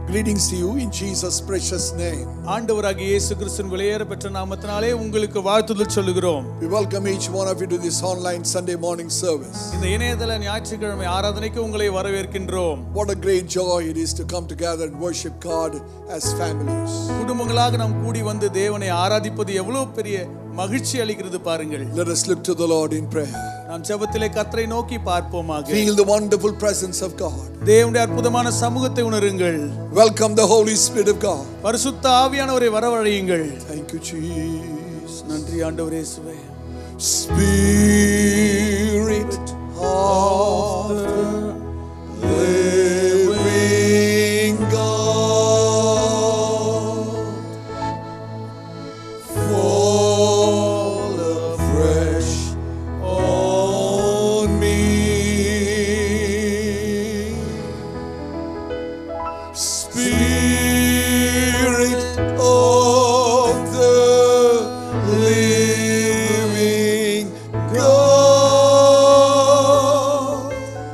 Greetings to you in Jesus' precious name. ஆண்டவராகிய இயேசு கிறிஸ்துவின் விலையேற பெற்ற நாமத்தினாலே உங்களுக்கு வாழ்த்துதல் சொல்லுகிறோம் We welcome each one of you to this online Sunday morning service. இந்த இணையதள ஞாயிற்றுக்கிழமை ஆராதனைக்கு உங்களை வரவேற்கின்றோம் What a great joy it is to come together and worship God as families. குடும்பங்களாக நாம் கூடி வந்து தேவனை ஆராதிப்பது எவ்வளவு பெரிய மகிழ்ச்சி அளிக்கிறது பாருங்கள் Let us look to the Lord in prayer. நாம் செபத்திலே கத்தரை நோக்கி பார்ப்போமாக Feel the wonderful presence of God. தேவனுடைய அற்புதமான சமூகத்தை உணருங்கள் Welcome the Holy Spirit of God. பரிசுத்த ஆவியானவரை வரவழையுங்கள் Thank you, Jesus. நன்றி ஆண்டவரே சுவே Spirit of the living God, fall afresh on me. Spirit of the living God,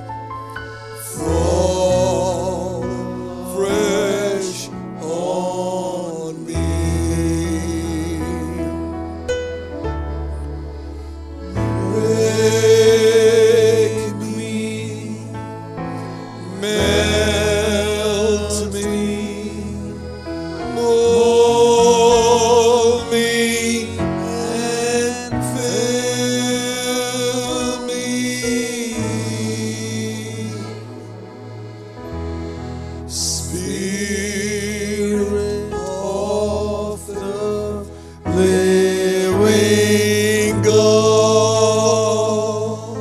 fall fresh on me. Break me, melt me, mold me, and fill me. Spirit of the living God,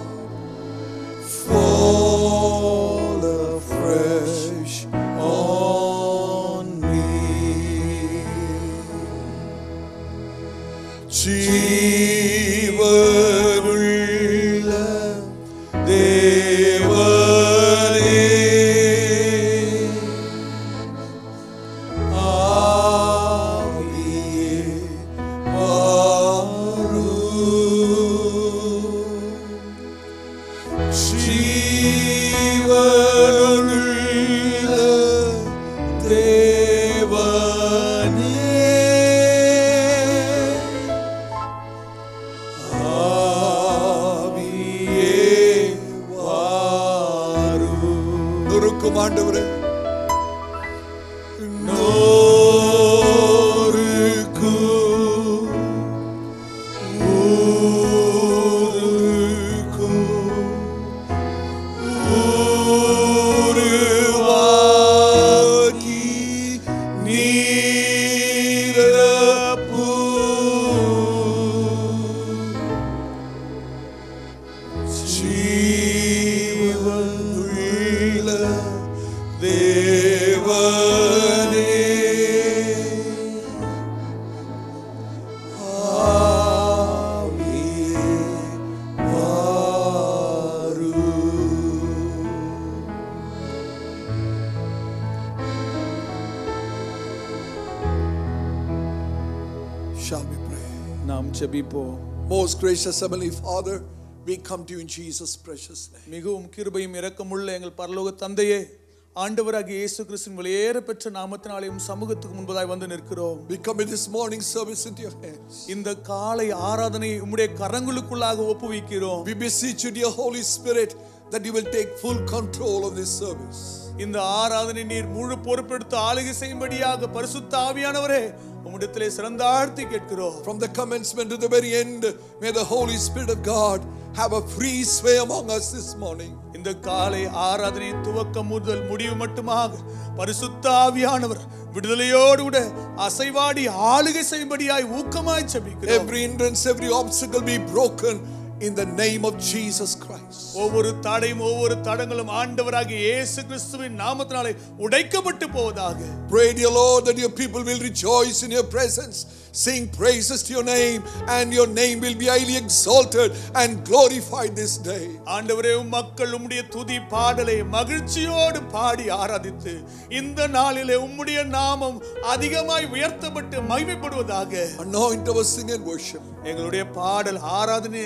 fall afresh on me. ஜீவனுள்ள தேவனே ஆவியே வாரும். ஜீவனுள்ள தேவனே ஆவியே வாரும். நொறுக்கும் ஆண்டவரே நொறுக்கும் ஊருக்கும் உருவாக்கி நீரப்பு ஜீவனுள்ள தேவனே ஆவியே வாரும். Shall we pray? நாம் செபிப்போம் Most gracious Heavenly Father, we come to you in Jesus' precious name. மிகவும் கிருபையும் இரக்கமுள்ள எங்கள் பரலோக தந்தையே ஆண்டவராகிய இயேசு கிறிஸ்துவின் வெளியேற பெற்ற நாமத்தினாலேயும் சமூகத்துக்கு முன்பதாய் வந்து நிற்கிறோம் We commit this morning service into your hands. இந்த காலை ஆராதனை உம்முடைய கரங்களுக்குள்ளாக ஒப்புவிக்கிறோம் We beseech you, dear Holy Spirit, that you will take full control of this service. இந்த ஆராதனை நீர் முழு பொறுப்பெடுத்து ஆளுகை செய்யும்படியாக பரிசுத்த ஆவியானவரே உம்மிடத்திலே சிறந்த ஆழ்த்தி கேட்கிறோம் From the commencement to the very end, may the Holy Spirit of God have a free sway among us this morning. இந்த காலை ஆராதனை துவக்கம் முதல் முடிவு மட்டுமாக பரிசுத்த ஆவியானவர் விடுதலையோடு கூட அசைவாடி ஆளுகை செய்யும்படியாய் ஊக்கமாய் செபிக்கிறோம் Every hindrance, every obstacle be broken in the name of Jesus Christ. ஒவ்வொரு தடையும் ஒவ்வொரு தடங்களும் ஆண்டவராகிய இயேசு கிறிஸ்துவின் நாமத்தினாலே உடைக்கப்பட்டு போவதாக Pray, dear Lord, that your people will rejoice in your presence, sing praises to your name, and your name will be highly exalted and glorified this day. ஆண்டவரே உம் மக்கள் உம்முடைய துதி பாடலை மகிழ்ச்சியோடு பாடி ஆராதித்து இந்த நாளிலே உம்முடைய நாமம் அதிகமாய் உயர்த்தப்பட்டு மகிமைப்படுவதாக Anoint our sing and worship. எங்களுடைய பாடல் ஆராதனை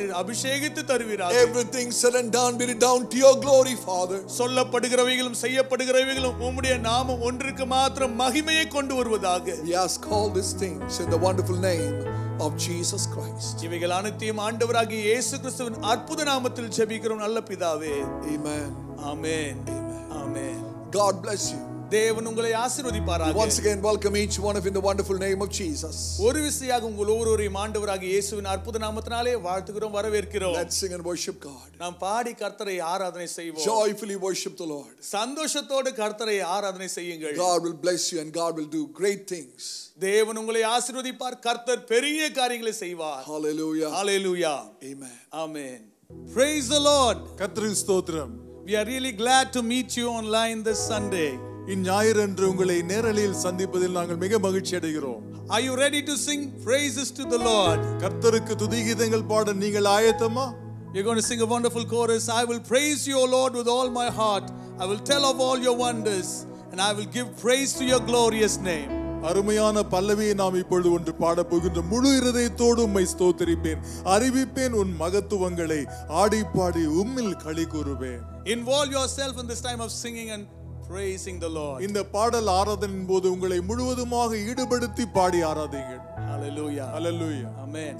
அபிஷேகித்து தருவீராக Everything said and done be it down to your glory, Father. சொல்லப்படுகிறவைகளும் செய்யப்படுகிறவைகளும் உம்முடைய நாமம் ஒன்றுக்கு மாத்திரம் மகிமையை கொண்டு வருவதாக We ask all these things in the wonderful name of Jesus Christ. இவைகள் அனைத்தையும் ஆண்டவராகிய இயேசு கிறிஸ்துவின் அற்புத நாமத்தில் ஜெபிக்கிறோம் நல்ல பிதாவே Amen. Amen amen God bless you. தேவன் உங்களை ஆசீர்வதிப்பாராக Once again, welcome each one of you in the wonderful name of Jesus. ஒரு விசையாக உங்கள் ஒவ்வொருவரையும் ஆண்டவராகிய இயேசுவின் அற்புத நாமத்தினாலே வாழ்த்துகிறோம் வரவேற்கிறோம் Let's sing and worship God. நாம் பாடி கர்த்தரை ஆராதனை செய்வோம் Joyfully worship the Lord. சந்தோஷத்தோடு கர்த்தரை ஆராதனை செய்யுங்கள் God will bless you and God will do great things. தேவன் உங்களை ஆசீர்வதிப்பார் கர்த்தர் பெரிய காரியங்களை செய்வார் Hallelujah. Hallelujah Amen. Amen praise the lord கர்த்தருக்கு ஸ்தோத்திரம் we are really glad to meet you online this sunday இந்ஞாயிறன்று உங்களை நேரலையில் சந்திப்பதில் நாங்கள் மிக மகிழ்ச்சி அடைகிறோம் are you ready to sing praises to the lord கர்த்தருக்கு துதிகீதங்கள் பாட நீங்கள் ஆயத்தமா You're going to sing a wonderful chorus. I will praise you, O Lord, with all my heart. I will tell of all your wonders, and I will give praise to your glorious name. அருமையான பல்லவியை நாம் இப்பொழுது ஒன்று பாட போகின்ற முழு இருதயத்தோடு உம்மை ஸ்தோத்திரிப்பேன் அறிவிப்பேன் உன் மகத்துவங்களை ஆடி பாடி உம்மில் களி கூறுவேன் Involve yourself in this time of singing and praising the Lord. இந்த பாடல் ஆராதனின் போது உங்களை முழுவதுமாக ஈடுபடுத்தி பாடி ஆராதிங்கள் Hallelujah. Hallelujah Amen.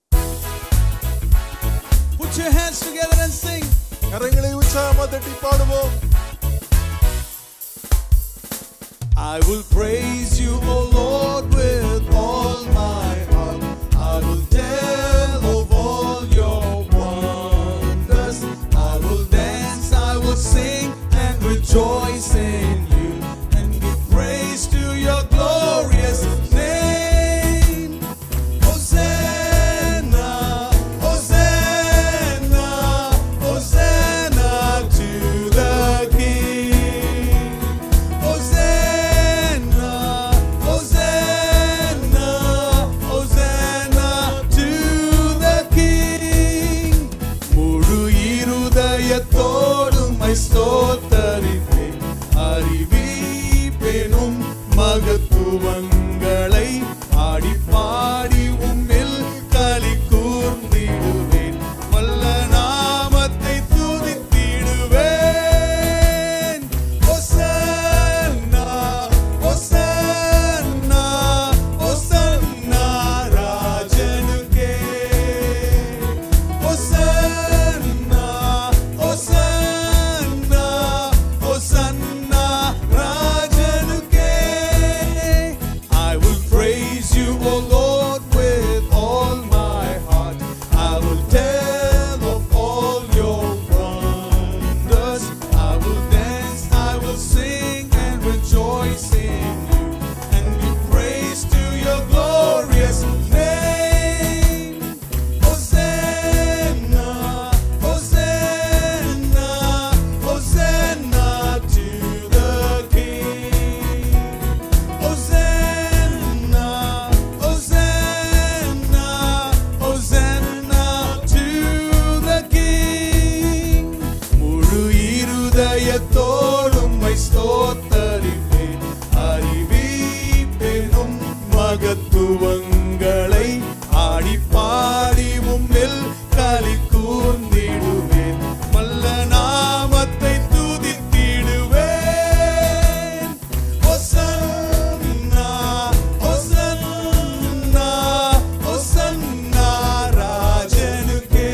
Put your hands together and sing. கரங்களை உற்சாகமா தட்டி பாடுவோம் I will praise you, O Lord, with all my heart. I will tell of all your wonders. I will dance, I will sing and rejoice in you and give praise to your glorious name. Hosanna, Hosanna, Hosanna to the King. Hosanna, Hosanna, Hosanna to the King. முழு இருதயத்தோடும் my ஸ்தோத்தரிப்பேன் அறிவிப்பேனும் மகத்துவங்களை ஆடி பாடி உம்மில் களி கூர்ந்திடுவேன் வல்ல நாமத்தை துதித்திடுவேன் Hosanna, Hosanna, Hosanna ராஜனுக்கே. Hosanna, Hosanna, Hosanna ராஜனுக்கே. I will praise you, O Lord, with all my heart. I will tell of all your wonders. I will dance, I will sing and rejoice in you and give praise to your glorious name. Hosanna, Hosanna, Hosanna to the King. Hosanna, Hosanna, Hosanna to the King. முழு இருதயத்தோடும் my ஸ்தோத்தரிப்பேன் அறிவிப்பேனும் மகத்துவங்களை ஆடி பாடி உம்மில் களி கூர்ந்திடுவேன் வல்ல நாமத்தை துதித்திடுவேன் Hosanna, Hosanna, Hosanna ராஜனுக்கே.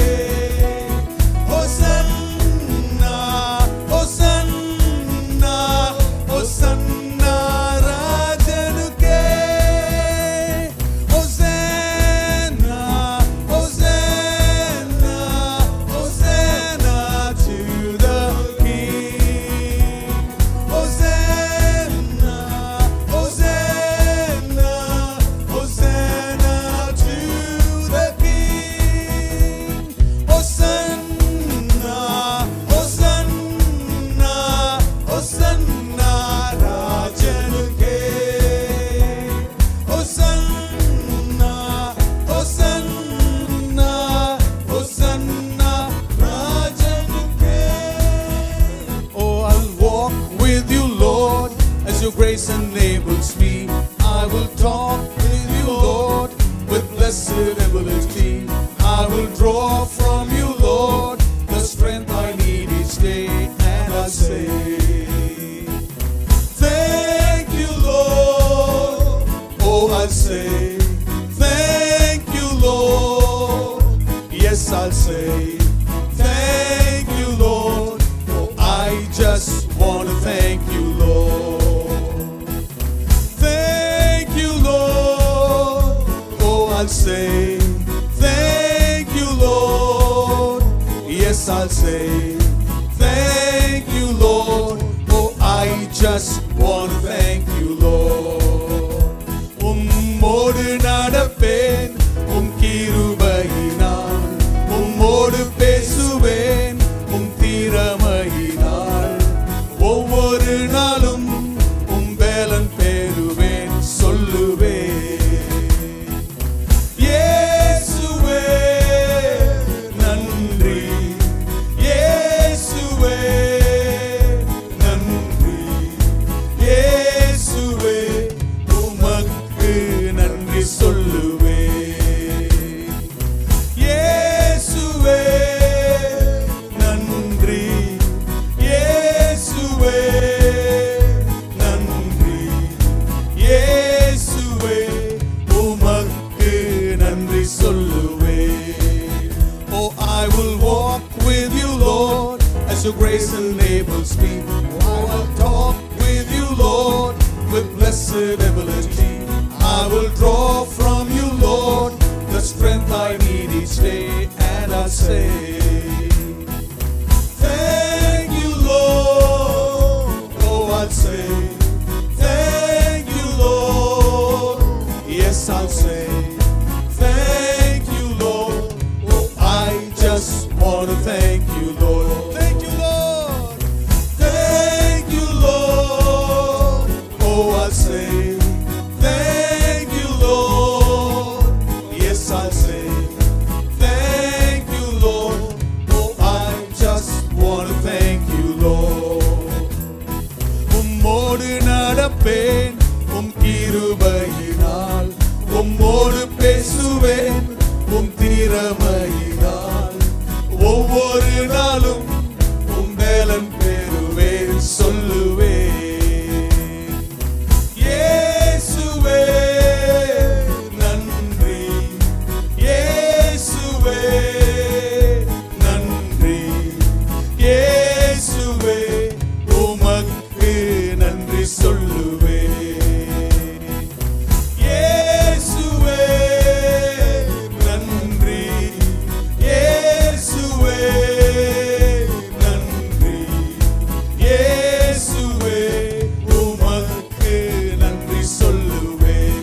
Hosanna, Hosanna, Hosanna ராஜனுக்கே. Hosanna, Hosanna, Hosanna to the King. Hosanna, Hosanna, Hosanna to the King. Hosanna, Hosanna, Hosanna ராஜனுக்கே. Hosanna, Hosanna, Hosanna ராஜனுக்கே. Oh, I'll walk with you, Lord, as your grace enables me. I will talk with you, Lord, with blessed ability. I will draw from I'll say, Thank you, Lord. Oh, I just want to thank you, Lord. Thank you, Lord. Oh, I'll say, Thank you, Lord. Yes, I'll say, Thank you, Lord. Oh, I just want to thank you, Lord. உம்மோடு நடப்பேன் உம் கிருபையினால் உம்மோடு பேசுவேன் உம் திறமையினால் ஒவ்வொரு நாளும் உம் பேலன் பெறுவேன் சொல்லுவேன் இயேசுவே நன்றி இயேசுவே நன்றி இயேசுவே உமக்கு நன்றி சொல்லுவேன் இயேசுவே நன்றி இயேசுவே நன்றி இயேசுவே உமக்கு நன்றி சொல்லுவேன் Oh, I will walk with you, Lord, as your grace enables me. Oh, I'll talk with you, Lord, with blessed ability. I will draw from you, Lord, the strength I need each day, and I'll say, Thank you, Lord. Oh, I'll say, Thank you, Lord. Yes, I'll say, Thank you, Lord. Oh, I just want to thank you, Lord. Thank you, Lord. Thank you, Lord. Oh, I'll say, Thank you, Lord. Yes, I'll say, Thank you, Lord. Oh, I just want to thank you, Lord. உம்மோடு நடப்பேன் உம் கிருபையினால் உம்மோடு பேசுவேன் உம் திறமையினால் ஒவ்வொரு நாளும் உம் வேலன் பெறுவேன் சொல்லுவேன் இயேசுவே நன்றி இயேசுவே நன்றி இயேசுவே உமக்கு நன்றி சொல்லுவேன் இயேசுவே நன்றி இயேசுவே நன்றி இயேசுவே உமக்கு நன்றி சொல்லுவேன்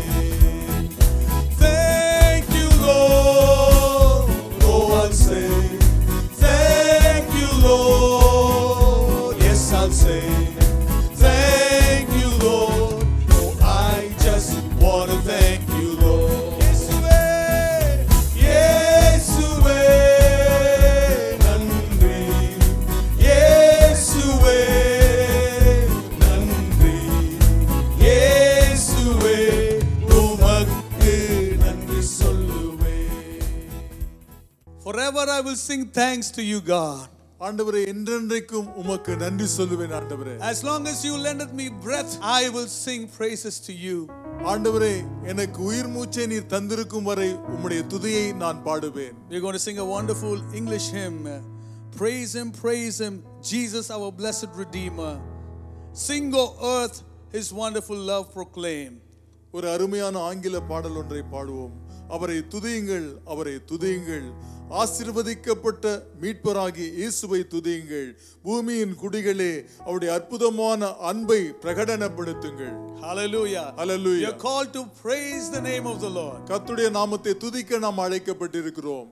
Thank you, Lord. Oh, I'll say, Thank you, Lord. Yes, I'll say, Thank you, Lord. Oh, I just want to thank you, Lord. Yeshuwe, Yeshuwe, நன்றி. Yeshuwe, நன்றி. இயேசுவே உமக்கு நன்றி சொல்லுவேன் Forever I will sing thanks to you God ஆண்டவரே என்றென்றைக்கும் உமக்கு நன்றி சொல்லுவேன் ஆண்டவரே As long as you lended me breath I will sing praises to you ஆண்டவரே எனக்கு உயிர் மூச்சை நீர் தந்திருக்கும் வரை உம்முடைய துதியை நான் பாடுவேன் We're going to sing a wonderful English hymn Praise him praise him Jesus our blessed redeemer Sing O earth his wonderful love proclaim ஒரு அருமையான ஆங்கில பாடல் ஒன்றை பாடுவோம் அவரை துதியுங்கள் அவரை துதியுங்கள் ஆசிர்வதிக்கப்பட்ட மீட்பராகி இயேசுவை துதியுங்கள் பூமியின் குடிகளே அவருடைய அற்புதமான அன்பை பிரகடனப்படுத்துங்கள் Hallelujah Hallelujah. You're called to praise the name of the Lord கர்த்தருடைய நாமத்தை துதிக்க நாம் அழைக்கப்பட்டிருக்கிறோம்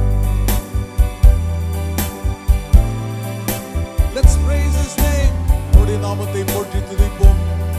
Let's praise his name அவருடைய நாமத்தை போற்றி துதிப்போம்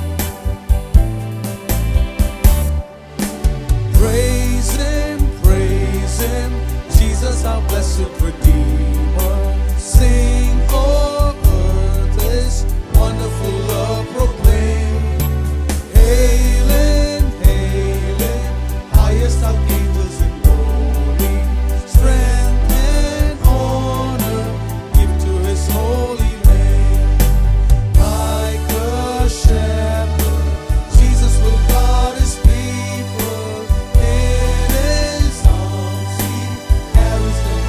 Praise him, praise him, Jesus our blessed Redeemer. Sing, O earth, his wonderful love proclaim. Hail him, hail him, highest archangels in glory. Strength and honor give to his holy name. Like a shepherd, Jesus will guard his people. In his arms he carries them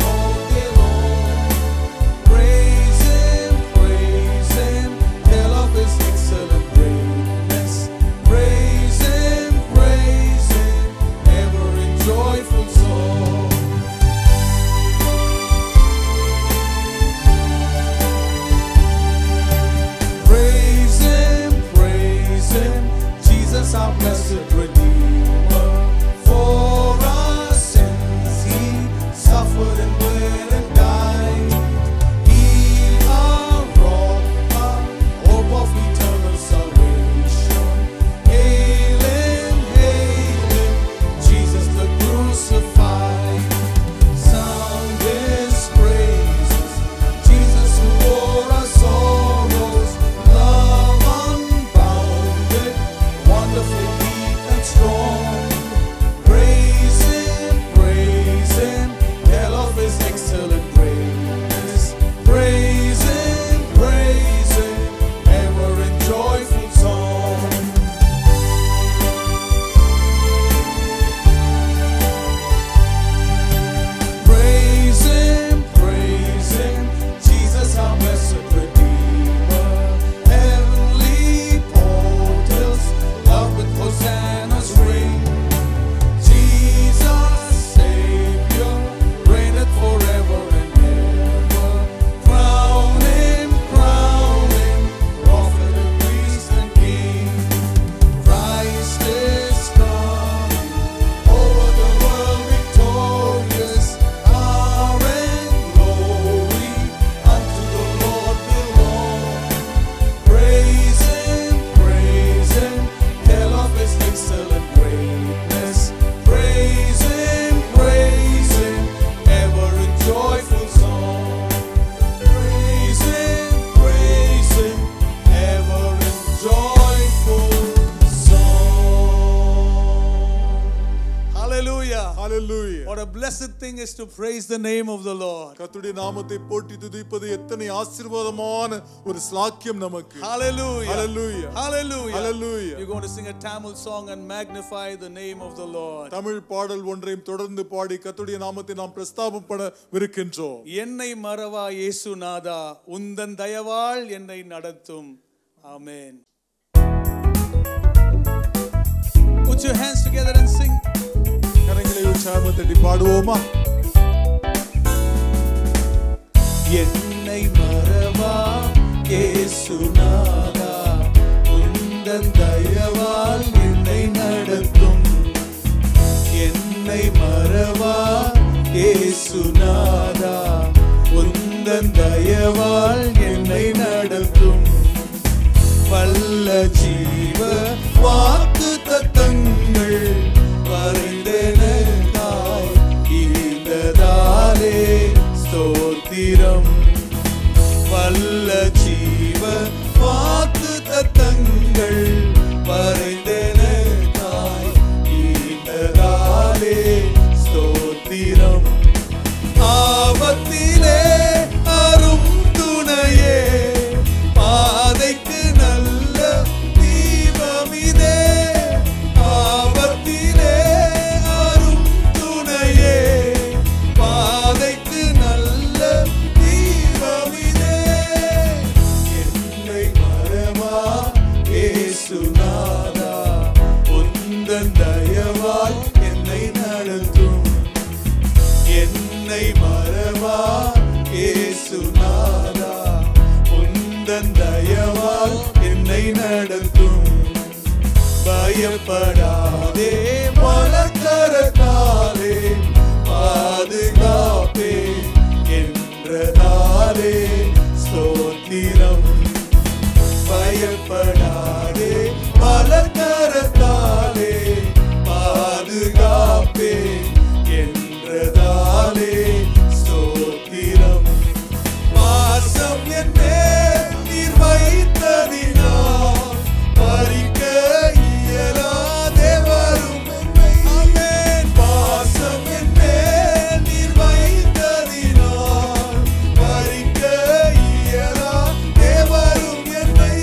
blessed thing is to praise the name of the Lord. கர்த்தருடைய நாமத்தை போற்றி துதிப்பது எத்தனை ஆசீர்வாதமான ஒரு ஸ்லாக்கியம் நமக்கு Hallelujah. Hallelujah. Hallelujah. Hallelujah. You're going to sing a Tamil song and magnify the name of the Lord. Tamil பாடல் ஒன்றையும் தொடர்ந்து பாடி கர்த்தருடைய நாமத்தை நாம் பிரஸ்தாபம் பண்ணவிருக்கின்றோம் என்னை மறவா இயேசுநாதா உந்தன் தயவால் என்னை நடத்தும் ஆமென் Put your hands together and sing. கரங்களை உற்சாகத்தடி பாடுவோமா என்னை மறவா இயேசுநாதா உந்தன் தயவால் என்னை நடத்தும் என்னை மறவா இயேசுநாதா உந்தன் தயவால் என்னை நடத்தும் வல்ல ஜீவ வாக்கு தத்தங்கள் வரைந்தெனக்காய் ஈந்ததாலே ஸ்தோத்திரம் வல்ல ஜீவ வாக்கு தத்தங்கள் வரைந்தெனக்காய் ஈந்ததாலே ஸ்தோத்திரம் ஆபத்திலே அரும் துணையே பாதைக்கு நல்ல தீபமிதே ஆபத்திலே அரும் துணையே பாதைக்கு நல்ல தீபமிதே என்னை மறவா ஏசுநாதா உந்தன் தயவால் என்னை நடத்தும் என்னை மறவா ஏசுநாதா உந்தன் தயவால் என்னை நடத்தும் பயப்படாதே மலக்கரத்தாலே பாதுகாப்பே என்றதாலே ஸ்தோத்திரம் பயப்படாதே மலக்கரத்தாலே பாதுகாப்பே என்றதாலே ஸ்தோத்திரம் பாசம் என்னே நீர் வைத்ததினால் பறிக்க இயலாதே வரும் உம்மை. ஆமென். பாசம் என்னே நீர் வைத்ததினால் பறிக்க இயலாதே வரும் என்னை.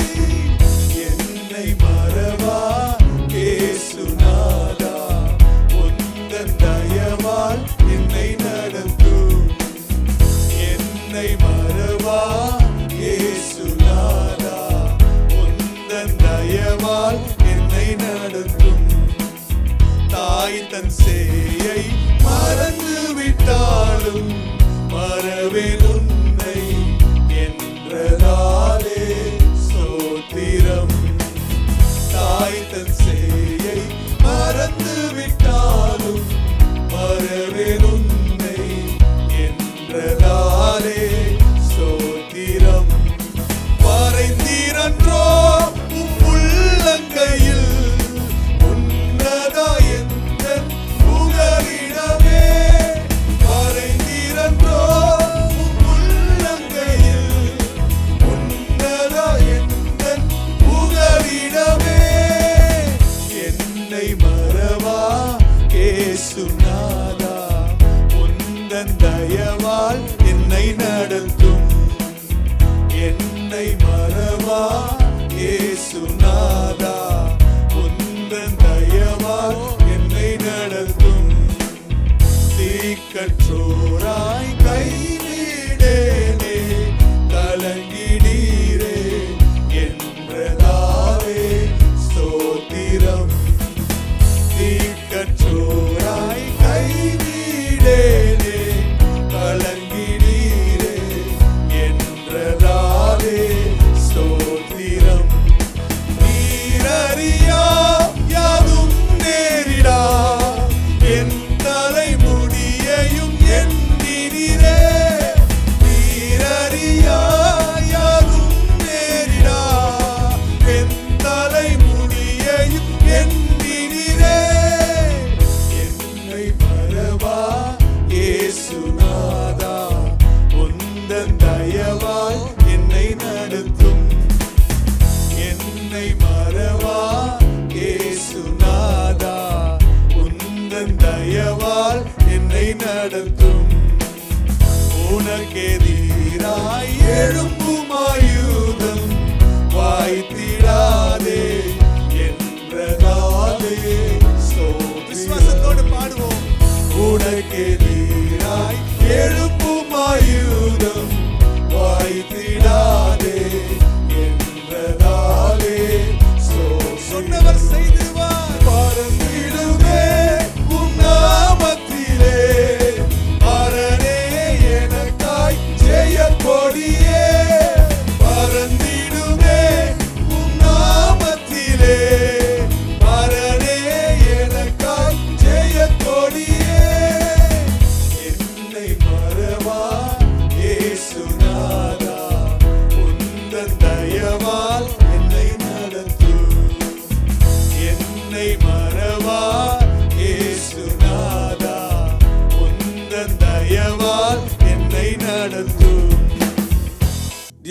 என்னை மறவா இயேசுநாதா உந்தன் தயவால் என்னை நடத்தும் என்னை மறவா இயேசுநாதா உந்தன் தயவால் என்னை நடத்தும் தாய் தன் சேயை மறந்து விட்டாலும் மறவேன் உன்னை என்றதாலே சோத்திரம் தாய் தன் சேயை மறந்து விட்டாலும் மறவேன் உன்னை என்றதாலே சோத்திரம் வரைந்தீரன்றோ உம் உள்ளங்கையில் உன்னதா எந்த புகலிடமே வரைந்தீரன்றோ உம் உள்ளங்கையில் உன்னதா எந்த புகலிடமே என்னை மறவா கேசுநாதா உந்தன் தயவால் என்னை நடத்தும் என்னை மறவா ஏசுநாதா உந்தன் தயவால் என்னை நடத்தும் தீக்கற்றோராய் கைவிடேனே கலங்கிடீரே என்றதாவே ஸ்தோத்திரம் தீக்கற்றோராய் கைவிடேனே கலங்கிடீரே என்றதாலே ஸ்தோத்திரம் நீரறியா யாதும் நேரிடா என் தலைமுடியையும் எண்ணி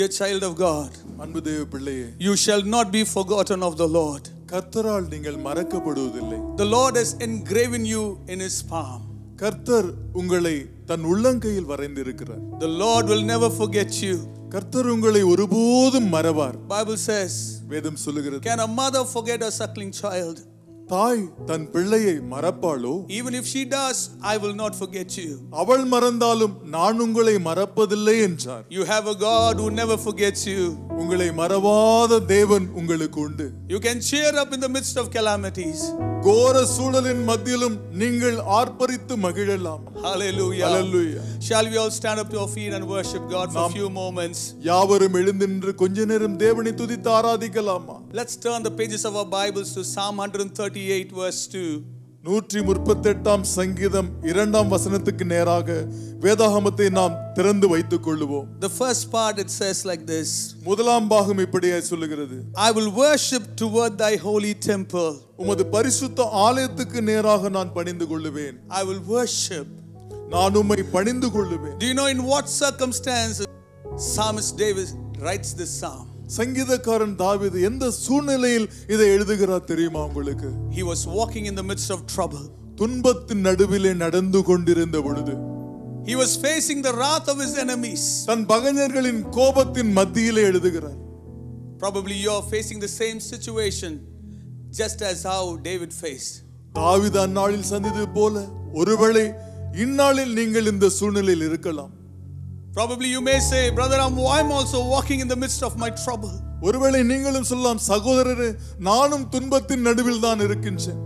Dear child of God, அன்பு தேவ பிள்ளையே you shall not be forgotten of the Lord. கர்த்தரால் நீங்கள் மறக்கப்படுவதில்லை The Lord has engraven you in his palm. கர்த்தர் உங்களை தன் உள்ளங்கையில் வரைந்திருக்கிறார் The Lord will never forget you. கர்த்தர் உங்களை ஒருபோதும் மறவார் Bible says, வேதம் சொல்லுகிறது can a mother forget a suckling child? தாய் தன் பிள்ளையை மறப்பாளோ Even if she does, I will not forget you. அவள் மறந்தாலும் நான் உங்களை மறப்பதில்லை என்றார் You have a God who never forgets you. உங்களை மறவாத தேவன் உங்களுக்கு உண்டு You can cheer up in the midst of calamities. கோர சூழலின் மத்தியிலும் நீங்கள் ஆர்ப்பரித்து மகிழலாம் Hallelujah. Hallelujah. Shall we all stand up to our feet and worship God for a few moments? யாவரும் எழுந்து நின்று கொஞ்ச நேரம் தேவனை துதித்து ஆராதிக்கலாமா Let's turn the pages of our Bibles to Psalm 138, verse 2. நூற்றி முப்பத்தெட்டாம் சங்கீதம் இரண்டாம் வசனத்துக்கு நேராக வேதாகமத்தை நாம் திறந்து வைத்துக் கொள்ளுவோம் The first part it says like this முதலாம் பாகம் இப்படியாய் சொல்லுகிறது I will worship toward thy holy temple. உமது பரிசுத்த ஆலயத்துக்கு நேராக நான் பணிந்து கொள்ளுவேன் I will worship. நான் உம்மை பணிந்து கொள்ளுவேன் Do you know in what circumstances Psalmist David writes this psalm? சங்கீதக்காரன் தாவீது எந்த சூழ்நிலையில் இதை எழுதுகிறார் தெரியுமா உங்களுக்கு He was walking in the midst of trouble. துன்பத்தின் நடுவிலே நடந்து கொண்டிருந்த பொழுது He was facing the wrath of his enemies. தன் பகைஞர்களின் கோபத்தின் மத்தியிலே எழுதுகிறார் Probably you're facing the same situation just as how David faced. தாவீது அந்நாளில் சந்தித்தது போல ஒருவேளை இந்நாளில் நீங்கள் இந்த சூழ்நிலையில் இருக்கலாம் Probably you may say, Brother, I'm, I'm also walking in the midst of my trouble. ஒருவேளை நீங்களும் சொல்லலாம் சகோதரரே நானும் துன்பத்தின் நடுவில் தான் இருக்கின்றேன்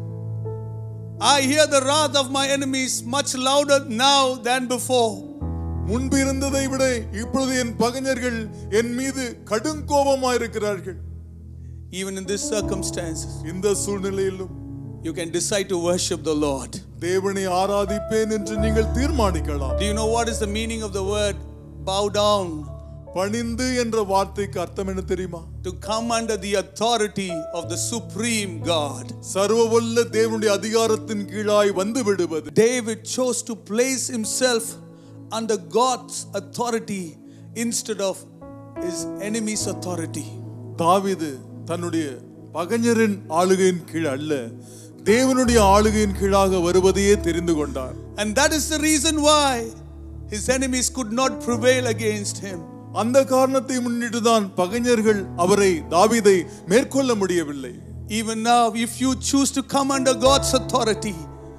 I hear the wrath of my enemies much louder now than before. முன்பு இருந்ததை விட இப்பொழுது என் பகைஞர்கள் என் மீது கடும் கோபமாயிருக்கிறார்கள் Even in these circumstances, இந்த சூழ்நிலையிலும் you can decide to worship the Lord. தேவனை ஆராதிப்பேன் என்று நீங்கள் தீர்மானிக்கலாம் Do you know what is the meaning of the word bow down? பணிந்து என்ற வார்த்தைக்கு அர்த்தம் என்ன தெரியுமா To come under the authority of the supreme God. சர்வவல்ல தேவனுடைய அதிகாரத்தின் கீழாய் வந்து விடுவது David chose to place himself under God's authority instead of his enemy's authority. தாவீது தன்னுடைய பகைஞரின் ஆளுகையின் கீழ் அல்ல தேவனுடைய ஆளுகையின் கீழாக வருவதையே தெரிந்து கொண்டார் And that is the reason why his enemies could not prevail against him. அந்த காரணத்தை முன்னிட்டு தான் பகைஞர்கள் அவரை தாவீதை மேற்கொள்ள முடியவில்லை Even now, if you choose to come under God's authority,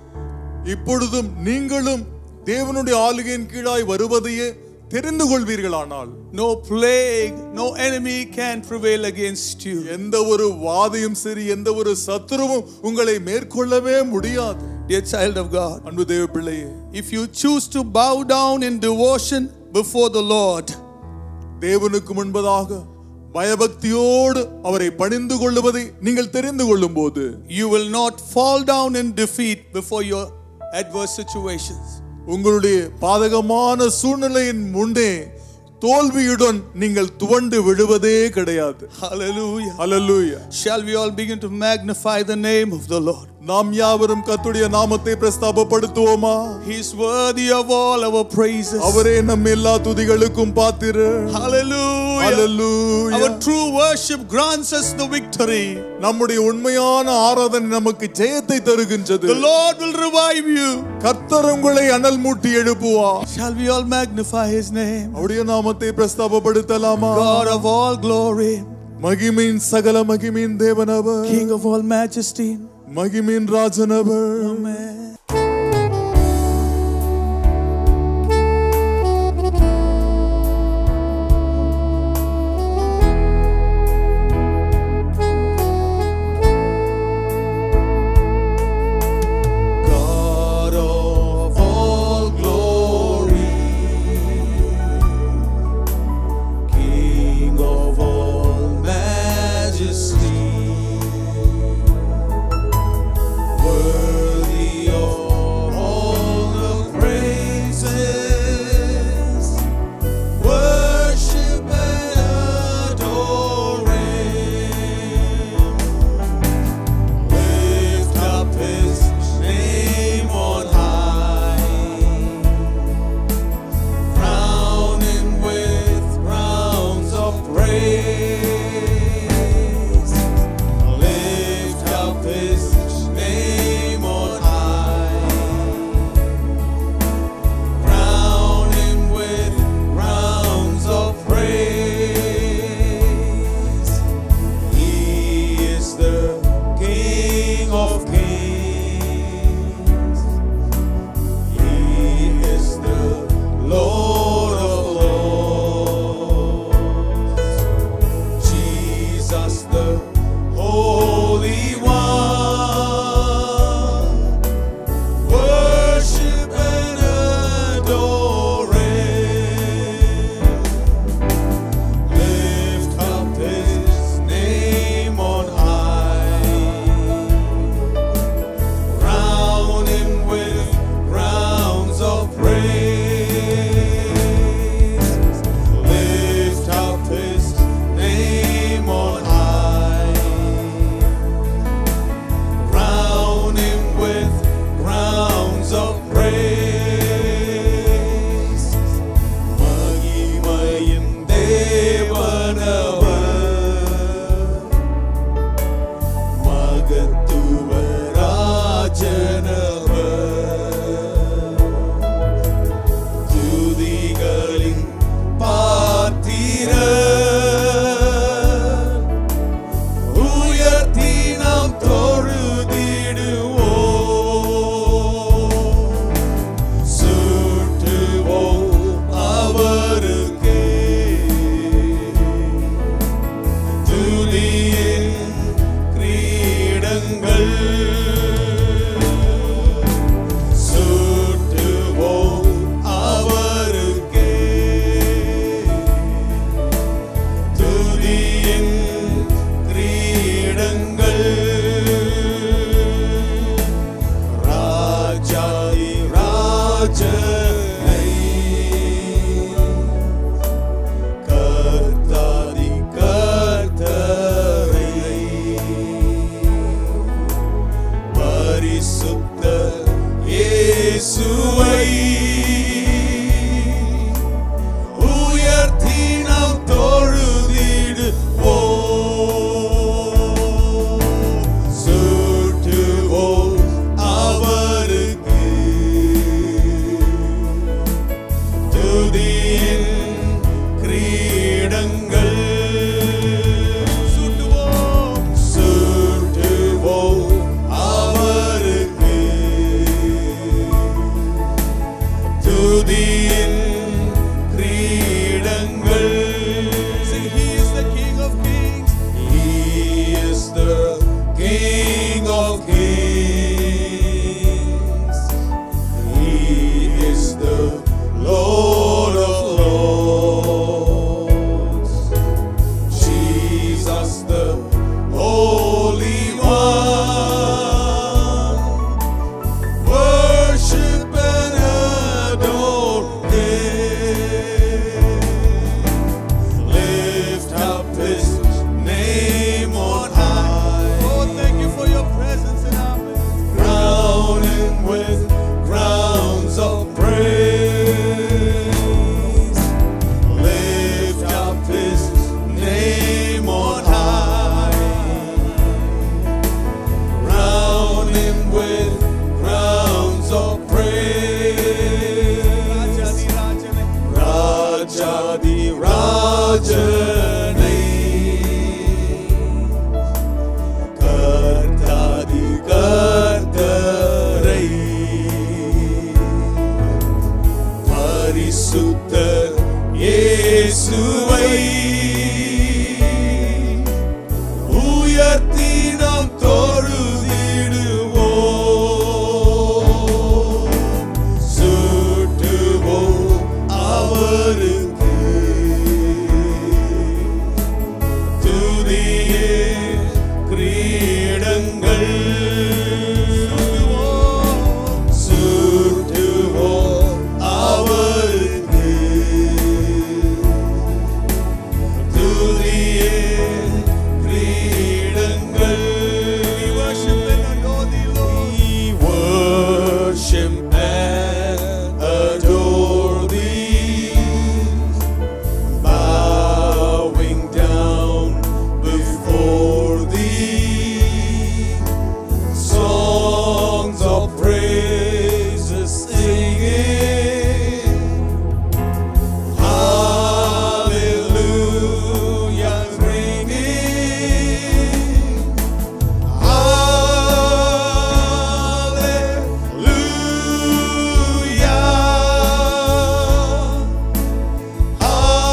இப்பொழுதும் நீங்களும் தேவனுடைய ஆளுகையின் கீழாய் வருவதையே தெரிந்து கொள்வீர்களானால் no plague, no enemy can prevail against you. எந்த ஒரு வாதையும் சரி எந்த ஒரு சத்துருவும் உங்களை மேற்கொள்ளவே முடியாது Dear child of God, அன்பு தேவ பிள்ளையே if you choose to bow down in devotion before the Lord, தேவனுக்கு முன்பதாக பயபக்தியோடு அவரை பணிந்து கொள்ளுவதை நீங்கள் தெரிந்து கொள்ளும் போது you will not fall down in defeat before your adverse situations. உங்களுடைய பாதகமான சூழ்நிலையின் முன்னே தோல்வியுடன் நீங்கள் துவண்டு விழுவதே கிடையாது Hallelujah. Hallelujah Shall we all begin to magnify the name of the Lord? நாம் யாவரும் கர்த்தருடைய நாமத்தை பிரஸ்தாபப்படுத்துவோமா He is worthy of all our praises. அவரே நம் எல்லா துதிகளுக்கும் பாத்திரர் Hallelujah. Hallelujah Our true worship grants us the victory. நம்முடைய உண்மையான ஆராதனை நமக்கு ஜெயத்தை தருகின்றது The Lord will revive you. கர்த்தர் உங்களை அனல் மூட்டி எழுப்புவார் Shall we all magnify His name? அவருடைய நாமத்தை பிரஸ்தாபப்படுத்தலாமா God of all glory, மகிமின் சகல மகிமின் தேவனவர் King of all majesty. மகிமின் ராஜனவர் Amen. God of all glory, King of all majesty, worthy was the Holy One. Worship and adore Him. Lift up His name on high. Oh, thank you for your presence in our midst. Crown Him with crowns of praise. Lift up His name on high. Crown Him with crowns of praise. Rajadi Rajane Kartadi Kartarai பரிசுத்த இயேசுவை உயர்த்தி நாம் தொழுதிடுவோம் சுட்டுவோம் அவருக்கு துதியே கிரீடங்கள் சுட்டுவோம் அவருக்கு துதியே கிரீடங்கள் We worship and adore thee bowing down before thee. Songs of praises singing. Hallelujah ringing. Hallelujah.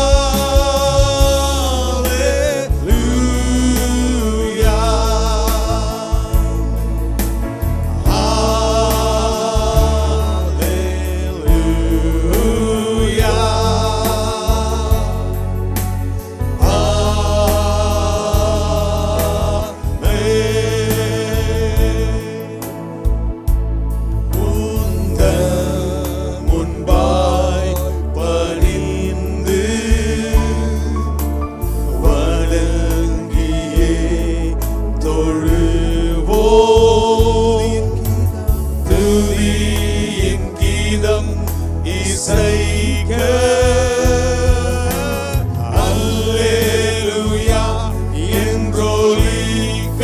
முன்பாய் பணிந்து வணங்கியே தொழுவோ துதியின் கீதம் இசைக அல்லேலூயா என்றொலிக்க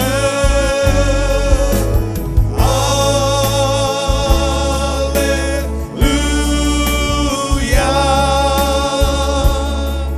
Hallelujah.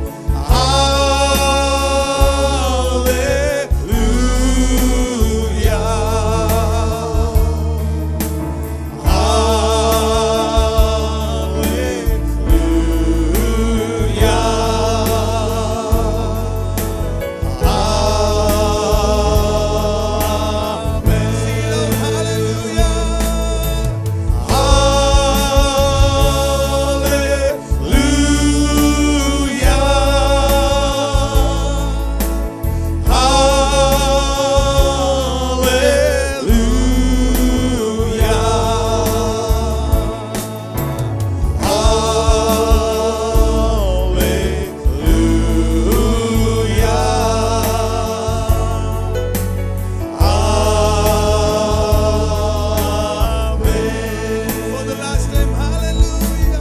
For the last time, hallelujah.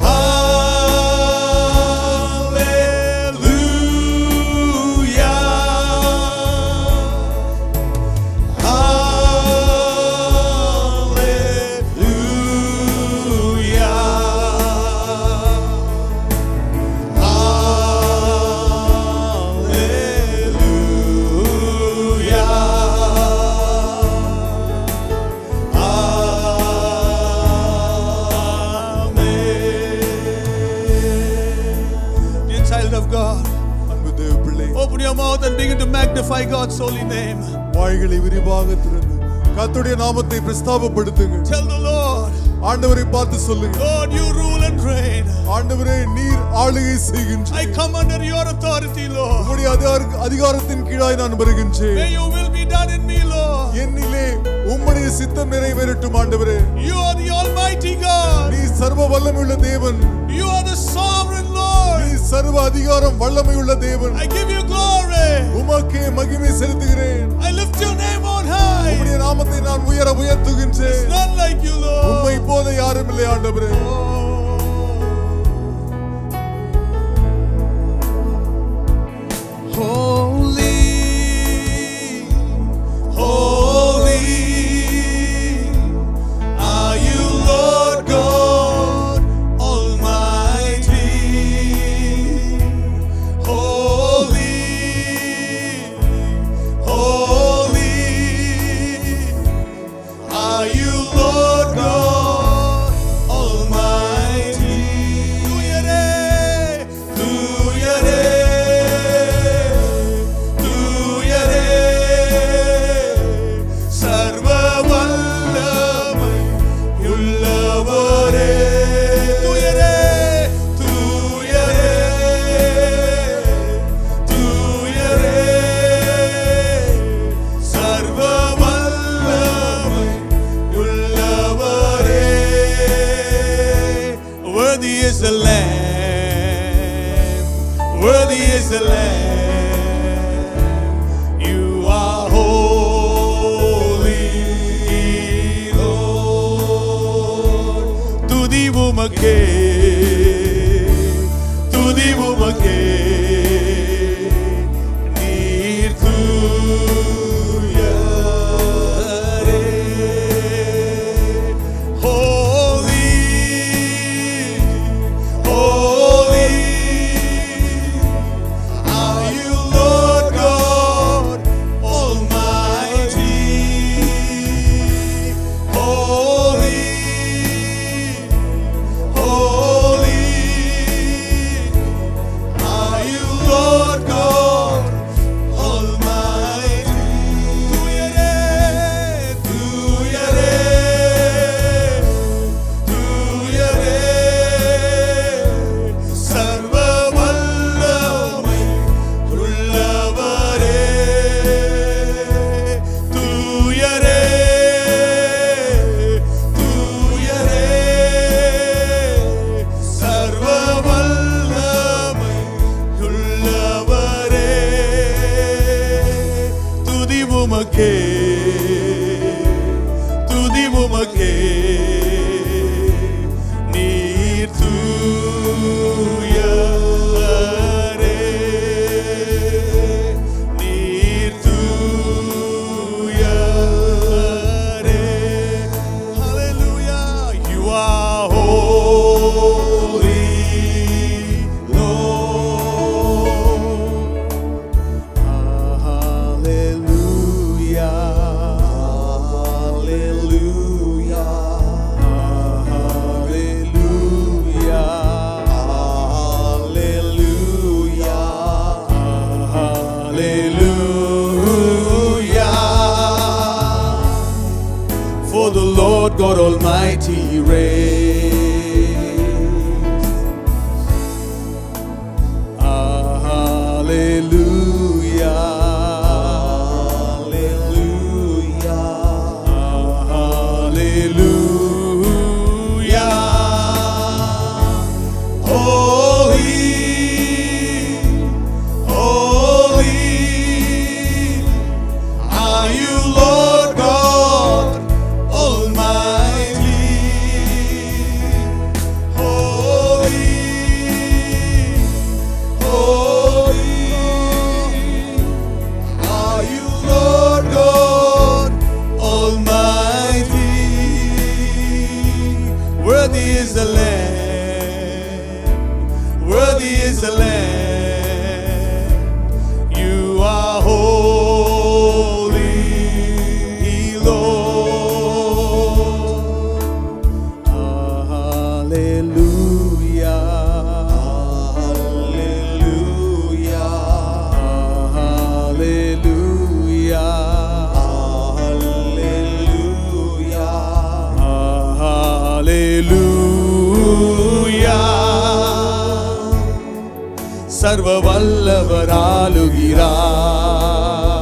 Hallelujah. Hallelujah. Hallelujah. Amen. Dear child of God, அன்பு தேவ பிள்ளை open your mouth and begin to magnify God's holy name. வாய்களை விரிவாக திறந்து கர்த்தருடைய நாமத்தை பிரஸ்தாபப்படுத்துங்க Tell the Lord, ஆண்டவரை பார்த்து சொல்லுங்க Lord, you rule and reign. ஆண்டவரே நீர் ஆளுகை செய்கின்ற I come under your authority, Lord. உம்முடைய அதிகார- அதிகாரத்தின் கீழாய் நான் வருகின்றேன் May your will be done in me, Lord. என்னிலே உம்முடைய சித்தம் நிறைவேறட்டும் ஆண்டவரே You are the Almighty God. நீ சர்வ வல்லமையுள்ள தேவன் You are the sovereign Lord. நீ சர்வ அதிகாரம் வல்லமையுள்ள தேவன் I give you glory. உமக்கே மகிமை செலுத்துகிறேன் I lift your name on high. உம்முடைய நாமத்தை நான் உயர உயர்த்துகின்றேன் None like you, உம்மை Lord. போல யாரும் இல்லை ஆண்டவரே Holy, holy are you, Lord God Almighty. Holy, holy are you, Lord God Almighty. Tuyare, tuyare, tuyare, sarva vallamai உள்ளவரே. tuyare, tuyare, tuyare, சர்வ வல்லமை உள்ளவரே. Worthy is the Lamb, worthy is the Lamb. You are holy, Lord. துதி உமக்கே துதி உமக்கே நீர் தூயரே. Holy, holy are you, Lord God Almighty. Holy, holy are you, Lord God Almighty. Tuyare, tuyare, tuyare, சர்வ வல்லமை உள்ளவரே. தூயரே, தூயரே, சர்வ வல்லமை உள்ளவரே. துதி உமக்கே துதி உமக்கே நீர் தூயரே நீர் தூயரே Hallelujah you are holy Lord Hallelujah. Hallelujah. Hallelujah. Hallelujah. Hallelujah. For the Lord God Almighty reigns. Hallelujah. Hallelujah. Holy, holy are you, Lord God Almighty. Holy, holy are you, Lord God Almighty. Worthy is the Lamb. Worthy is the Lamb. You are holy, Lord. Hallelujah. Hallelujah. Hallelujah. Hallelujah. சர்வ வல்லவர் ஆளுகிறார்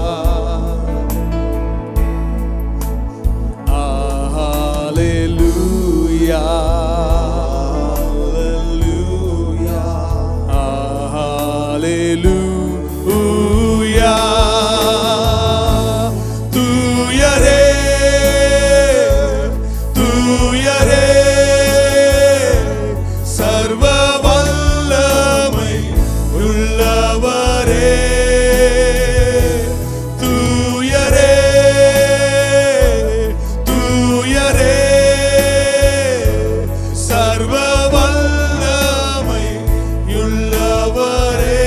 Hallelujah. Hallelujah. தூயரே தூயரே சர்வ வல்லமை உள்ளவரே தூயரே தூயரே சர்வ வல்லமை உள்ளவரே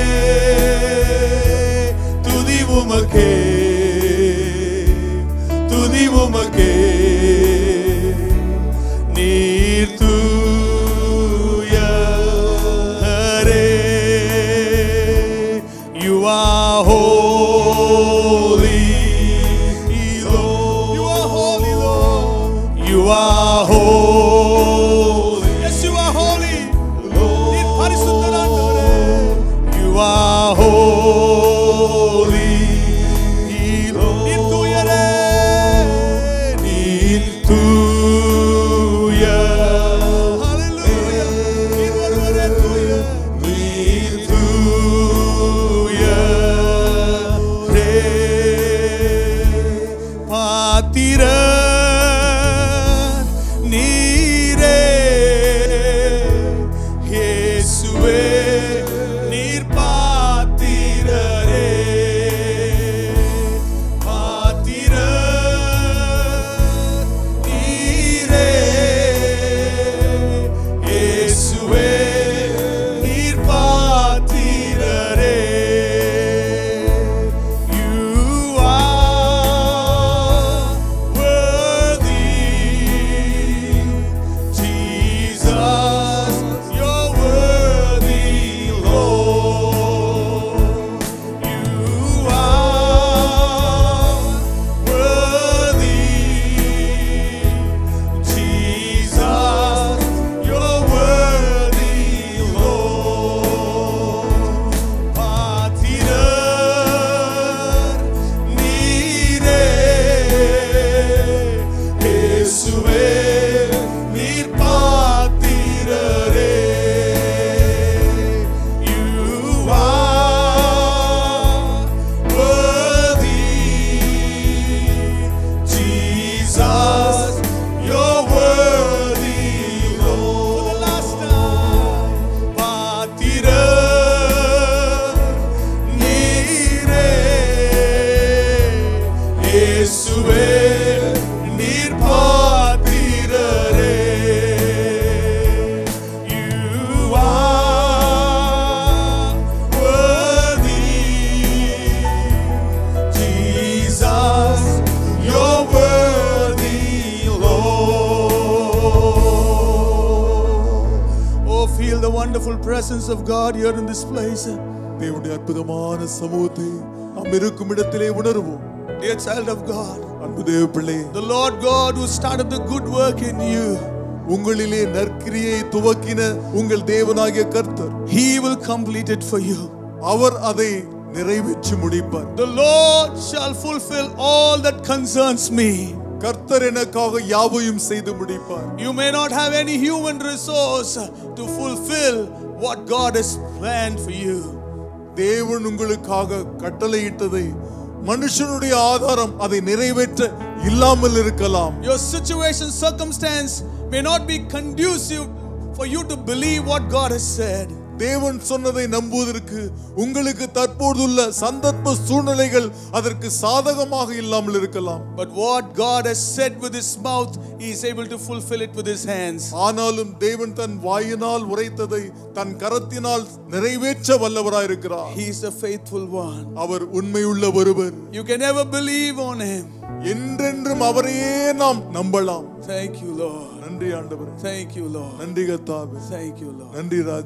துதி உமக்கே துதி உமக்கே நீர் தூயரே You are holy, Lord. You are holy, Lord. You are holy. Yes, you are holy. நீர் பரிசுத்தரானவரே. You are holy, Lord. நீர் தூயரே. நீர் தூய. Hallelujah. நீர் ஒருவரே தூய. நீர் தூயரே. பாத்திரர் நீரே இயேசுவே நீர் பாத்திரரே பாத்திரர் நீரே இயேசுவே நீர் பாத்திரரே You are worthy, Jesus. You're worthy, Lord. You are worthy, Jesus. You're worthy, Lord. பாத்திரர் நீரே இயேசுவே நீர் பாத்திரரே You are worthy Jesus you're worthy Lord For the last time பாத்திரர் நீரே இயேசுவே நீர் பாத்திரரே You are worthy Jesus you're worthy Lord Oh feel the wonderful presence of God here in this place தேவனுடைய அற்புதமான சமூகத்தை நாம் இருக்கும் இடத்திலே உணர்வோம் Dear child of God அன்பு தேவ பிள்ளை The Lord God who started the good work in you, உங்களிலே நற்கிரியை துவக்கின உங்கள் தேவனாகிய கர்த்தர் He will complete it for you. அவர் அதை நிறைவேற்றி முடிப்பார் The Lord shall fulfill all that concerns me. கர்த்தர் எனக்காக யாவையும் செய்து முடிப்பார் You may not have any human resource to fulfill what God has planned for you. தேவன் உங்களுக்காக கட்டளையிட்டதை மனுஷனுடைய ஆதாரம் அதை நிறைவேற்ற இல்லாமல் இருக்கலாம் Your situation, circumstance may not be conducive for you to believe what God has said. தேவன் சொன்னதை நம்புவதற்கு உங்களுக்கு தற்போதுள்ள சந்தர்ப்ப சூழ்நிலைகள் அதற்கு சாதகமாக இல்லாமல் இருக்கலாம் But what God has said with His mouth, He is able to fulfill it with His hands. ஆனாலும் தேவன் தன் வாயினால் உரைத்ததை தன் கரத்தினால் நிறைவேற்ற வல்லவராயிருக்கிறார் He is a faithful one. அவர் உண்மையுள்ள ஒருவர் You can never believe on Him. என்றென்றும் அவரையே நாம் நம்பலாம் Thank you, Lord. நன்றி ஆண்டவர் Thank you, Lord. நன்றி கத்தாவே Thank you, Lord. நன்றி ராஜா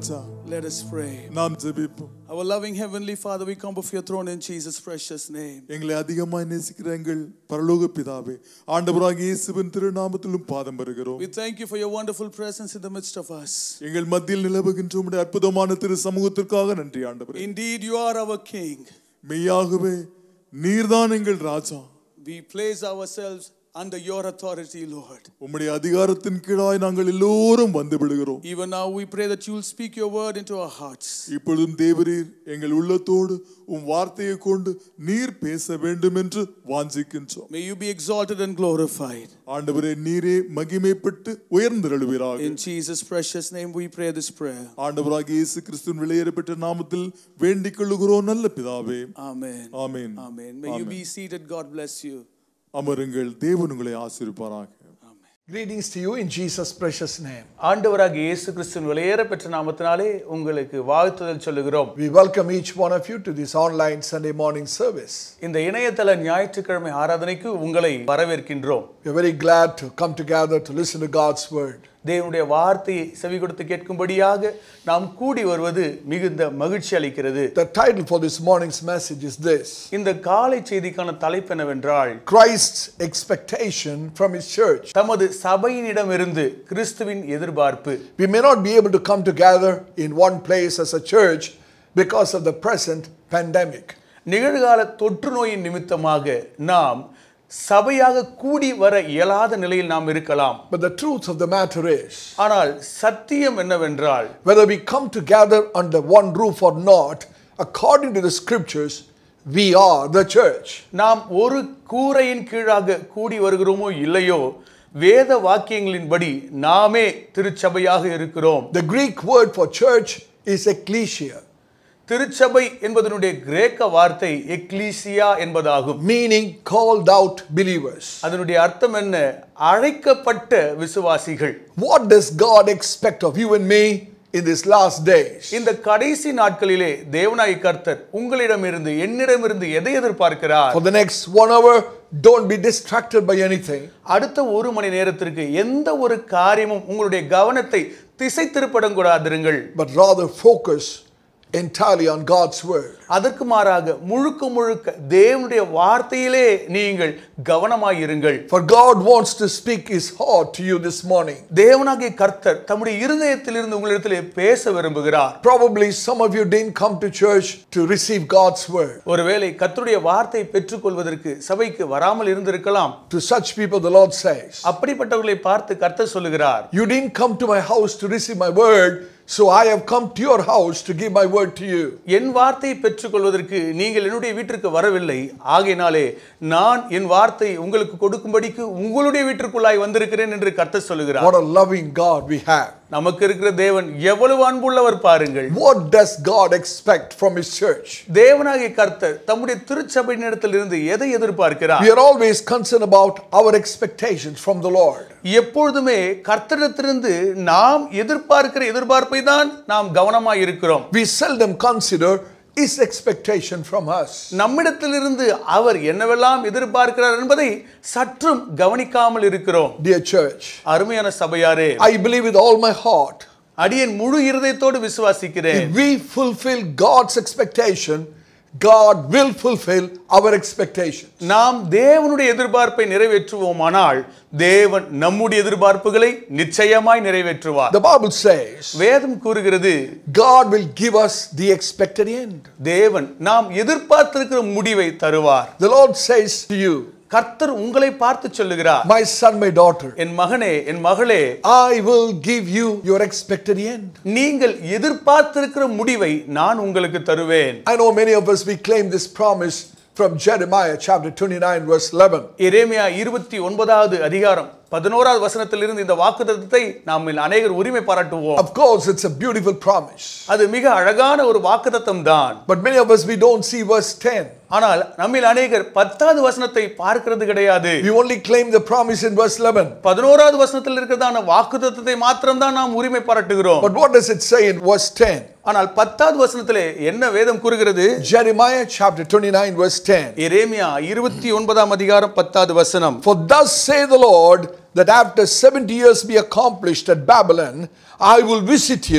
Let us pray. நாம் ஜெபிப்போம் Our loving Heavenly Father, we come before your throne in Jesus' precious name. எங்களை அதிகமாய் நேசிக்கிற எங்கள் பரலோக பிதாவே ஆண்டவராகிய இயேசுவின் திருநாமத்திலும் பாதம் வருகிறோம் We thank you for your wonderful presence in the midst of us. எங்கள் மத்தியில் நிலவுகின்ற உம்முடைய அற்புதமான திரு சமூகத்திற்காக நன்றி ஆண்டவரே Indeed, you are our King. மெய்யாகவே நீர்தான் எங்கள் ராஜா We place ourselves under your authority, Lord. உம்முடைய அதிகாரத்தின் கீழாய் நாங்கள் எல்லோரும் வந்து விடுகிறோம் Even now, we pray that you will speak your word into our hearts. இப்பொழுதும் தேவரீர் எங்கள் உள்ளத்தோடு உம் வார்த்தையை கொண்டு நீர் பேச வேண்டும் என்று வாஞ்சிக்கின்றோம் May you be exalted and glorified. ஆண்டவரே நீரே மகிமைப்பட்டு உயர்ந்திருளுவீராக In Jesus' precious name, we pray this prayer. ஆண்டவராகிய இயேசு கிறிஸ்துவின் வெளியேறப்பட்ட நாமத்தில் வேண்டிக் கொள்ளுகிறோம் நல்ல பிதாவே Amen. Amen Amen. May you be seated. God bless you. அமருங்கள் தேவன் உங்களை ஆசீர்வதிப்பாராக Greetings to you in Jesus' precious name. ஆண்டவராகிய இயேசு கிறிஸ்துவின் வெளியேற பெற்ற நாமத்தினாலே உங்களுக்கு வாழ்த்துதல் சொல்லுகிறோம் We welcome each one of you to this online Sunday morning service. இந்த இணையதள ஞாயிற்றுக்கிழமை ஆராதனைக்கு உங்களை வரவேற்கின்றோம் We are very glad to come together to listen to God's word. தேவனுடைய வார்த்தையை செவி கொடுத்து கேட்கும்படியாக நாம் கூடி வருவது மிகுந்த மகிழ்ச்சி அளிக்கிறது The title for this morning's message is this இந்த காலை செய்திக்கான தலைப்பு என்னவென்றால் Christ's expectation from his church. தமது சபையினிடமிருந்து கிறிஸ்துவின் எதிர்பார்ப்பு We may not be able to come together in one place as a church because of the present pandemic. நிகழ்கால தொற்று நோயின் நிமித்தமாக நாம் சபையாக கூடி வர இயலாத நிலையில் நாம் இருக்கலாம் But the truth of the matter is, ஆனால் சத்தியம் என்னவென்றால் whether we come together under one roof or not, according to the scriptures, we are the church. நாம் ஒரு கூரையின் கீழாக கூடி வருகிறோமோ இல்லையோ வேத வாக்கியங்களின்படி நாமே திருச்சபையாக இருக்கிறோம் The Greek word for church is ecclesia, திருச்சபை என்பதனுடைய கிரேக்க வார்த்தை எக்லீசியா என்பதாகும் meaning called out believers. அதனுடைய அர்த்தம் என்ன அழைக்கப்பட்ட விசுவாசிகள் What does God expect of you and me in these last days? இந்த கடைசி நாட்களிலே தேவனாய் கர்த்தர் உங்களிடமிருந்து என்னிடமிருந்து எதை எதிர்பார்க்கிறார் For the next one hour, don't be distracted by anything. அடுத்த ஒரு மணி நேரத்திற்கு எந்த ஒரு காரியமும் உங்களுடைய கவனத்தை திசை திருப்படம் கூடாதிருங்கள் but rather focus entirely on God's word. அதற்கு மாறாக முழுக்க முழுக்க தேவனுடைய வார்த்தையிலே நீங்கள் கவனமாயிருங்கள் For God wants to speak His heart to you this morning. தேவனாகிய கர்த்தர் தம்முடைய இருதயத்திலிருந்து உங்களிடத்திலே பேச விரும்புகிறார் Probably some of you didn't come to church to receive God's word. ஒருவேளை கர்த்தருடைய வார்த்தை பெற்றுக்கொள்வதற்கு சபைக்கு வராமல் இருந்திருக்கலாம் To such people, the Lord says, அப்படிப்பட்டவர்களை பார்த்து கர்த்தர் சொல்லுகிறார் You didn't come to my house to receive my word, so I have come to your house to give my word to you. என் வார்த்தையை பெற்றுக்கொள்வதற்கு நீங்கள் என்னுடைய வீட்டிற்கு வரவில்லை ஆகையினாலே நான் என் வார்த்தை உங்களுக்கு கொடுக்கும்படிக்கு உங்களுடைய வீட்டிற்குள்ளாய் வந்திருக்கிறேன் என்று கர்த்தர் சொல்லுகிறார் What a loving God we have. நமக்கு இருக்கிற தேவன் எவ்வளவு அன்புள்ளவர் பாருங்கள் What does God expect from His church? தேவனாகிய கர்த்தர் தம்முடைய திருச்சபையினிடத்திலிருந்து எதை எதிர்பார்க்கிறார் We are always concerned about our expectations from the Lord. எப்பொழுதுமே கர்த்தரிடத்திலிருந்து நாம் எதிர்பார்க்கிற எதிர்பார்ப்பை தான் நாம் கவனமாய் இருக்கிறோம் We seldom consider His expectation from us. நம்மிடத்திலிருந்து அவர் என்னவெல்லாம் எதிர்பார்க்கிறார் என்பதை சற்றும் கவனிக்காமல் இருக்கிறோம் Dear church, அருமையான சபையாரே I believe with all my heart, அடியேன் முழு இருதயத்தோடு விசுவாசிக்கிறேன் if we fulfill God's expectation, God will fulfill our expectation. நாம் தேவனுடைய எதிர்பார்ப்பை நிறைவேற்றுவோமானால் தேவன் நம்முடைய எதிர்பார்ப்புகளை நிச்சயமாய் நிறைவேற்றுவார் The Bible says, வேதம் கூறுகிறது God will give us the expected end. தேவன் நாம் எதிர்பார்த்திருக்கிற முடிவை தருவார் The Lord says to you, கர்த்தர் உங்களை பார்த்து சொல்லுகிறார் My son, my daughter, என் மகனே என் மகளே I will give you your expected end. நீங்கள் எதிர்பார்த்திருக்கிற முடிவை நான் உங்களுக்கு தருவேன் I know many of us, we claim this promise from Jeremiah chapter 29, verse 11. எரேமியா இருபத்தி ஒன்பதாவது அதிகாரம் பதினோராவது வசனத்திலிருந்து இந்த வாக்குத்தத்தத்தை நாம் அநேகர் உரிமை பாராட்டுவோம் Of course, it's a beautiful promise. அது மிக அழகான ஒரு வாக்குத்தத்தம் தான் But many of us, we don't see verse 10. ஆனால் நம்மில் அநேகர் பத்தாவது வசனத்தை பார்க்கிறது கிடையாது We only claim the promise in verse 11. பதினோராவது வசனத்தில் இருக்கிறதான வாக்குத்தத்தத்தை மாத்திரம்தான் நாம் உரிமை பாராட்டுகிறோம் But what does it say in verse 10? ஆனால் பத்தாவது வசனத்திலே என்ன வேதம் கூறுகிறது Jeremiah chapter 29, verse 10. எரேமியா இருபத்தி ஒன்பதாம் அதிகாரம் பத்தாவது வசனம் For thus say the Lord, that after 70 years be accomplished at Babylon, I will visit you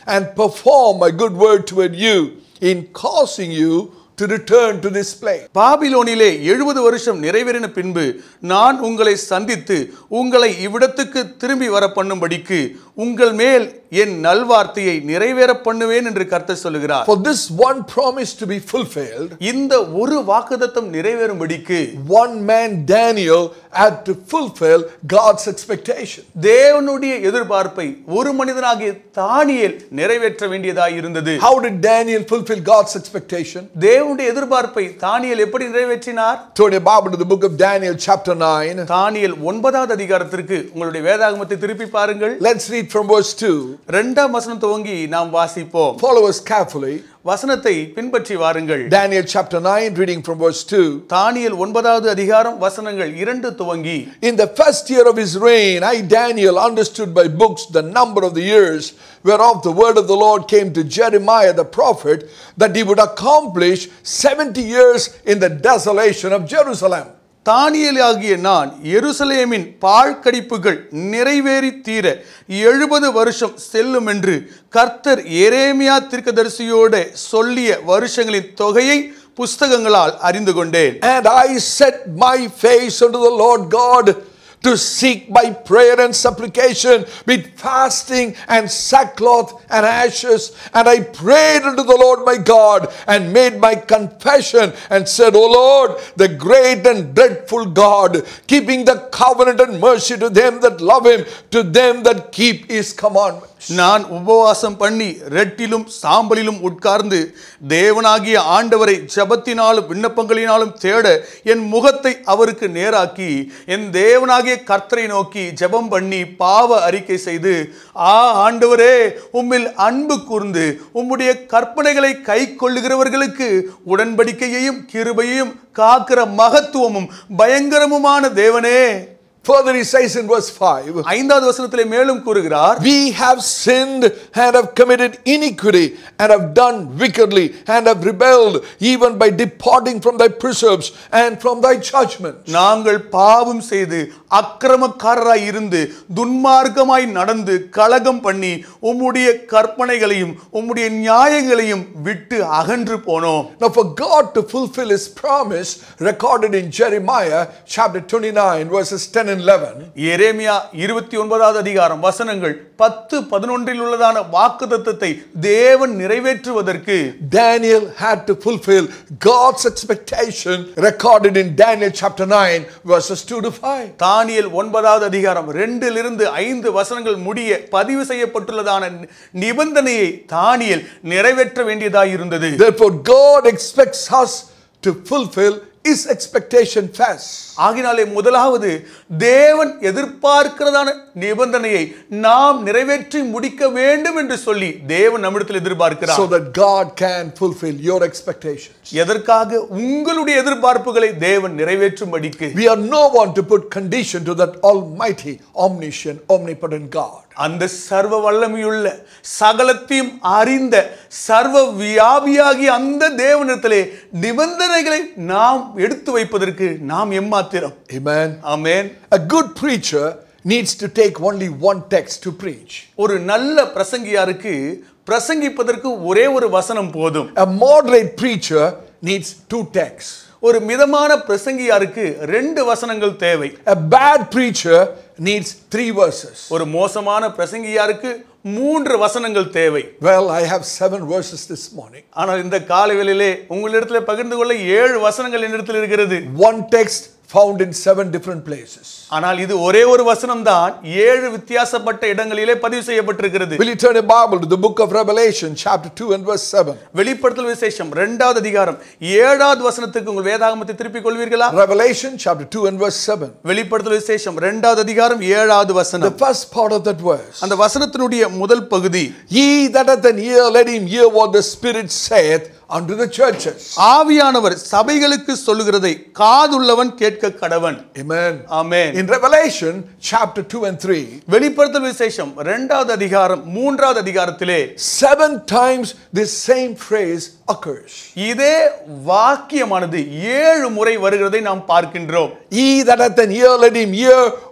and perform my good word toward you in causing you to return to this place. பாபிலோனிலே எழுபது வருஷம் நிறைவேறின பின்பு நான் உங்களை சந்தித்து உங்களை இவ்விடத்துக்கு திரும்பி வர பண்ணும்படிக்கு உங்கள் மேல் என் நல்வார்த்தையை நிறைவேற பண்ணுவேன் என்று கர்த்தர் சொல்லுகிறார் For this one promise to be fulfilled, இந்த ஒரு வாக்குதத்தம் நிறைவேறும்படிக்கு one man, Daniel, had to fulfill God's expectation. தேவனுடைய எதிர்பார்ப்பை ஒரு மனிதனாகிய தானியேல் நிறைவேற்ற வேண்டியதாய் இருந்தது How did Daniel fulfill God's expectation? தேவனுடைய எதிர்பார்ப்பை தானியேல் எப்படி நிறைவேற்றினார் Turn your Bible to the book of Daniel, chapter 9. தானியேல் ஒன்பதாவது அதிகாரத்திற்கு உங்களுடைய வேதாகமத்தை திருப்பி பாருங்கள் Let's read from verse 2. இரண்டாம் வசனம் துவங்கி நாம் வாசிப்போம் Follow us carefully. வசனத்தை பின்பற்றி வாருங்கள் Daniel chapter 9, reading from verse 2. தானியேல் ஒன்பதாவது அதிகாரம் வசனங்கள் இரண்டு துவங்கி In the first year of his reign, I, Daniel, understood by books the number of the years whereof the word of the Lord came to Jeremiah the prophet, that he would accomplish 70 years in the desolation of Jerusalem. தானியேல் ஆகிய நான் எருசலேமின் பாழ்கடிப்புகள் நிறைவேறி தீர எழுபது வருஷம் செல்லும் என்று கர்த்தர் எரேமியா தீர்க்கதரிசியோட சொல்லிய வருஷங்களின் தொகையை புஸ்தகங்களால் அறிந்து கொண்டேன் And I set my face unto the Lord God to seek by prayer and supplication with fasting and sackcloth and ashes. And I prayed unto the Lord my God and made my confession and said, O Lord, the great and dreadful God, keeping the covenant and mercy to them that love him, to them that keep his commandments. நான் உபவாசம் பண்ணி ரெட்டிலும் சாம்பலிலும் உட்கார்ந்து தேவனாகிய ஆண்டவரை ஜபத்தினாலும் விண்ணப்பங்களினாலும் தேட என் முகத்தை அவருக்கு நேராக்கி என் தேவனாகிய கர்த்தரை நோக்கி ஜெபம் பண்ணி பாவ அறிக்கை செய்து ஆ ஆண்டவரே உம்மில் அன்பு கூர்ந்து உம்முடைய கற்பனைகளை கை கொள்ளுகிறவர்களுக்கு உடன்படிக்கையையும் கிருபையையும் காக்கிற மகத்துவமும் பயங்கரமுமான தேவனே Further, he says in verse 5 ஐந்தாவது வசனத்திலே மேலும் கூறுகிறார் We have sinned and have committed iniquity and have done wickedly and have rebelled even by departing from thy precepts and from thy judgments. நாங்கள் பாவம் செய்து அக்கிரமக்காரராய் இருந்து துன்மார்க்கமாய் நடந்து கலகம் பண்ணி உம்முடைய கற்பனைகளையும் உம்முடைய நியாயங்களையும் விட்டு அகன்று போனோம் Now, for God to fulfill his promise recorded in Jeremiah chapter 29, verses 10 and 11, எரேமியா இருபத்தி ஒன்பதாவது அதிகாரம் வசனங்கள் பத்து பதினொன்றில் உள்ளதான வாக்குத்தத்தத்தை தேவன் நிறைவேற்றுவதற்கு Daniel had to fulfill God's expectation recorded in Daniel chapter 9, verses 2 to 5. தானியேல் ஒன்பதாவது அதிகாரம் ரெண்டிலிருந்து ஐந்து வசனங்கள் முடிய பதிவு செய்யப்பட்டுள்ளதான நிபந்தனையை தானியேல் நிறைவேற்ற வேண்டியதாய் இருந்தது Therefore, God expects us to fulfill his expectation first. ஆகினாலே முதலாவது தேவன் எதிர்பார்க்கிறதான நிபந்தனையை நாம் நிறைவேற்றி முடிக்க வேண்டும் என்று சொல்லி தேவன் நம்மிடத்தில் so எதிர்பார்க்கிறார் that God can fulfill your expectations. எதற்காக உங்களுடைய எதிர்பார்ப்புகளை தேவன் நிறைவேற்றும்படிக்கு We are no one to put condition to that almighty, omniscient, omnipotent God. அந்த சர்வ வல்லமையுள்ள சகலத்தையும் அறிந்த சர்வ வியாபியாகிய அந்த தேவனிடத்திலே நிபந்தனைகளை நாம் எடுத்து வைப்பதற்கு நாம் எம்மாத்திரம் Amen. Amen A good preacher needs to take only one text to preach. ஒரு நல்ல பிரசங்கியாருக்கு பிரசங்கிப்பதற்கு ஒரே ஒரு வசனம் போதும் A moderate preacher needs two texts. ஒரு மிதமான பிரசங்கியாருக்கு ரெண்டு வசனங்கள் தேவை A bad preacher needs three verses. ஒரு மோசமான பிரசங்கியாருக்கு மூன்று வசனங்கள் தேவை Well, I have seven verses this morning. ஆனால் இந்த காலவேளையிலே உங்களிடத்தில் பகிர்ந்து கொள்ள ஏழு வசனங்கள் என்னிடத்தில் இருக்கிறது One text found in seven different places. ஆனால் இது ஒரே ஒரு வசனம் தான் ஏழு வித்தியாசப்பட்ட இடங்களிலே பதிவு செய்யப்பட்டிருக்கிறது Will you turn your Bible to the book of Revelation, chapter 2 and verse 7? வெளிப்படுத்தல் விசேஷம் இரண்டாவது அதிகாரம் ஏழாவது வசனத்துக்கு உங்கள் வேதாகமத்தை திருப்பிக் கொள்வீர்களா Revelation, chapter 2 and verse 7. வெளிப்படுத்தல் விசேஷம் இரண்டாவது அதிகாரம் ஏழாவது The வசனம் first part of that verse. அந்த வசனத்தினுடைய முதல் பகுதி Ye that hath an ear, let him hear what the Spirit saith unto the churches. ஆவியானவர் சபைகளுக்கு சொல்லுகிறதை காதுள்ளவன் கேட்க கடவன் Amen. Amen In Revelation, chapter 2 and 3, வெளிப்படுத்தல் விசேஷம் இரண்டாவது அதிகாரம் மூன்றாவது அதிகாரத்திலே seven times this same phrase occurs. இதே வாக்கியமானது ஏழு முறை வருகிறதை நாம் பார்க்கின்றோம் He that hath an ear, let him hear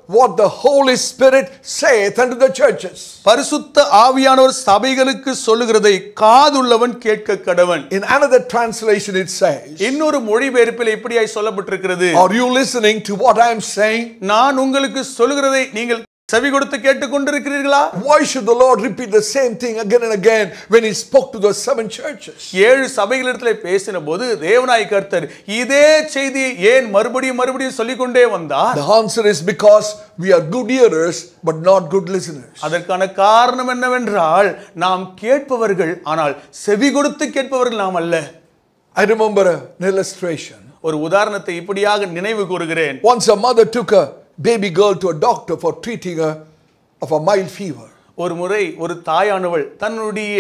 what the Holy Spirit saith unto the churches. பரிசுத்த ஆவியானவர் சபைகளுக்கு சொல்லுகிறதை காதுள்ளவன் கேட்க கடவன் In another translation, it says, இன்னொரு மொழிபெயர்ப்பில் இப்படியாய் சொல்லப்பட்டிருக்கிறது Are you listening to what I am saying? நான் உங்களுக்கு சொல்லுகிறதை நீங்கள் செவி கொடுத்து கேட்டுக்கொண்டிருக்கிறீர்களா Why should the Lord repeat the same thing again and again when He spoke to the seven churches? ஏழு சபைகளிடத்தில் பேசின போது தேவனாய் கர்த்தர் இதே செய்தியை ஏன் மறுபடியும் மறுபடியும் சொல்லிக்கொண்டே வந்தார் The answer is because we are good hearers but not good listeners. அதற்கான காரணம் என்னவென்றால் நாம் கேட்பவர்கள் ஆனால் செவி கொடுத்து கேட்பவர்கள் நாம் அல்ல I remember an illustration. ஒரு உதாரணத்தை இப்படியாக நினைவு கூறுகிறேன் Once a mother took a baby girl to a doctor for treating her of a mild fever. ஒரு முறை ஒரு தாயானவள் தன்னுடைய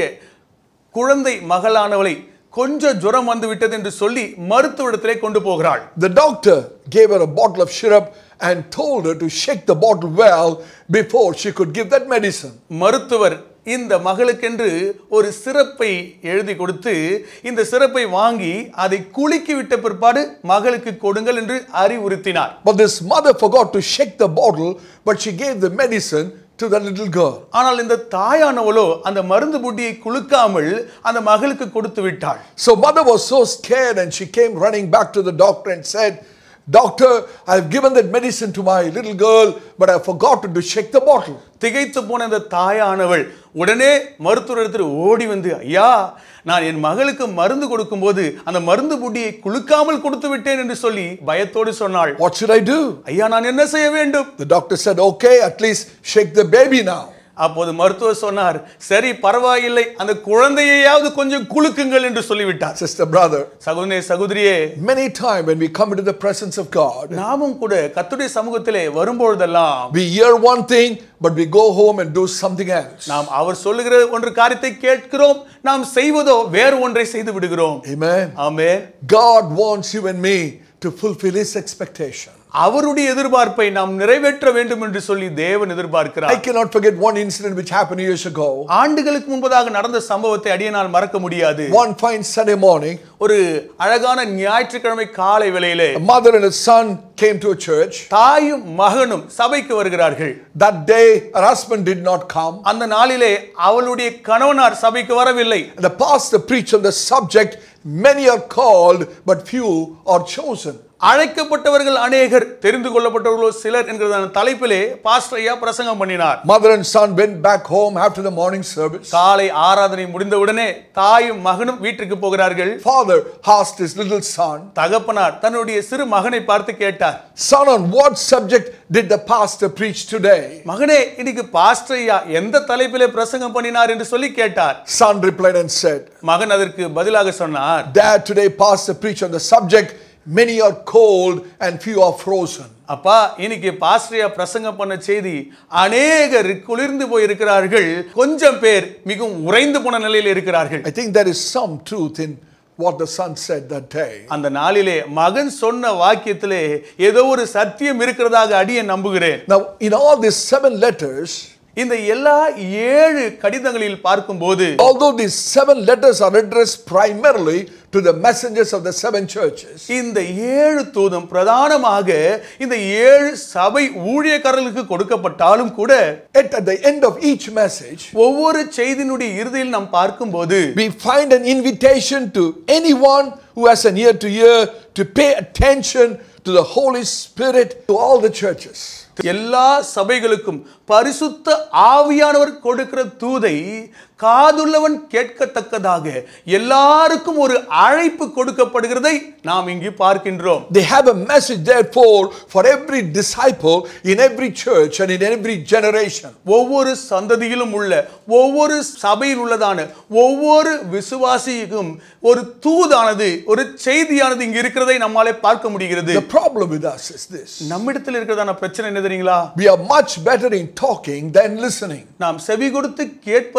குழந்தை மகளானவளை கொஞ்சம் ஜுரம் வந்து விட்டது என்று சொல்லி மருத்துவரிடத்திலே கொண்டு போகிறாள் The doctor gave her a bottle of syrup and told her to shake the bottle well before she could give that medicine. மருத்துவர் இந்த மகளுக்கென்று ஒரு சிறப்பை எழுதி கொடுத்து இந்த சிறப்பை வாங்கி அதை குலுக்கி விட்ட பிற்பாடு மகளுக்கு கொடுங்கள் என்று அறிவுறுத்தினார் But this mother forgot to shake the bottle, but she gave the medicine to the little girl. ஆனால் இந்த தாயானவளோ அந்த மருந்து புட்டியை குலுக்காமல் அந்த மகளுக்கு கொடுத்து விட்டாள் So mother was so scared and she came running back to the doctor and said, Doctor, I've given that medicine to my little girl, but I forgotten to shake the bottle. திகைத்து போன இந்த தாயானவள் உடனே மருத்துவர் இடத்துல ஓடி வந்து ஐயா நான் என் மகளுக்கு மருந்து கொடுக்கும்போது அந்த மருந்து புட்டியை குலுக்காமல் கொடுத்து விட்டேன் என்று சொல்லி பயத்தோடு சொன்னாள் What should I do? ஐயா நான் என்ன செய்ய வேண்டும் The doctor said, Okay, at least shake the baby now. அப்போது மருத்துவர் சொன்னார் சரி பரவாயில்லை அந்த குழந்தையையாவது கொஞ்சம் குலுக்குங்கள் என்று சொல்லிவிட்டார் Sister, brother, சகோதரே சகோதரியே many times when we come into the presence of God, நாமும் கூட கத்துடைய சமூகத்திலே வரும்பொழுதெல்லாம் we hear one thing, but we go home and do something else. நாம் அவர் சொல்லுகிற ஒன்று காரியத்தை கேட்கிறோம் நாம் செய்வதோ வேறு ஒன்றை செய்து விடுகிறோம் Amen. Amen God wants you and me to fulfill His expectation. அவருடைய எதிர்பார்ப்பை நாம் நிறைவேற்ற வேண்டும் என்று சொல்லி தேவன் I எதிர்பார்க்கிறார் cannot forget one incident which happened years ago. ஆண்டுகளுக்கு முன்பதாக நடந்த சம்பவத்தை அடியனால் மறக்க முடியாது One fine Sunday morning, ஒரு அழகான ஞாயிற்றுக்கிழமை காலை வேளையிலே a mother and a son came to a church. தாயும் மகனும் சபைக்கு வருகிறார்கள் That day, her husband did not come. அந்த நாளிலே அவளுடைய கணவனார் சபைக்கு வரவில்லை And the pastor preached on the subject many are called, but few are chosen. அழைக்கப்பட்டவர்கள் அநேகர் தெரிந்து கொள்ளப்பட்டவர்களோ சிலர் என்கிறதான தலைப்பிலே பாஸ்டர் ஐயா பிரசங்கம் பண்ணினார் Mother and son went back home after the morning service. காலை ஆராதனை முடிந்தவுடனே தாயும் மகனும் வீட்டுக்கு போகிறார்கள் Father asked his little son, தகப்பனார் தன்னுடைய சிறு மகனை பார்த்து கேட்டார் Son, on what subject did the pastor preach today? மகனே இன்னைக்கு பாஸ்டர் ஐயா எந்த தலைப்பிலே பிரசங்கம் பண்ணினார் என்று சொல்லி கேட்டார் Son replied and said, மகன் அதற்கு பதிலாக சொன்னார் Dad, today pastor preached on the subject many are cold and few are frozen. அப்பா இன்னைக்கு பாஸ்டரியா பிரசங்கம் பண்ண செய்தி அநேகர் குளிர்ந்து போய் இருக்கிறார்கள் கொஞ்சம் பேர் மிகவும் உறைந்து போன நிலையில் இருக்கிறார்கள் I think there is some truth in what the son said that day. அந்த நாளிலே மகன் சொன்ன வாக்கியத்திலே ஏதோ ஒரு சத்தியம் இருக்கிறதாக அடிய நம்புகிறேன் Now, in all these seven letters, இந்த எல்லா ஏழு கடிதங்களில் பார்க்கும்போது although these seven letters are addressed primarily to the messengers of the seven churches, இந்த ஏழு தூதம் பிரதானமாக இந்த ஏழு சபை ஊழியக்காரர்களுக்கு கொடுக்கப்பட்டாலும் கூட yet at the end of each message, ஒவ்வொரு செய்தியினுடைய இறுதியில் நாம் பார்க்கும்போது we find an invitation to anyone who has an ear to hear to pay attention to the Holy Spirit to all the churches. எல்லா சபைகளுக்கும் பரிசுத்த ஆவியானவர் கொடுக்கிற தூதை காதுள்ளவன் கேட்கத்தக்கதாக எல்லாருக்கும் ஒரு அழைப்பு கொடுக்கப்படுகிறதை நாம் இங்கு பார்க்கின்றோம் They have a message, therefore, for every disciple in every church and in every generation. ஒவ்வொரு சந்ததியிலும் உள்ள ஒவ்வொரு சபையில் உள்ளதான ஒவ்வொரு விசுவாசிக்கும் ஒரு தூதானது ஒரு செய்தியானது இங்கு இருக்கிறதை நம்மாலே பார்க்க முடிகிறது The problem with us is this நம்மிடத்தில் இருக்கிறதான பிரச்சனை என்ன தெரியுங்களா we are much better in talking than listening. நாம் செவி கொடுத்து கேட்பதை விட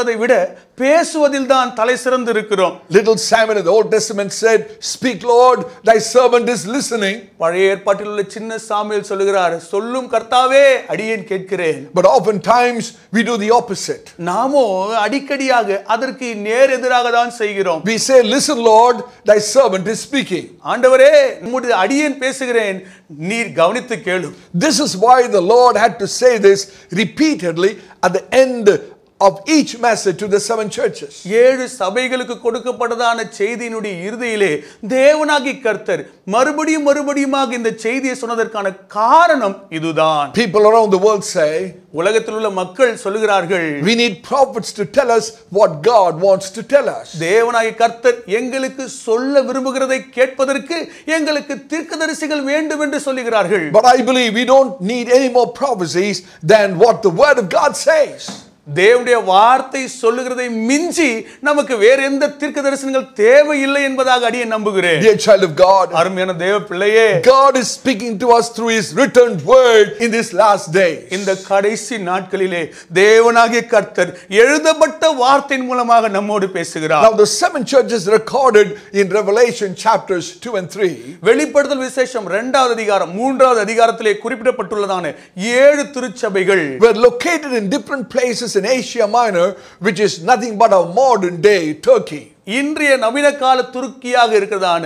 பேசுவதில் தான் தலை சிறந்து இருக்கிறோம் Little Samuel in the Old Testament said, Speak, Lord, thy servant is listening. பழைய ஏற்பாட்டில் உள்ள சின்ன சாமியல் சொல்லுகிறார் சொல்லும் கர்த்தாவே அடியேன் கேட்கிறேன் But oftentimes we do the opposite. நாமோ அடிக்கடியாக அதற்கு நேர் எதிராக தான் செய்கிறோம் We say, Listen, Lord, thy servant is speaking. ஆண்டவரே உம்முடைய அடியேன் பேசுகிறேன் நீர் கவனித்து கேளும் This is why the Lord had to say this repeatedly at the end of each message to the seven churches. ஏழு சபைகளுக்கு கொடுக்கப்பட்டதான செய்தியினுடைய இறுதியிலே தேவனாகி கர்த்தர் மறுபடியும் மறுபடியுமாக இந்த செய்தியை சொன்னதற்கான காரணம் இதுதான் People around the world say, உலகத்தில் உள்ள மக்கள் சொல்லுகிறார்கள் We need prophets to tell us what God wants to tell us. தேவனாகி கர்த்தர் எங்களுக்கு சொல்ல விரும்புகிறதை கேட்பதற்கு எங்களுக்கு தீர்க்கதரிசிகள் வேண்டும் என்று சொல்லுகிறார்கள் But I believe we don't need any more prophecies than what the Word of God says. தேவனுடைய வார்த்தை சொல்லுகிறதை மிஞ்சி நமக்கு வேற எந்த தீர்க்க தரிசனங்கள் தேவையில்லை என்பதாக அடியே நம்புகிறேன் Dear child of God, அருமையான தேவ பிள்ளையே God is speaking to us through His written word in this last day. இந்த கடைசி நாட்களிலே தேவனாகிய கர்த்தர் எழுதப்பட்ட வார்த்தையின் மூலமாக நம்மோடு பேசுகிறார் Now, the seven churches recorded in Revelation chapters 2 and 3 வெளிப்படுத்தல் விசேஷம் இரண்டாவது அதிகாரம் மூன்றாவது அதிகாரத்திலே குறிப்பிடப்பட்டுள்ளதான ஏழு திருச்சபைகள் were located in different places in Asia Minor, which is nothing but a modern day Turkey. இன்றைய நவீன கால துருக்கியாக இருக்கிறதான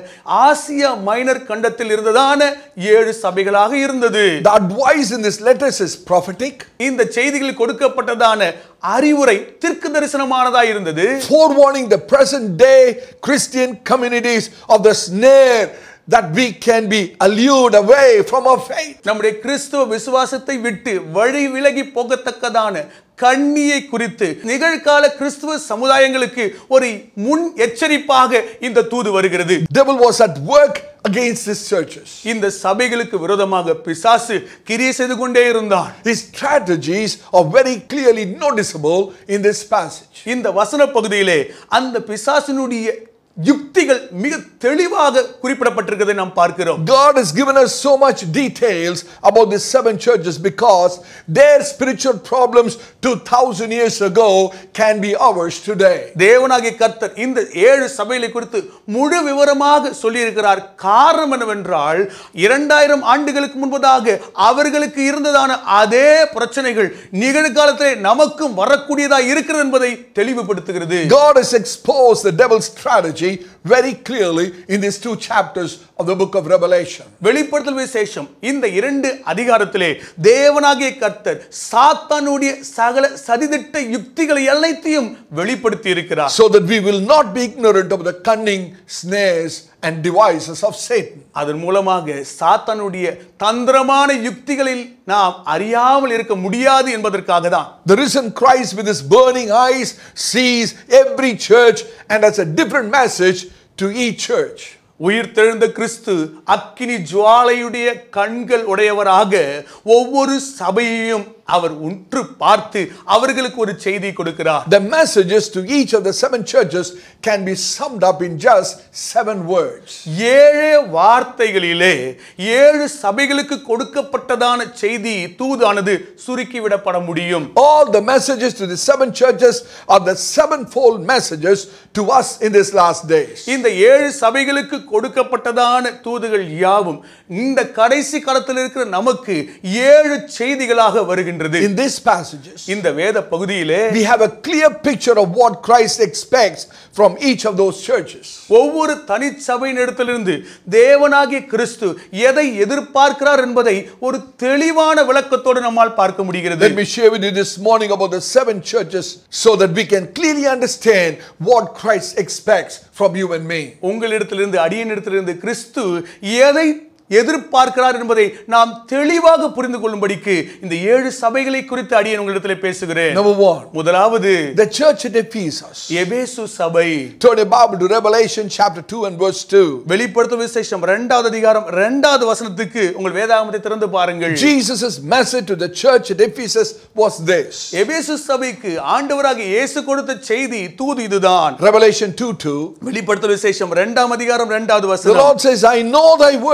ஆசியா மைனர் கண்டத்தில் இருந்ததான ஏழு சபைகளாக இருந்தது The advice in this letters is prophetic, இந்த செய்திகளில் கொடுக்கப்பட்டதான அறிவுரை திருக்கு தரிசனமானதாக இருந்தது forewarning the present day Christian communities of the snare that we can be allured away from our faith. நம்முடைய கிறிஸ்துவ விசுவாசத்தை விட்டு வழி விலகி போகத்தக்கதான கண்ணியை குறித்து நிகழ்கால கிறிஸ்துவ சமுதாயங்களுக்கு ஒரு முன் எச்சரிப்பாக இந்த தூது வருகிறது Devil was at work against these churches. இந்த சபைகளுக்கு விரோதமாக பிசாசு கிரியை செய்து கொண்டே இருந்தான் His strategies are very clearly noticeable in this passage. இந்த வசன பகுதியிலே அந்த பிசாசினுடைய யுக்திகள் மிக தெளிவாக குறிப்பிடப்பட்டிருக்கிறதை நாம் பார்க்கிறோம் God has given us so much details about these seven churches because their spiritual problems 2000 years ago can be ours today. தேவனாகிய கர்த்தர் இந்த ஏழு சபைகளை குறித்து முழு விவரமாக சொல்லியிருக்கிறார் காரணம் என்னவென்றால் இரண்டாயிரம் ஆண்டுகளுக்கு முன்பதாக அவர்களுக்கு இருந்ததான அதே பிரச்சனைகள் நிகழ்காலத்திலே நமக்கும் வரக்கூடியதா இருக்கிறது என்பதை தெளிவுபடுத்துகிறது God has exposed the devil's strategy very clearly in these two chapters of the book of Revelation. வெளிப்படுத்தல் விசேஷம் இந்த இரண்டு அதிகாரத்திலே தேவனாகிய கர்த்தர் சாத்தானுடைய சகல சதிதிட்ட யுக்திகளை அனைத்தையும் வெளிப்படுத்தி இருக்கிறார் So that we will not be ignorant of the cunning snares and devices of Satan. அதன் மூலமாக சாத்தானுடைய தந்திரமான யுக்திகளில் நாம் அறியாமல் இருக்க முடியாது என்பதற்காக தான் The risen Christ with his burning eyes sees every church and has a different message to each church. உயிர்த்தெழுந்த கிறிஸ்து அக்கினி ஜுவாலையுடைய கண்கள் உடையவராக ஒவ்வொரு சபையையும் அவர் உற்று பார்த்து அவர்களுக்கு ஒரு செய்தி கொடுக்கிறார் The messages to each of the seven churches can be summed up in just seven words. ஏழே வார்த்தைகளிலே ஏழு சபைகளுக்கு கொடுக்கப்பட்டதான செய்தி தூதானது சுருக்கிவிடப்பட முடியும் All the messages to the seven churches are the sevenfold messages to us in these last days. இந்த ஏழு சபைகளுக்கு கொடுக்கப்பட்டதான தூதுகள் யாவும் இந்த கடைசி காலத்தில் இருக்கிற நமக்கு ஏழு செய்திகளாக வருகின்றது In these passages, இந்த வேத பகுதியிலே we have a clear picture of what Christ expects from each of those churches. ஒவ்வொரு தனிச்சபையினிடத்திலிருந்து தேவனாகிய கிறிஸ்து எதை எதிர்பார்க்கிறார் என்பதை ஒரு தெளிவான விளக்கத்தோடு நம்மால் பார்க்க முடிகிறது Let me share with you this morning about the seven churches so that we can clearly understand what Christ expects from you and me. உங்களிடத்திலிருந்து அடியனிடத்திலிருந்து கிறிஸ்து எதை எதிர்பார்க்கிறார் என்பதை நாம் தெளிவாக புரிந்து கொள்ளும்படிக்கு இந்த ஏழு சபைகளை குறித்து அடியன் உங்களிடத்தில் பேசுகிறேன் Number one, முதலாவது the church at Ephesus. எபேசு சபை Turn your Bible to Revelation chapter 2 and verse 2. வெளிப்படுத்தும் விசேஷம் இரண்டாவது அதிகாரம் இரண்டாவது வசனத்துக்கு உங்கள் வேதாகமத்தை திறந்து பாருங்கள் Jesus' message to the church at Ephesus was this. எபேசு சபைக்கு ஆண்டவராக இயேசு கொடுத்த செய்தி தூது இதுதான் Revelation 2 2. வெளிப்படுத்தும் விசேஷம் இரண்டாம் அதிகாரம் இரண்டாவது The வசனம் Lord says, I know thy works and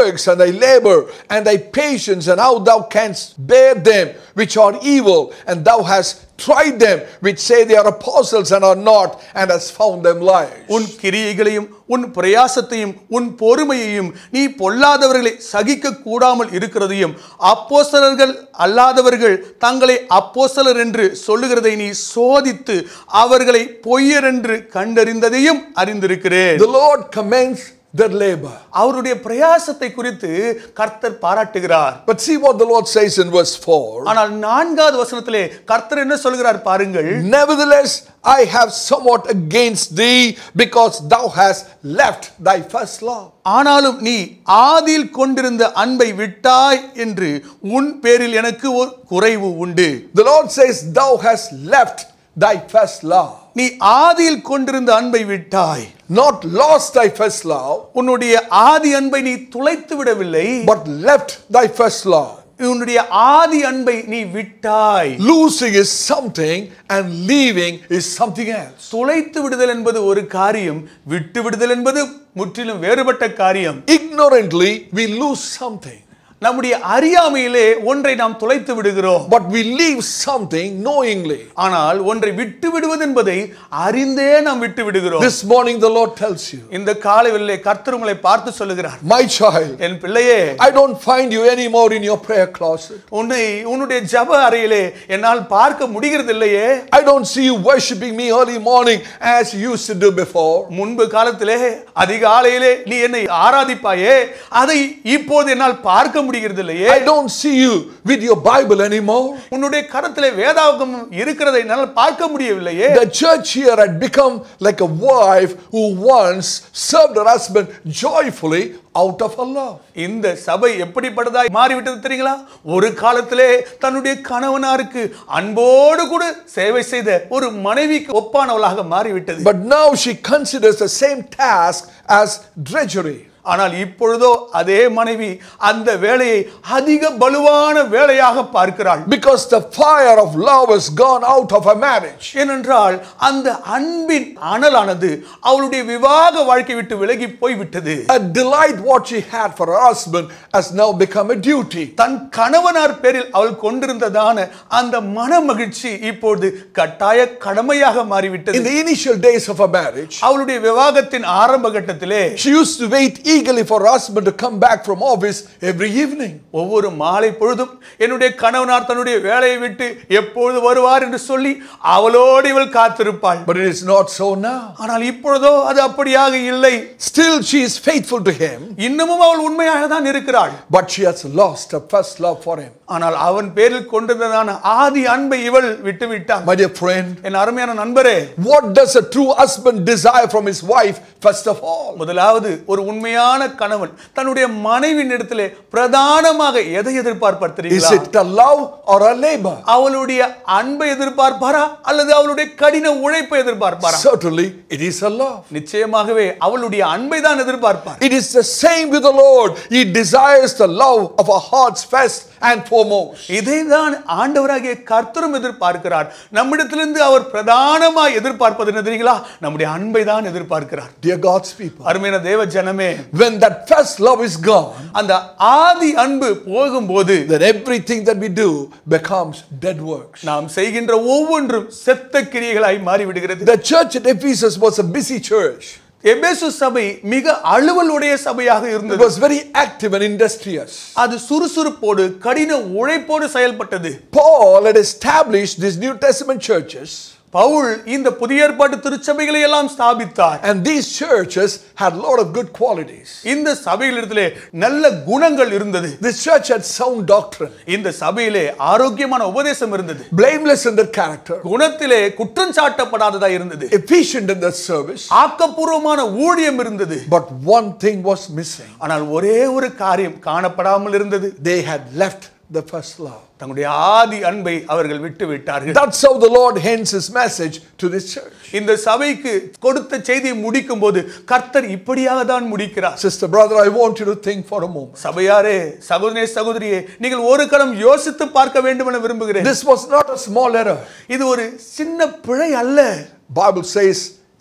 thy labor and thy patience, and how thou canst bear them which are evil, and thou hast tried them which say they are apostles and are not, and hast found them liars. உன் கிரியைகளையும் உன் பிரயாசத்தையும் உன் பொறுமையையும் நீ பொல்லாதவர்களை சகிக்க கூடாமல் இருக்கிறதையும் அப்போஸ்தலர்கள் அல்லாதவர்கள் தங்களை அப்போஸ்தலர் என்று சொல்லுகிறதை நீ சோதித்து அவர்களை பொய்யர் என்று கண்டறிந்ததையும் அறிந்திருக்கிறேன் The Lord commends their labor. அவருடைய பிரயாசத்தை குறித்து கர்த்தர் பாராட்டுகிறார் But see what the Lord says in verse 4. ஆனால் நான்காவது வசனத்திலே கர்த்தர் என்ன சொல்கிறார் பாருங்கள் Nevertheless, I have somewhat against thee because thou hast left thy first love. ஆனாலும் நீ ஆதியில் கொண்டிருந்த அன்பை விட்டாய் என்று உன் பேரில் எனக்கு ஒரு குறைவு உண்டு The Lord says, Thou hast left thy first love. நீ ஆதியில் கொண்டிருந்த அன்பை விட்டாய் Not lost thy first love, உன்னுடைய ஆதி அன்பை நீ துளைத்து விடவில்லை but left thy first love. உன்னுடைய ஆதி அன்பை நீ விட்டாய் Losing is something and leaving is something else. துளைத்து விடுதல் என்பது ஒரு காரியம் விட்டு விடுதல் என்பது முற்றிலும் வேறுபட்ட காரியம் Ignorantly, we lose something, நம்முடைய அறியாமையிலே ஒன்றை நாம் துளைத்து விடுகிறோம் but we leave something knowingly. ஆனால் ஒன்றை விட்டு விடுவது என்பதை அறிந்தே நாம் விட்டு விடுகிறோம் This morning, the Lord tells you, இந்த காலையிலே கர்த்தர் உங்களை பார்த்து சொல்லுகிறார் My child, என் பிள்ளையே I don't find you anymore in your prayer closet. உன்னை உன்னுடைய ஜப அறையிலே என்னால் பார்க்க முடிகிறது இல்லையே I don't see you worshiping me early morning as you used to do before. முன்பு காலத்திலே அதிகாலையிலே நீ என்னை ஆராதிப்பாயே அதை இப்போது என்னால் பார்க்க முடிகிறது இல்லையே I don't see you with your Bible anymore. உன்னுடைய கரத்திலே வேதாகம் இருக்கிறதை என்னால் பார்க்க முடியவில்லையே The church here had become like a wife who once served her husband joyfully out of her love. இந்த சபை எப்படிப்பட்டதாய் மாறிவிட்டது தெரியுங்களா ஒரு காலத்திலே தன்னுடைய கணவனாருக்கு அன்போடு கூட சேவை செய்த ஒரு மனைவிக்கு ஒப்பானவளாக மாறிவிட்டது But now she considers the same task as drudgery. ஆனால் இப்பொழுதோ அதே மனைவி அந்த வேலையை அதிக பலுவான வேலையாக பார்க்கிறாள் Because the fire of love has gone out of her marriage. ஏனென்றால் அந்த அன்பின் அனலானது அவளுடைய விவாக வாழ்க்கை விட்டு விலகி போய்விட்டது A delight what she had for her husband has now become a duty. தன் கணவனார் பேரில் அவள் கொண்டிருந்ததான அந்த மன மகிழ்ச்சி இப்பொழுது கட்டாய கடமையாக In மாறிவிட்டது the initial days of her marriage, அவளுடைய விவாகத்தின் ஆரம்ப கட்டத்திலே she used to wait eagerly for her husband to come back from office every evening. ஒவ்வொரு மாலை பொழுதும் என்னுடைய கணவனார் தன்னுடைய வேலையை விட்டு எப்பொழுது வருவார் என்று சொல்லி அவளோடு இவள் காத்திருப்பாள் But it is not so now. ஆனால் இப்பொழுதோ அது அப்படியாக இல்லை Still, she is faithful to him, இன்னமும் அவள் உண்மையாக தான் இருக்கிறாள் but she has lost her first love for him. ஆனால் அவன் பேரில் கொண்டிருந்ததான ஆதி அன்பை இவள் விட்டு விட்டான் My dear friend, என் அருமையான நண்பரே what does a true husband desire from his wife, first of all? முதலாவது ஒரு உண்மையான கணவன் தன்னுடைய மனைவியின் இடத்திலே பிரதானமாக எதை எதிர்பார்ப்பார் Is தெரியுங்களா it a love or a labor? அவளுடைய அன்பை எதிர்பார்ப்பாரா அல்லது அவளுடைய கடின உழைப்பை எதிர்பார்ப்பாரா Certainly, it is a love. நிச்சயமாகவே அவளுடைய அன்பை தான் எதிர்பார்ப்பார் It is the same with the Lord. He desires the love of our hearts first and foremost. இதை தான் ஆண்டவராகிய கர்த்தரும் எதிர்பார்க்கிறார் நம்மிடத்திலிருந்து அவர் பிரதானமாய் எதிர்பார்ப்பது என்ன தெரியுங்களா நம்முடைய அன்பை தான் எதிர்பார்க்கிறார் Dear God's people, அருமையான தேவ ஜனமே when that first love is gone, அந்த ஆதி அன்பு போகும்போது then everything that we do becomes dead works. நாம் செய்கின்ற ஒவ்வொன்றும் செத்த கிரியைகளாய் மாறிவிடுகிறது The church at Ephesus was a busy church. எபேசு சபை மிக அலுவலுடைய சபையாக It இருந்தது was very active and industrious. அது சுறுசுறுப்போடு கடின உழைப்போடு செயல்பட்டது Paul had established these New Testament churches, Pavul இந்த புதிய ஏற்பாட்டு திருச்சபைகளை எல்லாம் ஸ்தாபித்தார் and these churches had a lot of good qualities. இந்த சபைகளிடத்திலே நல்ல குணங்கள் இருந்தது This church had sound doctrine, இந்த சபையிலே ஆரோக்கியமான உபதேசம் இருந்தது blameless in their character, குணத்திலே குற்றம் சாட்டப்படாததா இருந்தது efficient in their service, ஆக்கப்பூர்வமான ஊழியம் இருந்தது but one thing was missing. ஆனால் ஒரே ஒரு காரியம் காணப்படாமல் இருந்தது They had left the first love. தங்களுடைய ஆதி அன்பை அவர்கள் விட்டு விட்டார்கள் That's how the Lord ends his message to this church. இந்த சபைக்கு கொடுத்த செய்தியை முடிக்கும் போது கர்த்தர் இப்படியாக தான் முடிக்கிறார் Sister, brother, I want you to think for a moment. சபையாரே சகோதரே சகோதரியே நீங்கள் ஒரு கணம் யோசித்து பார்க்க வேண்டும் என விரும்புகிறேன் This was not a small error. இது ஒரு சின்ன பிழை அல்ல Bible says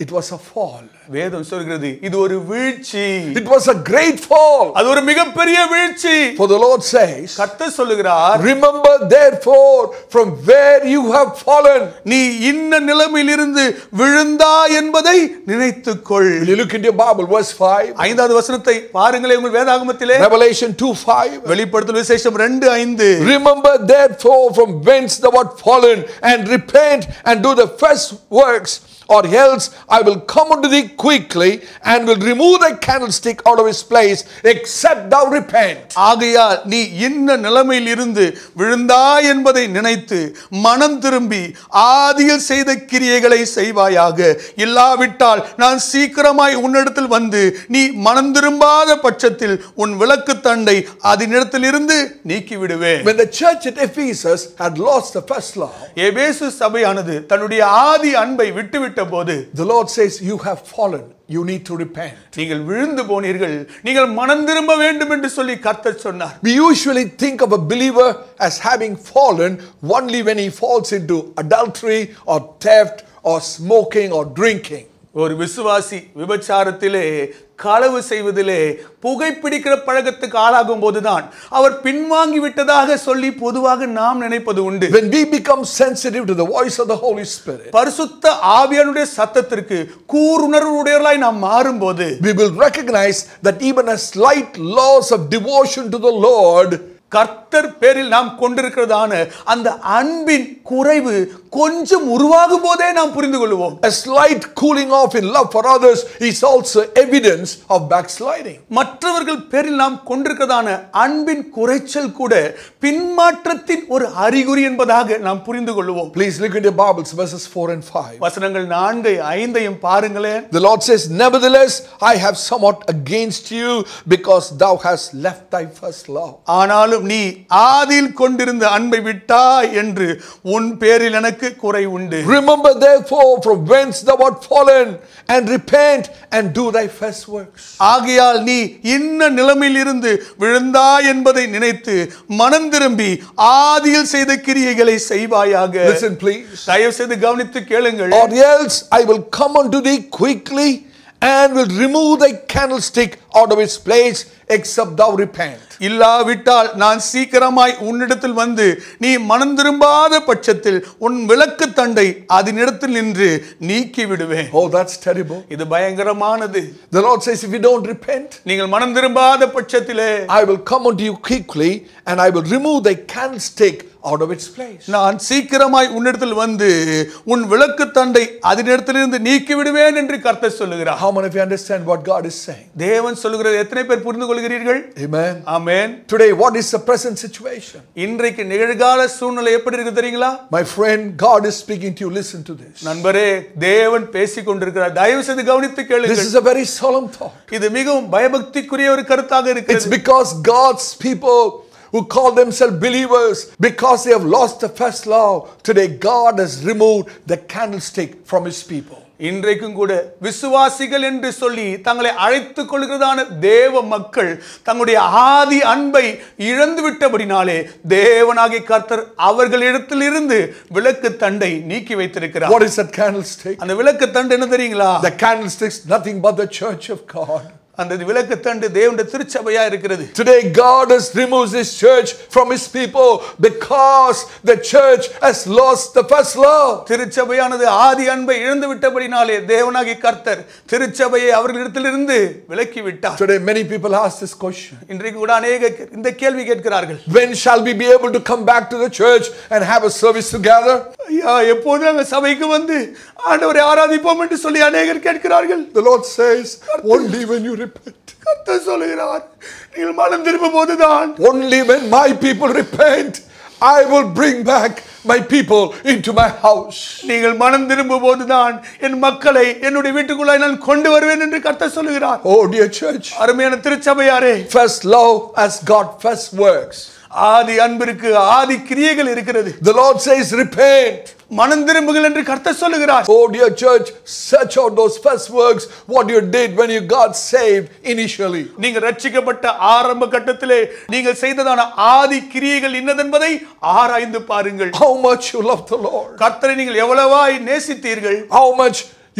It was a fall. வேதம் சொல்கிறது இது ஒரு வீழ்ச்சி It was a great fall. அது ஒரு மிகப்பெரிய வீழ்ச்சி For the Lord says, கர்த்தர் சொல்லுகிறார் Remember therefore from where you have fallen. நீ இன்ன நிலைமையிலிருந்து விழுந்தா என்பதை நினைத்துக்கொள் Will you look into your Bible, verse 5? ஐந்தாவது வசனத்தை பாருங்களேன் உங்கள் வேதாகமத்திலே Revelation 2 5. வெளிப்படுத்தல் விசேஷம் ரெண்டு ஐந்து Remember therefore from whence thou art fallen, and repent and do the first works, or else I will come unto thee quickly and will remove thy candlestick out of his place, except thou repent. ஆகையால் நீ இன்ன நிலைமையில் இருந்து விழுந்தா என்பதை நினைத்து மனம் திரும்பி ஆதியில் செய்த கிரியைகளை செய்வாயாக இல்லாவிட்டால் நான் சீக்கிரமாய் உன்னிடத்தில் வந்து நீ மனம் திரும்பாத பட்சத்தில் உன் விளக்கு தண்டை அதனிடத்தில் இருந்து நீக்கி விடுவேன் When the church at Ephesus had lost the first love, எபேசு சபையானது தன்னுடைய ஆதி அன்பை விட்டுவிட்ட போது the Lord says, You have fallen, you need to repent. நீங்கள் விழுந்து போனீர்கள் நீங்கள் மனம் திரும்ப வேண்டும் என்று சொல்லி கர்த்தர் சொன்னார் We usually think of a believer as having fallen only when he falls into adultery or theft or smoking or drinking. ஒரு விசுவாசி விபச்சாரத்திலே களவு செய்வதிலே புகைப்பிடிக்கிற பழக்கத்துக்கு ஆளாகும் போதுதான் அவர் பின்வாங்கி விட்டதாக சொல்லி பொதுவாக நாம் நினைப்பது உண்டு When we become sensitive to the voice of the Holy Spirit, பரிசுத்த ஆவியானுடைய சத்தத்திற்கு கூருணர்வுடையவர்களாய் நாம் மாறும்போது we will recognize that even a slight loss of devotion to the Lord கர்த்தர் பேரில் நாம் கொண்டிருக்கிறதான அந்த அன்பின் குறைவு கொஞ்சம் உருவாகும் போதே நாம் புரிந்து கொள்வோம் A slight cooling off in love for others is also evidence of backsliding. மற்றவர்கள் பேரில் நாம் கொண்டிருக்கிறதான அன்பின் குறைச்சல் கூட பின்மாற்றத்தின் ஒரு அறிகுறி என்பதாக நாம் புரிந்து கொள்வோம் Please look at your Bibles, verses 4 and 5. வசனங்கள் நான்கை ஐந்தையும் பாருங்களேன் The Lord says, Nevertheless, I have somewhat against you because thou hast left thy first love. ஆனாலும் நீ ஆதியில் கொண்டிருந்த அன்பை விட்டாய் என்று உன் பேரில் எனக்கு குறை உண்டு Remember therefore from whence thou art fallen, and repent and do thy first works. ஆகையால் நீ இன்ன நிலைமையில் இருந்து விழுந்தாய் என்பதை நினைத்து மனம் திரும்பி ஆதியில் செய்த கிரியைகளை செய்வாயாக Listen, please. தயவு செய்து கவனித்து கேளுங்கள் Or else I will come unto thee quickly and will remove thy candlestick out of its place, except thou repent. இல்லாவிட்டால் நான் சீக்கிரமாய் உன்னிடத்தில் வந்து நீ மனம் திரும்பாத பட்சத்தில் உன் விளக்கு தண்டை அதனிடத்தில் நின்று நீக்கி விடுவேன் Oh, that's terrible. இது பயங்கரமானது The Lord says, If you don't repent, நீங்கள் மனம் திரும்பாத பட்சத்திலே I will come unto you quickly and I will remove thy candlestick out of its place. நான் சீக்கிரமாய் உன்னிடத்தில் வந்து உன் விளக்கு தண்டை அதனிடத்திலிருந்து நீக்கி விடுவேன் என்று கர்த்தர் சொல்லுகிறார் How many of you understand what God is saying? தேவன் சொல்லுகிறது எத்தனை பேர் புரிந்து கொள்கிறீர்கள் Amen. Amen Today, what is the present situation? இன்றைக்கு நிகழ்கால சூழ்நிலை எப்படி இருக்கு தெரியுங்களா My friend, God is speaking to you. Listen to this. நண்பரே தேவன் பேசிக் கொண்டிருக்கிறார் தயவு செய்து கவனித்து This கேளுங்கள் is a very solemn thought. இது மிகவும் பயபக்திக்குரிய ஒரு கருத்தாக It's இருக்கிறது because God's people who call themselves believers, because they have lost the first love, today God has removed the candlestick from His people. இன்றைக்கும் கூட விசுவாசிகள் என்று சொல்லி தங்களை அழைத்துக் கொள்கிறதான தேவ மக்கள் தங்களுடைய ஆதி அன்பை இழந்து விட்டபடினாலே தேவனாகிய கர்த்தர் அவர்களிடத்திலிருந்து விளக்கு தண்டை நீக்கி வைத்திருக்கிறார் What is that candlestick? அந்த விளக்கு தண்டு என்ன தெரியுங்களா The candlestick is nothing but the church of God. அந்த விளக்கு தண்டு தேவனுடைய திருச்சபையா இருக்கிறது Today, God has removed His church from His people because the church has lost the first love. திருச்சபையானது ஆதி அன்பை இழந்து விட்டபடினாலே தேவனாகிய கர்த்தர் திருச்சபையை அவர்களிடத்திலிருந்து விலக்கி விட்டார் Today, many people ask this question இன்றைக்கு கூட அநேக இந்த கேள்வி கேட்கிறார்கள் When shall we be able to come back to the church and have a service together? ஐயா எப்போது நாங்கள் சபைக்கு வந்து ஆண்டவரை ஆராதிப்போம் என்று சொல்லி அநேகர் கேட்கிறார்கள் The Lord says, only when you repent. கர்த்தர் சொல்லுகிறார் நீங்கள் மனம் திரும்பும் போதுதான் Only when my people repent, I will bring back my people into my house. நீங்கள் மனம் திரும்பும் போதுதான் என் மக்களை என்னுடைய வீட்டுக்குள்ளாய் நான் கொண்டு வருவேன் என்று கர்த்தர் சொல்லுகிறார் Oh, dear church, அருமையான திருச்சபையாரே first love has got first works. ஆதி அன்பிற்கு ஆதி கிரியைகள் இருக்கிறது The Lord says, repent. மனம் திரும்புகள் என்று கர்த்தர் சொல்லுகிறார் Oh, dear church, search out those first works, what you did when you got saved initially. நீங்க ரட்சிக்கப்பட்ட ஆரம்ப கட்டத்திலே நீங்கள் செய்ததான ஆதி கிரியைகள் இன்னதென்பதை ஆராய்ந்து பாருங்கள் How much you love the Lord, கர்த்தரை நீங்கள் எவ்வளவாய் நேசித்தீர்கள் how much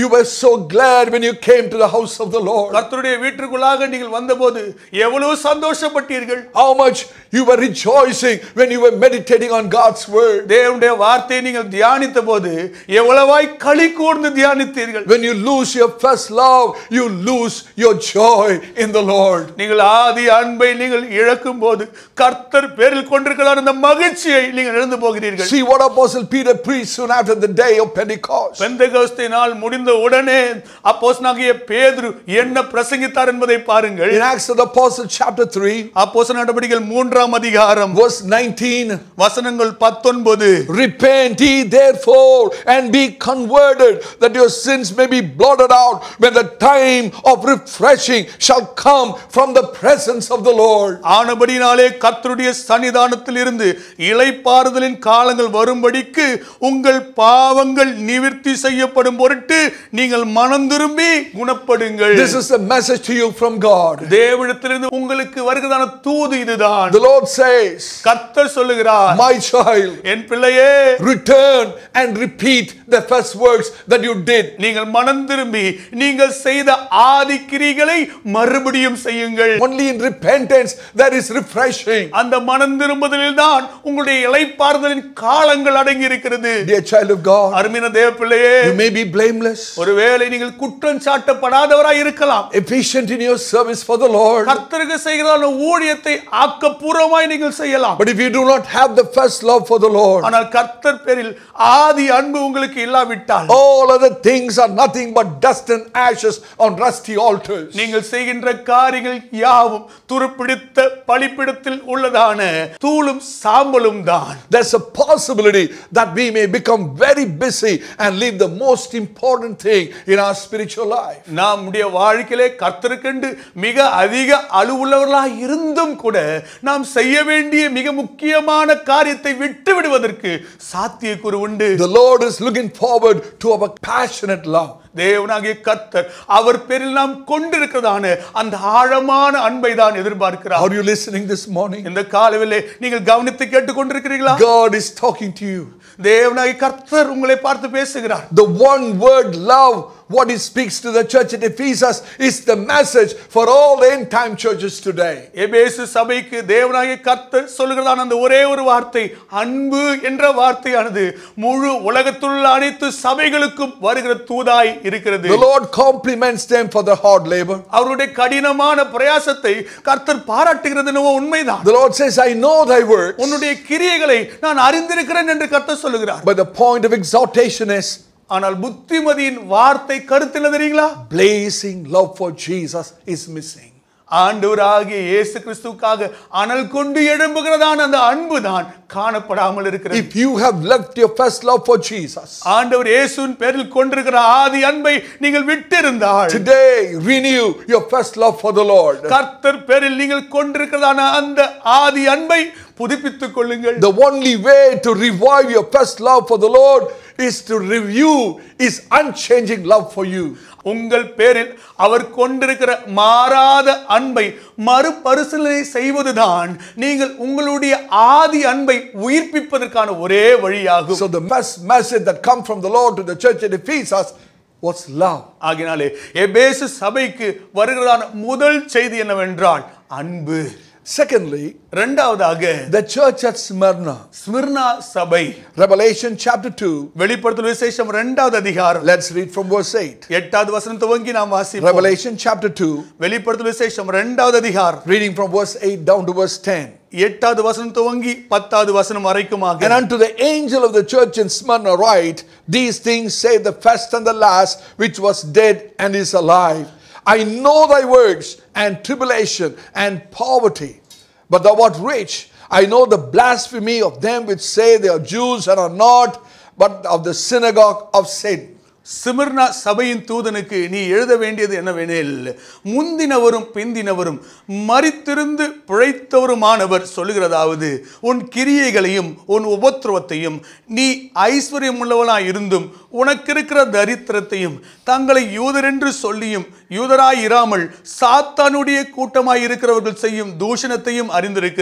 you were so glad when you came to the house of the Lord. கர்த்தருடைய வீட்டிற்குள்ளாக நீங்கள் வந்தபோது எவ்வளவு சந்தோஷப்பட்டீர்கள் How much you were rejoicing when you were meditating on God's word. தேவனுடைய வார்த்தையை நீங்கள் தியானித்த போது எவ்வளவாய் களி கூர்ந்து தியானித்தீர்கள் When you lose your first love, you lose your joy in the Lord. நீங்கள் ஆதி அன்பை நீங்கள் இழக்கும் போது கர்த்தர் பேரில் கொண்டிருக்கிறார் அந்த மகிழ்ச்சியை நீங்கள் இழந்து போகிறீர்கள் See what Apostle Peter preached soon after the day of Pentecost. Pentecost நாள் முடிந்த உடனே அப்போஸ்தலனாகிய பேதுரு என்ன பிரசங்கித்தார் என்பதை பாருங்கள் In Acts of the Apostle, chapter 3, அப்போஸ்தல நடவடிக்கைகள் மூன்றாம் அதிகாரம் verse 19. வசனங்கள் பத்தொன்பது Repent ye therefore and be converted, that your sins may be blotted out when the time of refreshing shall come from the presence of the Lord. ஆனபடினாலே கர்த்தருடைய சன்னிதானத்தில் இருந்து இளைப்பாறுதலின் காலங்கள் வரும்படிக்கு உங்கள் பாவங்கள் நிவிர்த்தி செய்யப்படும் பொருட்டு நீங்கள் மனம் திரும்பி குணப்படுங்கள் This is a message to you from God. தேவனிடத்திலிருந்து உங்களுக்கு வருகிறதான தூது இதுதான் The Lord says, கர்த்தர் சொல்லுகிறார் My child, என் பிள்ளையே return and repeat the first works that you did. நீங்கள் மனம் திரும்பி நீங்கள் செய்த ஆதி கிரிகளை மறுபடியும் செய்யுங்கள் Only in repentance there is refreshing. அந்த மனம் திரும்புதலில் தான் உங்களுடைய இளைப்பாறுதலின் காலங்கள் அடங்கி இருக்கிறது Dear child of God, அருமையான தேவ பிள்ளையே you may be blameless, ஒருவேளை நீங்கள் குற்றம் சாட்டப்படாதவராய் இருக்கலாம் efficient in your service for the Lord. கர்த்தருக்கு செய்கிறதான ஊழியத்தை ஆக்கப்பூர்வமாய் நீங்கள் செய்யலாம் But if you do not have the first love for the Lord, ஆனால் கர்த்தர் பேரில் ஆதி அன்பு உங்களுக்கு இல்லாவிட்டால் all other things are nothing but dust and ashes on rusty altars. நீங்கள் செய்கின்ற காரியங்கள் யாவும் துருப்பிடித்த பலிப்பிடத்தில் உள்ளதான தூளும் சாம்பலும் தான் There's a possibility that we may become very busy and leave the most important thing in our spiritual life. நம்முடைய வாழ்க்கையிலே கர்த்தருக்கென்று மிக அதிக அலுவலர்களாக இருந்தும் கூட நாம் செய்ய வேண்டிய மிக முக்கியமான காரியத்தை விட்டு விடுவதற்கு சாத்தியக்கூறு உண்டு The Lord is looking forward to our passionate love. தேவனாகிய கர்த்தர் அவர் பேரில் நாம் கொண்டிருக்கிறதான அந்த ஆழமான அன்பை தான் எதிர்பார்க்கிறார் Are you listening this morning? இந்த காலவிலே நீங்கள் கவனித்து கேட்டுக் கொண்டிருக்கிறீர்களா God is talking to you. தேவனாகிய கர்த்தர் உங்களை பார்த்து பேசுகிறார் The one word love, what he speaks to the church at Ephesus, is the message for all the end time churches today. எபேசு சபைக்கு தேவனாகிய கர்த்தர் சொல்லுகிறதான அந்த ஒரே ஒரு வார்த்தை அன்பு என்ற வார்த்தையானது முழு உலகத்துள்ள அனைத்து சபைகளுக்கும் வருகிற தூதாய் இருக்கிறது The Lord compliments them for their hard labor. அவருடைய கடினமான பிரயாசத்தை கர்த்தர் பாராட்டுகிறது என்னவோ உண்மைதான் The Lord says, I know thy works. உன்னுடைய கிரியைகளை நான் அறிந்திருக்கிறேன் என்று கர்த்தர் சொல்லுகிறார் But the point of exhortation is ஆனால் புத்திமதியின் வார்த்தை கருத்து என்ன தெரியுங்களா blazing love for Jesus is missing. ஆண்டவராகிய இயேசு கிறிஸ்துவுக்காக அனல் கொண்டு எழும்புகிறதான அந்த அன்பு தான் காணப்படாமல் இருக்கிறது If you have left your first love for Jesus, ஆண்டவர் இயேசுவின் பேரில் கொண்டிருக்கிற ஆதி அன்பை நீங்கள் விட்டிருந்தால் today renew your first love for the Lord. கர்த்தர் பேரில் நீங்கள் கொண்டிருக்கிறதான அந்த ஆதி அன்பை புதுப்பித்துக் கொள்ளுங்கள் The only way to revive your first love for the Lord is to review His unchanging love for you. உங்கள் பேரில் அவர் கொண்டிருக்கிற மாறாத அன்பை மறுபரிசீலனை செய்வதுதான் நீங்கள் உங்களுடைய ஆதி அன்பை உயிர்ப்பிப்பதற்கான ஒரே வழியாகும் So the first message that come from the Lord to the church at Ephesus was love. ஆகினாலே எபேசு சபைக்கு வருகிறதான முதல் செய்தி என்னவென்றால் அன்பு Secondly, இரண்டாவதாக the church at Smyrna, Smyrna சபை Revelation chapter 2. வெளிப்படுத்தல் விசேஷம் இரண்டாவது அதிகாரம் Let's read from verse 8. எட்டாவது வசனம் துவங்கி நாம் வாசிப்போம் Revelation chapter 2, வெளிப்படுத்தல் விசேஷம் இரண்டாவது அதிகாரம் reading from verse 8 down to verse 10. எட்டாவது வசனம் துவங்கி பத்தாவது வசனம் வரைக்குமாக And unto the angel of the church in Smyrna write, These things say the first and the last, which was dead and is alive. I know thy works and tribulation and poverty, but thou art rich. I know the blasphemy of them which say they are Jews and are not, but of the synagogue of Satan. Smyrna சபையின் தூதனுக்கு நீ எழுத வேண்டியது என்னவெனில் முந்தினவரும் பிந்தினவரும் மரித்திருந்து பிழைத்தவருமானவர் சொல்லுகிறதாவது உன் கிரியைகளையும் உன் உபத்திரவத்தையும் நீ ஐஸ்வர்யம் உள்ளவனாய் இருந்தும் உனக்கு இருக்கிற தரித்திரத்தையும் தங்களை யூதர் என்று சொல்லியும் யூதராய் இராமல் சாத்தானுடைய கூட்டமாய் இருக்கிறவர்கள் செய்யும் தூஷணத்தையும் அறிந்திருக்கிறேன்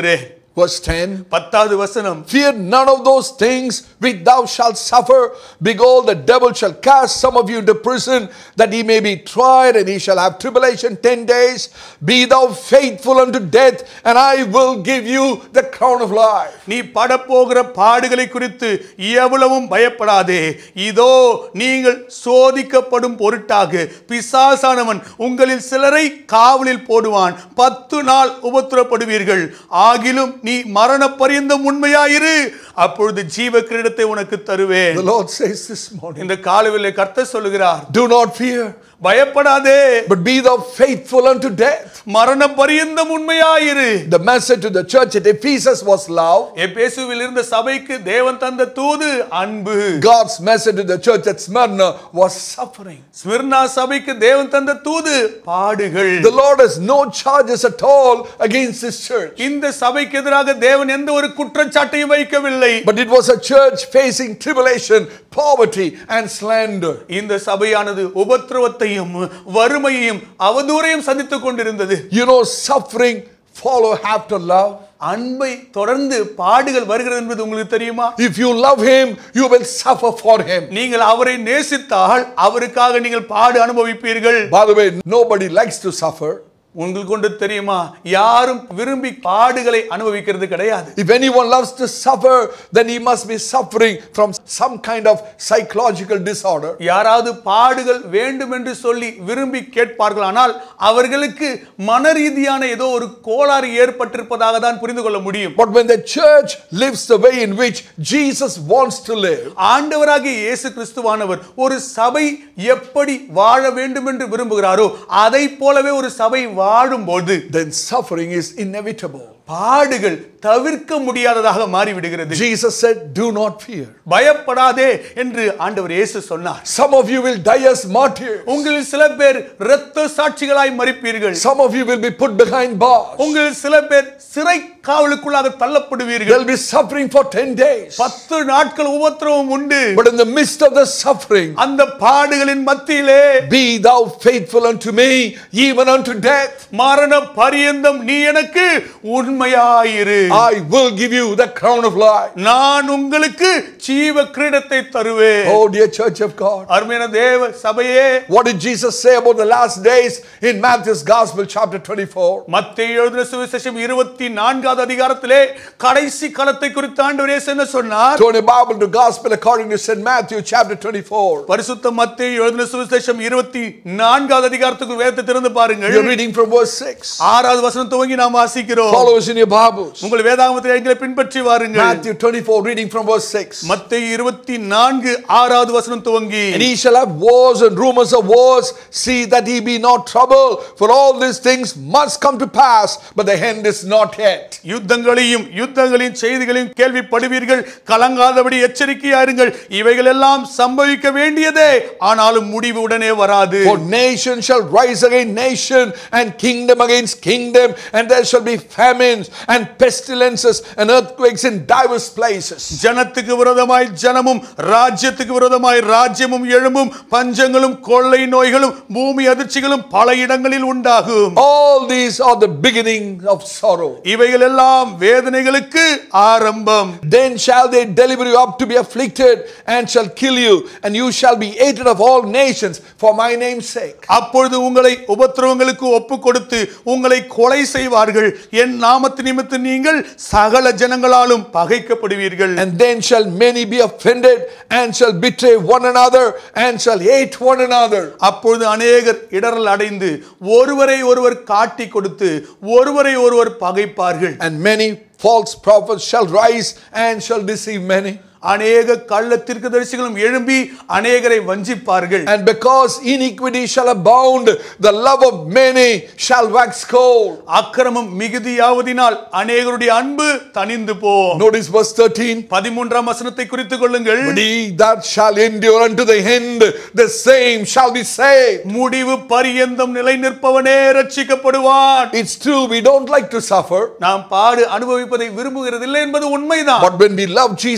Verse 10 பத்தாவது வசனம் Fear none of those things which thou shalt suffer. Behold, the devil shall cast some of you into prison, that he may be tried, and he shall have tribulation ten days. Be thou faithful unto death, and I will give you the crown of life. நீ படப்போகிற பாடுகளை குறித்து எவ்வளவும் பயப்படாதே இதோ நீங்கள் சோதிக்கப்படும் பொருட்டாக பிசாசானவன் உங்களில் சிலரை காவலில் போடுவான் பத்து நாள் உபத்திரப்படுவீர்கள் ஆகிலும் நீ மரண பரியந்தம் உண்மையாயிரு அப்பொழுது ஜீவ கிரீடத்தை உனக்கு தருவேன் The Lord says this morning, இந்த காலவில்லை கர்த்தர் சொல்லுகிறார் Do not fear, பயப்படாதே but be thou faithful unto death. மரண பரியந்தம் உண்மையாயிரு The message to the church at Ephesus was love. எபேசுவில் இருந்த சபைக்கு தேவன் தந்த தூது அன்பு God's message to the church at Smyrna was suffering. Smyrna சபைக்கு தேவன் தந்த தூது பாடுகள் The Lord has no charges at all against this church. இந்த சபைக்கு எதிராக தேவன் எந்த ஒரு குற்றச்சாட்டையும் வைக்கவில்லை But it was a church facing tribulation, poverty, and slander. இந்த சபையானது உபத்திரவத்தையும் வறுமையையும் அவதூறையும் சந்தித்துக் கொண்டிருந்தது You know, suffering follow after love. அன்பை தொடர்ந்து பாடுகள் வருகிறது என்பது உங்களுக்கு தெரியுமா If you love Him, you will suffer for Him. நீங்கள் அவரை நேசித்தால் அவருக்காக நீங்கள் பாடு அனுபவிப்பீர்கள் By the way, nobody likes to suffer. உங்களுக்கு கொண்டு தெரியுமா யாரும் விரும்பி பாடுகளை அனுபவிக்கிறது கிடையாது If anyone loves to suffer, then he must be suffering from some kind of psychological disorder. யாராவது பாடுகள் வேண்டும் என்று சொல்லி விரும்பி கேட்பார்கள் ஆனால் அவர்களுக்கு மன ரீதியான ஏதோ ஒரு கோளாறு ஏற்பட்டிருப்பதாக தான் புரிந்து கொள்ள முடியும் But when the church lives the way in which Jesus wants to live, ஆண்டவராகிய இயேசு கிறிஸ்துவானவர் ஒரு சபை எப்படி வாழ வேண்டும் என்று விரும்புகிறாரோ அதை போலவே ஒரு சபை வாழும்போது then suffering is inevitable. பாடுகள் தவிர்க்க முடியாததாக மாறிவிடுகிறது Jesus said, Do not fear. பயப்படாதே என்று ஆண்டவர் இயேசு சொன்னார் Some of you will die as martyrs. உங்களில் சில பேர் இரத்த சாட்சிகளாய் மறிப்பீர்கள் Some of you will be put behind bars. உங்களில் சில பேர் சிறை காவலுக்குள்ளாக தள்ளப்படுவீர்கள் They'll be suffering for 10 days. பத்து நாட்கள் உபத்திரவம் உண்டு But in the midst of the suffering, அந்த பாடுகளின் மத்தியிலே be thou faithful unto me, even unto death. மரண பரியந்தம் நீ எனக்கு உண்மையாயிரு I will give you the crown of life. நான் உங்களுக்கு ஜீவ கிரீடத்தை தருவேன் Oh, dear church of God. அருமையான தேவ சபையே What did Jesus say about the last days in Matthew's Gospel, chapter 24? மத்திய எழுதின சுவிசேஷம் இருபத்தி நான்காவது அதிகாரத்திலே கடைசி காலத்தை குறித்து ஆண்டவர் இயேசு என்ன சொன்னார் Turn your Bible to Gospel according to St. Matthew, chapter 24. பரிசுத்த மத்திய எழுதின சுவிசேஷம் இருபத்தி நான்காவது அதிகாரத்துக்கு வேதத்தை திறந்து பாருங்கள் You're reading from verse 6. ஆறாவது வசனம் துவங்கி நாம் வாசிக்கிறோம் Follow us in your Bibles. உங்கள் வேதாகமத்தை எங்களை பின்பற்றி வாருங்கள் Matthew 24, reading from verse 6. மத்திய இருபத்தி நான்கு ஆறாவது வசனம் துவங்கி And he shall have wars and rumors of wars. See that he be not troubled, for all these things must come to pass, but the end is not yet. யுத்தங்களையும் யுத்தங்களின் செய்திகளையும் கேள்விப்படுவீர்கள் கலங்காதபடி எச்சரிக்கையா இருங்கள் இவைகள் எல்லாம் சம்பவிக்க வேண்டியதே ஆனாலும் முடிவு உடனே வராது For nation shall rise against nation, and kingdom against kingdom, and there shall be famines and pestilences and earthquakes in divers places. ஜனத்துக்கு விரோதமாய் ஜனமும் ராஜ்யத்துக்கு விரோதமாய் ராஜ்யமும் எழும்பும் பஞ்சங்களும் கொள்ளை நோய்களும் பூமி அதிர்ச்சிகளும் பல இடங்களில் உண்டாகும் All these are the beginning of sorrow. இவைகள் எல்லாம் வேதனைகளுக்கு ஆரம்பம் Then shall they deliver you up to be afflicted, and shall kill you, and you shall be hated of all nations for my name's sake. அப்பொழுது உங்களை உபத்திரவங்களுக்கு ஒப்பு கொடுத்து உங்களை கொலை செய்வார்கள் என் நாமத்து நிமித்தம் நீங்கள் சகல ஜனங்களாலும் பகைக்கப்படுவீர்கள் And then shall many be offended, and shall betray one another, and shall hate one another. அப்பொழுது அநேகர் இடரல் அடைந்து ஒருவரை ஒருவர் காட்டி கொடுத்து ஒருவரை ஒருவர் பகைப்பார்கள் And many false prophets shall rise and shall deceive many. அநேக கள்ள தீர்க்கதரிசிகளும் எழும்பி அநேகரை வஞ்சிப்பார்கள் And because iniquity shall abound, the love of many shall wax cold. அக்கிரமம் மிகுதியாவதினால் அநேகருடைய அன்பு தணிந்து போ Notice verse 13. பதிமூன்றாம் வசனத்தை குறித்துக் கொள்ளுங்கள் But he that shall endure unto the end, the same shall be saved. முடிவு பரியந்தம் நிலை நிற்பவனே ரட்சிக்கப்படுவான் It's true, we don't like to suffer. நாம் பாடு அனுபவிப்பதை விரும்புகிறதில்லை என்பது உண்மைதான் But when we love Jesus Christ,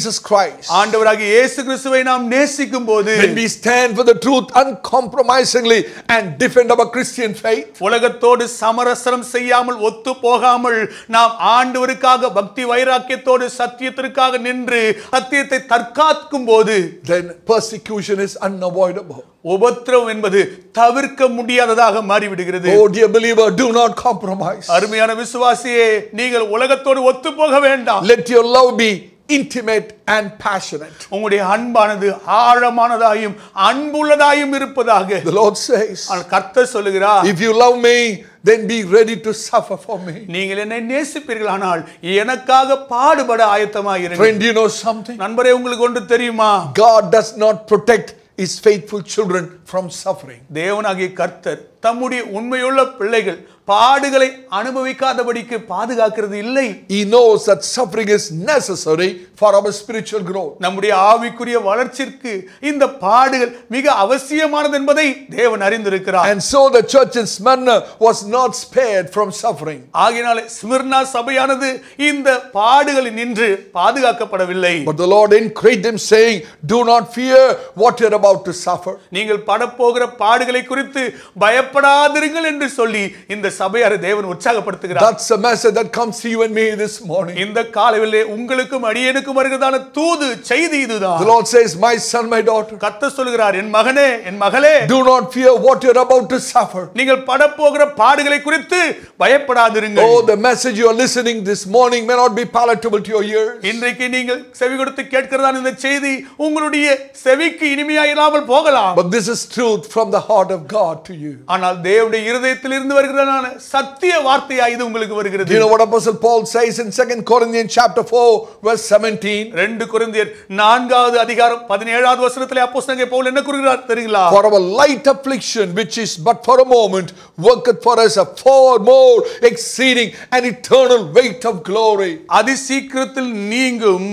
Christ, ஆண்டவராகிய இயேசு கிறிஸ்துவை நாம் நேசிக்கும் போது when we stand for the truth uncompromisingly and defend our Christian faith, உலகத்தோடு சமரசனம் செய்யாமல் ஒத்து போகாமல் நாம் ஆண்டவருக்காக பக்தி வைராக்கியத்தோடு சத்தியத்திற்காக நின்று சத்தியத்தை தற்காக்கும் போது then persecution is unavoidable. உபத்திரவம் என்பது தவிர்க்க முடியாததாக மாறிவிடுகிறது Oh, dear believer, do not compromise. அருமையான விசுவாசியே நீங்கள் உலகத்தோடு ஒத்து போக வேண்டாம் Let your love be intimate and passionate. உங்களுடைய அன்பானது ஆழமானதாயும் அன்புள்ளதாயும் இருப்பதாக The Lord says, ஆனால் கர்த்தர் சொல்லுகிறார் If you love me, then be ready to suffer for me. நீங்கள் என்னை நேசிப்பீர்களானால் எனக்காக பாடுபட ஆயத்தமாக இருங்கள் Friend, do you know something? நண்பரே உங்களுக்கு ஒன்று தெரியுமா God does not protect his faithful children from suffering. தேவனாகிய கர்த்தர் தம்முடைய உண்மையுள்ள பிள்ளைகள் பாடுகளை அனுபவிக்காதபடிக்கு பாதுகாக்கிறது இல்லை He knows that suffering is necessary for our spiritual growth. நம்முடைய ஆவிக்குரிய வளர்ச்சிக்கு இந்த பாடுகள் மிக அவசியமானது என்பதை தேவன் அறிந்திருக்கிறார் And so the church in Smyrna was not spared from suffering. ஆகையினாலே ஸ்மிர்னா சபையானது இந்த பாடுகளில் நின்று பாதுகாக்கப்படவில்லை But the Lord encouraged them, saying, Do not fear what you're about to suffer. நீங்கள் படப்போகிற பாடுகளை குறித்து பயப்படாதிருங்கள் என்று சொல்லி இந்த சபையாரை தேவன் உற்சாகப்படுத்துகிறார் That's a message that comes to you and me this morning. இந்த காலையிலே உங்களுக்கும் அடியனுக்கும் வருகிறதான தூது செய்தி இதுதான் The Lord says, My son, my daughter, கத்த சொல்கிறார் என் மகனே என் மகளே do not fear what you're about to suffer. நீங்கள் படப்போகிற பாடுகளை குறித்து பயப்படாதிருங்கள் Oh, the message you are listening this morning may not be palatable to your ears. இன்றைக்கு நீங்கள் செவி கொடுத்து கேட்கிறதான இந்த செய்தி உங்களுடைய செவிக்கு இனிமையா இல்லாமல் போகலாம் But this is truth from the heart of God to you. ஆனால் தேவனுடைய இருதயத்தில் இருந்து வருகிறதான சத்திய வார்த்தையா இது உங்களுக்கு Do வருகிறது you know what Apostle Paul says in 2 Corinthians chapter 4, verse 17? ரெண்டு குருந்தியர் நான்காவது அதிகாரம் பதினேழாவது வசனத்திலே அப்போஸ்தலனாகிய பவுல் என்ன கூறுகிறார் தெரியுங்களா For our light affliction, which is but for a moment, worketh for us a far more exceeding and eternal weight of glory. அதிசீக்கிரத்தில் நீங்கும்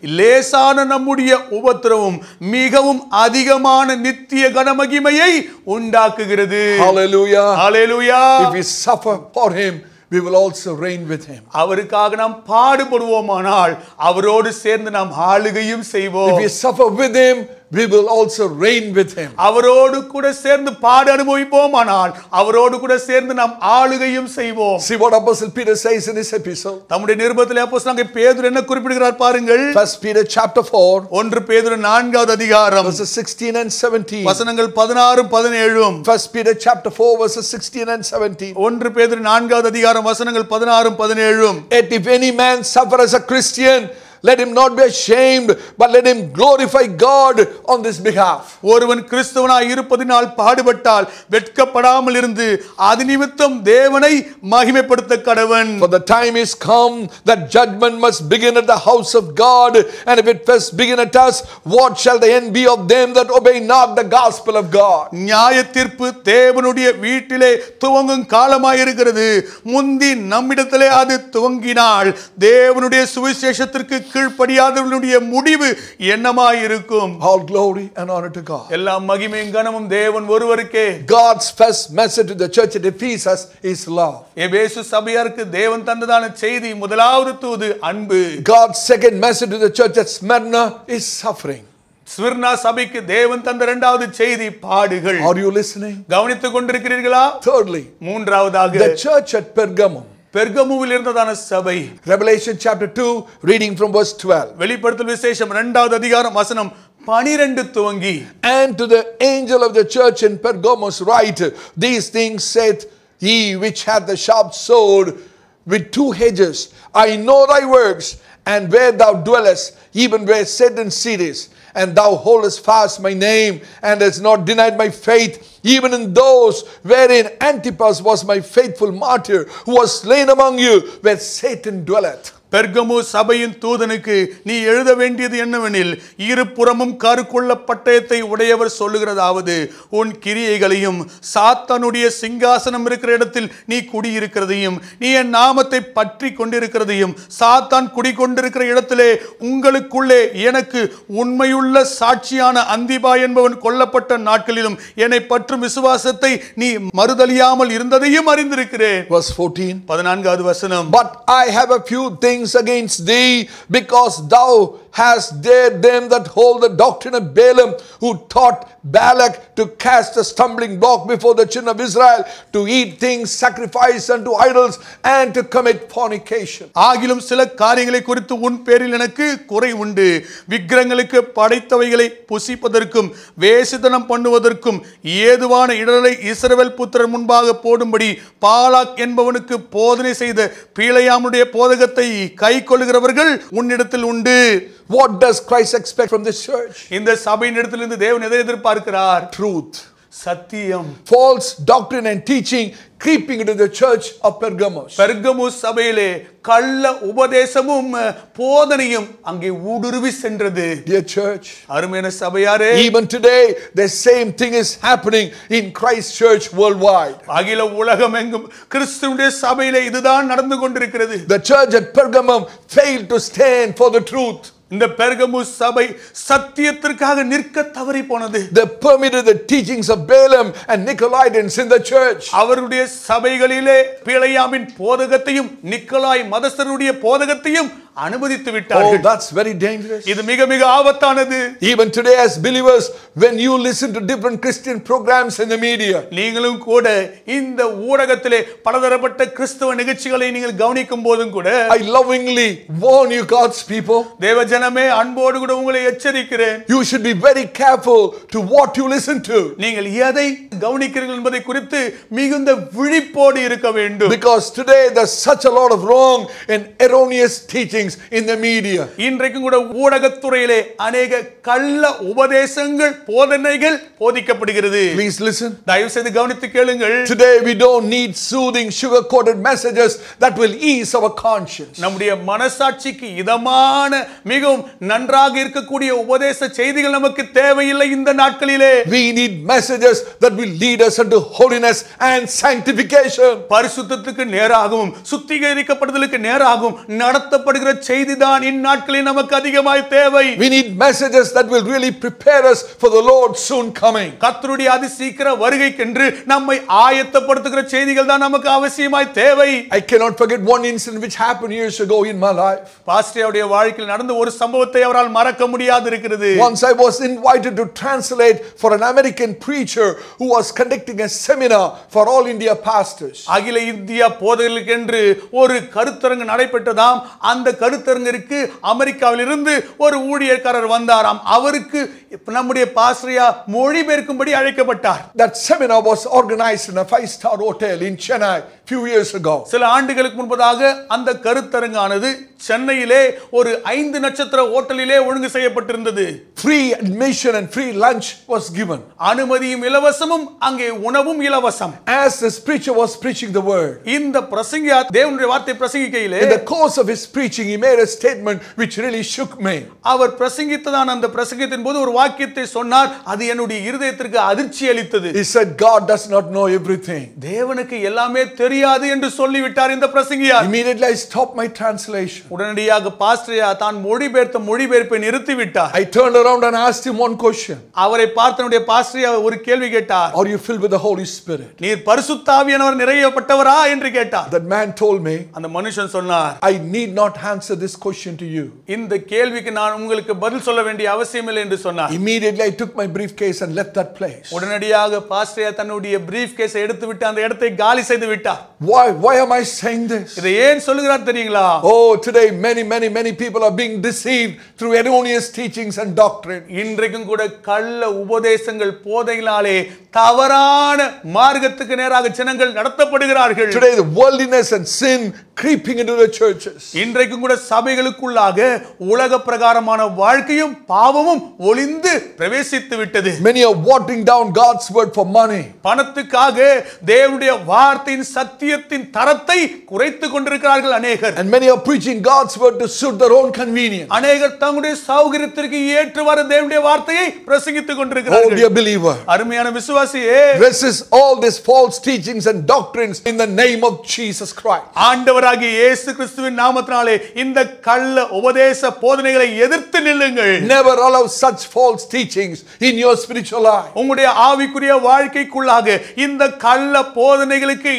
லேசான நம்முடைய உபத்திரவம் மிகவும் அதிகமான நித்திய கனமகிமையை உண்டாக்குகிறது Hallelujah. Hallelujah If we suffer for him, we will also reign with him. அவருக்காக நாம் பாடுபடுவோமானால் அவரோடு சேர்ந்து நாம் ஆளுகையும் If செய்வோம் we suffer with him, we will also reign with him. அவரோடு கூட சேர்ந்து பாடு அனுபவிப்போமானால் அவரோடு கூட சேர்ந்து நாம் ஆளுகையும் செய்வோம் See what Apostle Peter says in his epistle. தம்முடைய நிருபத்திலே அப்போஸ்தலனாகிய பேதுரு என்ன குறிப்பிடுகிறார் பாருங்கள் First Peter chapter 4, ஒன்று பேதுரு நான்காவது அதிகாரம் verses 16 and 17. வசனங்கள் பதினாறும் பதினேழும் First Peter chapter 4, verses 16 and 17. ஒன்று பேதுரு நான்காவது அதிகாரம் வசனங்கள் பதினாறும் பதினேழும் Yet if any man suffer as a Christian, let him not be ashamed, but let him glorify God on this behalf. ஒருவன் கிறிஸ்தவனாய் இருப்பதினால் பாடுபட்டால் வெட்கப்படாமல் இருந்து அது நிமித்தம் தேவனை மகிமைப்படுத்த கடவன் For the time is come that judgment must begin at the house of God, and if it first begin at us, what shall the end be of them that obey not the gospel of God? நியாய தீர்ப்பு தேவனுடைய வீட்டிலே துவங்கும் காலமாயிருக்கிறது முந்தி நம்மிடத்திலே அது துவங்கினால் தேவனுடைய சுவிசேஷத்திற்கு கீழ்ப்படியாதவர்களுடைய முடிவு என்னமாயிருக்கும் All glory and honor to God. எல்லா மகிமையும் கனமும் தேவன் ஒருவருக்கே God's first message to the church at Ephesus is love. எபேசு சபையாருக்கு தேவன் தந்ததான செய்தி முதலாவது தூது அன்பு God's second message to the church at Smyrna is suffering. Smyrna சபைக்கு தேவன் தந்த இரண்டாவது செய்தி பாடுகள் Are you listening? கவனித்துக் கொண்டிருக்கிறீர்களா Thirdly, மூன்றாவதாக the church at Pergamum. பெர்கமுவில் இருந்ததான சபை Revelation chapter 2, reading from verse 12. வெளிப்படுத்தல் விசேஷம் இரண்டாவது அதிகாரம் வசனம் பனிரெண்டு துவங்கி And to the angel of the church in Pergamos write, These things saith he which hath the sharp sword with two edges. I know thy works, and where thou dwellest, even where Satan sitteth, and thou holdest fast my name, and hast not denied my faith, even in those wherein Antipas was my faithful martyr, who was slain among you, where Satan dwelleth. பெர்கமு சபையின் தூதனுக்கு நீ எழுத வேண்டியது என்னவெனில் இருபுறமும் கருக்குள்ள பட்டயத்தை உடையவர் சொல்லுகிறதாவது உன் கிரியைகளையும் சாத்தானுடைய சிங்காசனம் இருக்கிற இடத்தில் நீ குடியிருக்கிறதையும் நீ என் நாமத்தை பற்றி கொண்டிருக்கிறதையும் சாத்தான் குடிகொண்டிருக்கிற இடத்திலே உங்களுக்குள்ளே எனக்கு உண்மையுள்ள சாட்சியான அந்திபா என்பவன் கொல்லப்பட்ட நாட்களிலும் என்னை பற்றும் விசுவாசத்தை நீ மறுதலியாமல் இருந்ததையும் அறிந்திருக்கிறேன் Verse 14. பதினான்காவது வசனம் But I have a few things against thee, because thou has dared them that hold the doctrine of Balaam, who taught Balak to cast a stumbling block before the children of Israel, to eat things sacrificed unto idols, and to commit fornication. ஆகிலும் சில காரியங்களை குறித்து உன் பேரில் எனக்கு குறை உண்டு விக்கிரங்களுக்கு படைத்தவைகளை புசிப்பதற்கும் வேசித்தனம் பண்ணுவதற்கும் ஏதுவான இடரை இஸ்ரவேல் புத்திரர் முன்பாக போடும்படி பாலாக் என்பவனுக்கு போதனை செய்த பீலையாமுடைய போதகத்தை கை கொள்ளுகிறவர்கள் உன்னிடத்தில் உண்டு What does Christ expect from this church? இந்த சபையின் இடத்திலிருந்து தேவன் எதை எதிர்பார்க்கிறார் Truth. சத்தியம் False doctrine and teaching creeping into the church of Pergamos. பெர்கமு சபையிலே கள்ள உபதேசமும் அஹ், போதனையும் அங்கே ஊடுருவி சென்றது Dear church, அருமையான சபையாரே even today, the same thing is happening in Christ Church worldwide. அகில உலகம் எங்கும் கிறிஸ்துவனுடைய சபையிலே இதுதான் நடந்து கொண்டிருக்கிறது The church at Pergamum failed to stand for the truth. இந்த பெர்கமு சபை சத்தியத்திற்காக நிற்க தவறி போனது They permitted the teachings of Balaam and Nicolaitans in the church. அவருடைய சபைகளிலே பிழையாமின் போதகத்தையும் நிக்கலாய் மதஸ்தருடைய போதகத்தையும் அனுமதித்து Oh, விட்டார்கள் that's very dangerous. இது மிக மிக ஆபத்தானது Even today, as believers, when you listen to different Christian programs in the media, நீங்களும் கூட இந்த ஊடகத்திலே பலதரப்பட்ட கிறிஸ்தவ நிகழ்ச்சிகளை நீங்கள் கவனிக்கும் போதும் கூட I lovingly warn you, God's people, தேவ ஜனமே அன்போடு கூட உங்களை எச்சரிக்கிறேன் you should be very careful to what you listen to. நீங்கள் எதை கவனிக்கிறீர்கள் என்பதை குறித்து மிகுந்த விழிப்போடு இருக்க வேண்டும் Because today there's such a lot of wrong and erroneous teachings in the media. இன்றைக்கும் கூட ஊடகத்துறையிலே அநேக கள்ள உபதேசங்கள் போதனைகள் போதிக்கப்படுகிறது Please listen. தயவு செய்து கவனித்து கேளுங்கள் Today we don't need soothing, sugar-coated messages that will ease our conscience. நம்முடைய மனசாட்சிக்கு இதமான மிகவும் நன்றாக இருக்கக்கூடிய உபதேச செய்திகள் நமக்கு தேவையில்லை இந்த நாட்களிலே We need messages that will lead us into holiness and sanctification. பரிசுத்தத்துக்கு நேராகவும் சுத்திகரிக்கப்படுதலுக்கு நேராகவும் நடத்தப்படுகிற செய்திதான் இந்நாட்களில் நமக்கு அதிகமாய் தேவை We need messages that will really prepare us for the Lord soon coming. கர்த்தருடைய அதிசீக்கிர வருகைக்கென்று நம்மை ஆயத்தப்படுத்துகிற செய்திகள் தான் நமக்கு அவசியமாய் தேவை I cannot forget one incident which happened years ago in my life. பாஸ்டருடைய வாழ்க்கையில் நடந்த ஒரு சம்பவத்தை அவரால் மறக்க முடியாது இருக்கிறது Once I was invited to translate for an American preacher who was conducting a seminar for all India pastors. அகில India போதகர்களுக்கென்று ஒரு கருத்தரங்கு நடைபெற்றதாம் அந்த கருத்தரங்கிற்கு அமெரிக்காவில் இருந்து ஒரு ஊழியர்காரர் வந்தாராம் அவருக்கு நம்முடைய பாஸ்ரியா மொழிபெயர்க்கும்படி அழைக்கப்பட்டார் That seminar was organized in a five-star hotel in Chennai few years ago. சில ஆண்டுகளுக்கு முன்பதாக அந்த கருத்தரங்கானது சென்னையிலே ஒரு ஐந்து நட்சத்திர ஹோட்டலிலே ஒழுங்கு செய்யப்பட்டிருந்தது Free admission and free lunch was given. அனுமதியும் இலவசமும் அங்கே உணவும் இலவசம் As this preacher was preaching the word, இந்த பிரசங்கியா தேவனுடைய வார்த்தை பிரசங்கிக்கையிலே in the course of his preaching, he made a statement which really shook me. அவர் பிரசங்கித்ததான அந்த பிரசங்கத்தின் போது ஒரு வாக்கியத்தை சொன்னார் அது என்னுடைய இருதயத்திற்கு அதிர்ச்சி அளித்தது He said, God does not know everything. தேவனுக்கு எல்லாமே தெரியாது என்று சொல்லிவிட்டார் இந்த பிரசங்கியார் Immediately I stopped my translation. உடனடியாக பாஸ்டரியா தான் மொழிபெயர்த்த மொழிபெயர்ப்பை நிறுத்திவிட்டார் I turned around and asked him one question அவரை பார்த்தனுடைய பாஸ்டரியா ஒரு கேள்வி கேட்டார் Are you filled with the Holy Spirit? நீர் பரிசுத்தாவியானவர் நிறையப்பட்டவரா என்று கேட்டார் That man told me, அந்த மனுஷன் சொன்னார் I need not answer this question to you. இந்த கேள்விக்கு நான் உங்களுக்கு பதில் சொல்ல வேண்டிய அவசியமில்லை என்று சொன்னார் Immediately I took my briefcase and left that place. உடனடியாக பாஸ்டரியா தன்னுடைய பிரீஃப் கேஸை எடுத்து விட்டு அந்த இடத்தை காலி செய்து விட்டார் Why, why am I saying this? இதை ஏன் சொல்லுகிறார் தெரியுங்களா Oh, today many, many, many people are being deceived through erroneous teachings and doctrine. இன்றைக்கும் கூட கள்ள உபதேசங்கள் போதைகளாலே தவறான மார்க்கத்துக்கு நேராக ஜனங்கள் நடத்தப்படுகிறார்கள் Today, the worldliness and sin creeping into the churches. இன்றைக்கும் கூட சபைகளுக்குள்ளாக உலக பிரகாரமான வாழ்க்கையும் பாவமும் ஒளிந்து பிரவேசித்து விட்டது Many are watering down God's word for money. பணத்துக்காக தேவனுடைய வார்த்தையின் சத்தியத்தின் தரத்தை குறைத்து கொண்டிருக்கிறார்கள் அநேகர் And many are preaching God's word to suit their own convenience. அநேகர் தங்களுடைய சௌகரியத்திற்கு ஏற்றுவாறு தேவனுடைய வார்த்தையை பிரசங்கித்துக் Oh, கொண்டிருக்கிறார்கள் dear believer, அருமையான விசுவாசியே resist all these false teachings and doctrines in the name of Jesus Christ. ஆண்டவராகிய இயேசு கிறிஸ்துவின் நாமத்தினாலே இந்த கள்ள உபதேச போதனைகளை எதிர்த்து நில்லுங்கள் Never allow such false teachings in your spiritual life. உங்களுடைய ஆவிக்குரிய வாழ்க்கைக்குள்ளாக இந்த கள்ள போதனைகளுக்கு இடம் அளிக்க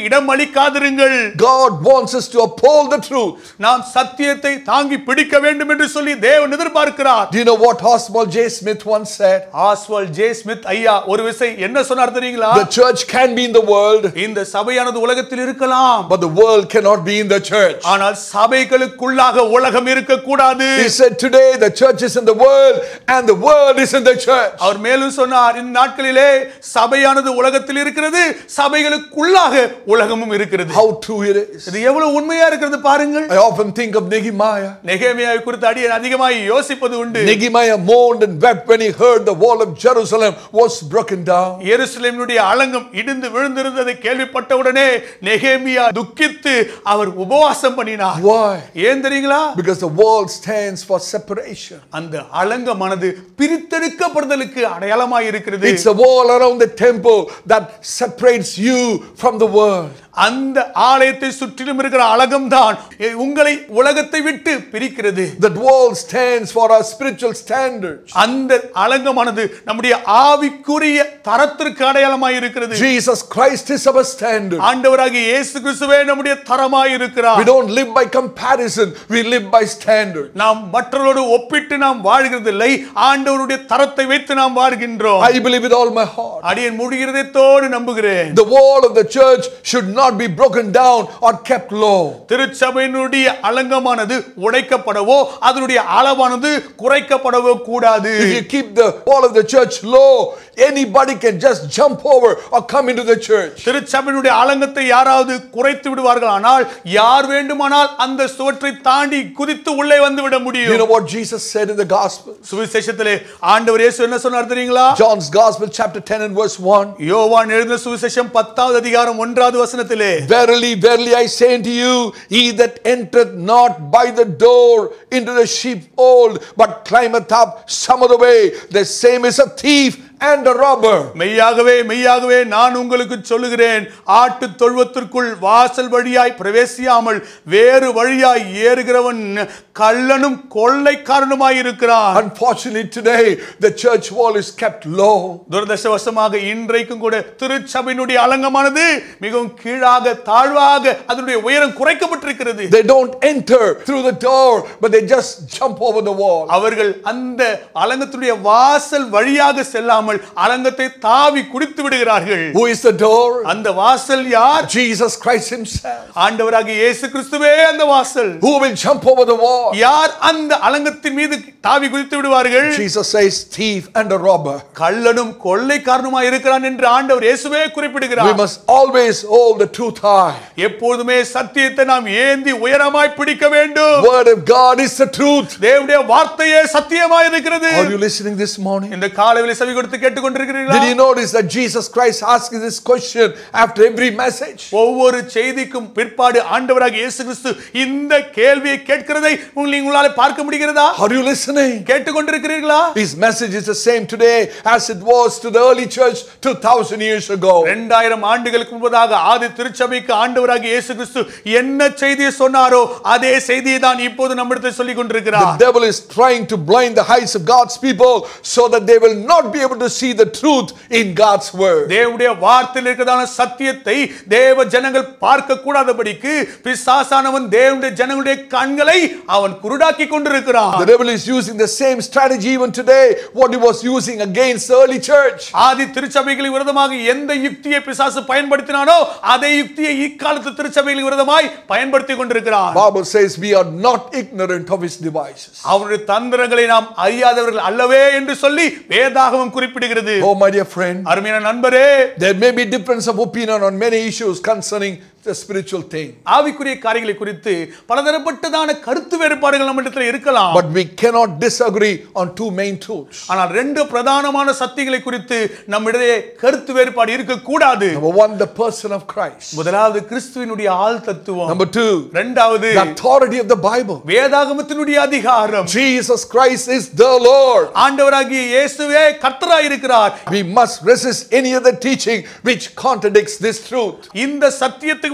படிக்காதிருங்கள் God wants us to uphold the truth. நாம் சத்தியத்தை தாங்கி பிடிக்க வேண்டும் என்று சொல்லி தேவன் எதிர்பார்க்கிறார் Do you know what Oswald J. Smith once said? Oswald J Smith ஐயா ஒரு விசை என்ன சொன்னார் தெரியுங்களா The church can be in the world, இந்த சபையானது உலகத்தில் இருக்கலாம் but the world cannot be in the church. ஆனால் சபைகளுக்குள்ளாக உலகம் இருக்கக்கூடாது He said, Today the church is in the world and the world is in the church. அவர் மேலும் சொன்னார் இந்த நாட்களிலே சபையானது உலகத்தில் இருக்கிறது சபைகளுக்குள்ளாக உலகமும் இருக்கிறது How true it is. இது எவ்வளவு உண்மையா இருக்கிறது பாருங்கள் I often think of Nehemiah. நெகேமியாவை குறித்து அடிய அதிகமாக யோசிப்பது உண்டு Nehemiah mourned and wept when he heard the wall of Jerusalem was broken down. எருசலேமினுடைய அலங்கம் இடிந்து விழுந்திருந்ததை கேள்விப்பட்டவுடனே நெகேமியா துக்கித்து அவர் உபவாசம் பண்ணினார் Why? ஏன் தெரியுங்களா Because the wall stands for separation. அந்த அலங்கமானது பிரித்தெடுக்கப்படுதலுக்கு அடையாளமாய் இருக்கிறது It's a wall around the temple that separates you from the world. அந்த ஆலயத்தை சுற்றிலும் இருக்கிற அலகம்தான் உங்களை உலகத்தை விட்டு பிரிக்கிறது That wall stands for our spiritual standards. அந்த அலங்கமானது நம்முடைய ஆவிக்குரிய தரத்திற்கு அடையாளமாய் இருக்கிறது Jesus Christ is our standard. ஆண்டவராகிய இயேசு கிறிஸ்துவே நம்முடைய தரமாய் We இருக்கிறார் don't live by comparison, we live by standard. நாம் மற்றவரோடு ஒப்பிட்டு நாம் வாழ்கிறதில்லை ஆண்டவருடைய தரத்தை வைத்து நாம் வாழ்கின்றோம் I believe with all my heart. அடியன் முடிகிறதோடு நம்புகிறேன் The wall of the church should not be broken down or kept low. திருச்சபையினுடைய அலங்கமானது உடைக்கப்படவோ அதனுடைய அளவானது குறைக்கப்படவோ கூடாது If you keep the wall of the church low, anybody can just jump over or come into the church. திருச்சபையினுடைய அலங்கத்தை யாராவது குறைத்து விடுவார்கள் ஆனால் யார் வேண்டுமானால் அந்த சுவற்றை தாண்டி குதித்து உள்ளே வந்து விட You know முடியும் what Jesus said in the gospel? சுவிசேஷத்திலே ஆண்டவர் இயேசு என்ன சொன்னார் தெரியுங்களா John's gospel, chapter 10 and verse 1. யோவான் எழுதின சுவிசேஷம் பத்தாவது அதிகாரம் ஒன்றாவது வசனத்திலே Verily, verily, I say unto you, he that entereth not by the door into the sheepfold, but climbeth up some other way, the same is a thief and a robber. மெய்யாகவே மெய்யாகவே நான் உங்களுக்கு சொல்லுகிறேன் ஆட்டு தொழுவத்திற்குள் வாசல் வழியாய் பிரவேசியாமல் வேறு வழியாய் ஏறுகிறவன் கள்ளனும் கொள்ளைக்காரனுமாய் இருக்கிறான் Unfortunately, today the church wall is kept low. துரதிருஷ்டவசமாக இன்றைக்கும் கூட திருச்சபையினுடைய அலங்கமானது மிகவும் கீழாக தாழ்வாக அதனுடைய உயரம் குறைக்கப்பட்டிருக்கிறது They don't enter through the door, but they just jump over the wall. அவர்கள் அந்த அலங்கத்துடைய வாசல் வழியாக செல்லாமல் அலங்கத்தை தாவி குடித்து விடுகிறார்கள் Who is the door? அந்த வாசல் யார் Jesus Christ Himself. ஆண்டவராகிய இயேசு கிறிஸ்துவே அந்த வாசல் Who will jump over the wall? யார் அந்த அலங்கத்தின் மீது தாவி குதித்து விடுவார்கள் Jesus says, thief and a robber. கள்ளனும் கொள்ளைக்காரனுமாய் இருக்கிறான் என்று ஆண்டவர் இயேசுவே We குறிப்பிடுகிறார் must always hold the truth high. எப்போதுமே சத்தியத்தை நாம் ஏந்தி உயரமாய் பிடிக்க வேண்டும் Word of God is the truth. தேவனுடைய வார்த்தையே சத்தியமாய் இருக்கிறது Are you listening this morning? இந்த காலையில செவி கொடுத்து கேட்டுக்கொண்டிருக்கிறீர்களா Did you notice that Jesus Christ asking this question after every message? ஒவ்வொரு செய்திக்கும் பிற்பாடு ஆண்டவராக இயேசு கிறிஸ்து இந்த கேள்வியை கேட்கிறதை உங்களை உங்களால பார்க்க முடிகிறதா Are you listening? கேட்டுக்கொண்டிருக்கிறீர்களா His message is the same today as it was to the early church 2000 years ago. இரண்டாயிரம் ஆண்டுகளுக்கு முன்பதாக ஆதி திருச்சபைக்கு ஆண்டவராக இயேசு கிறிஸ்து என்ன செய்தியை சொன்னாரோ அதே செய்தியை தான் இப்போது நம்மிடத்தில் சொல்லிக் The கொண்டிருக்கிறார் devil is trying to blind the eyes of God's people so that they will not be able to see the truth in God's word. தேவனுடைய வார்த்தையில் இருக்கிறதான சத்தியத்தை தேவ ஜனங்கள் பார்க்க கூடாதபடிக்கு பிசாசானவன் தேவனுடைய ஜனங்களுடைய கண்களை அவன் குருடாக்கி கொண்டிருக்கிறான் The devil is using the same strategy even today what he was using against the early church. ஆதி திருச்சபைகளுக்கு விரோதமாக எந்த யுக்தியை பிசாசு பயன்படுத்தினானோ அதே யுக்தியை இக்காலத்து திருச்சபைகளுக்கு விரோதமாய் பயன்படுத்தி கொண்டிருக்கிறான் Bible says we are not ignorant of his devices. அவருடைய தந்திரங்களை நாம் அறியாதவர்கள் அல்லவே என்று சொல்லி வேதாகமம் குறிப்பிடுகிறது Oh my dear friend, அருமையான நண்பரே there may be difference of opinion on many issues concerning the spiritual thing. ஆவிக்குரிய காரியங்களை குறித்து பலதரப்பட்டதான கருத்து வேறுபாடுகள் நம்மிடத்தில் இருக்கலாம் But we cannot disagree on two main truths. ஆனால் ரெண்டு பிரதானமான சத்தியங்களை குறித்து நம்மிடையே கருத்து வேறுபாடு இருக்கக்கூடாது Number one, the person of Christ. முதலாவது கிறிஸ்துவினுடைய ஆள் தத்துவம் Number two, இரண்டாவது the authority of the Bible. வேதாகமத்தினுடைய அதிகாரம் Jesus Christ is the Lord. ஆண்டவராகிய இயேசுவே கர்த்தராய் இருக்கிறார் We must resist any other teaching which contradicts this truth. இந்த சத்தியத்துக்கு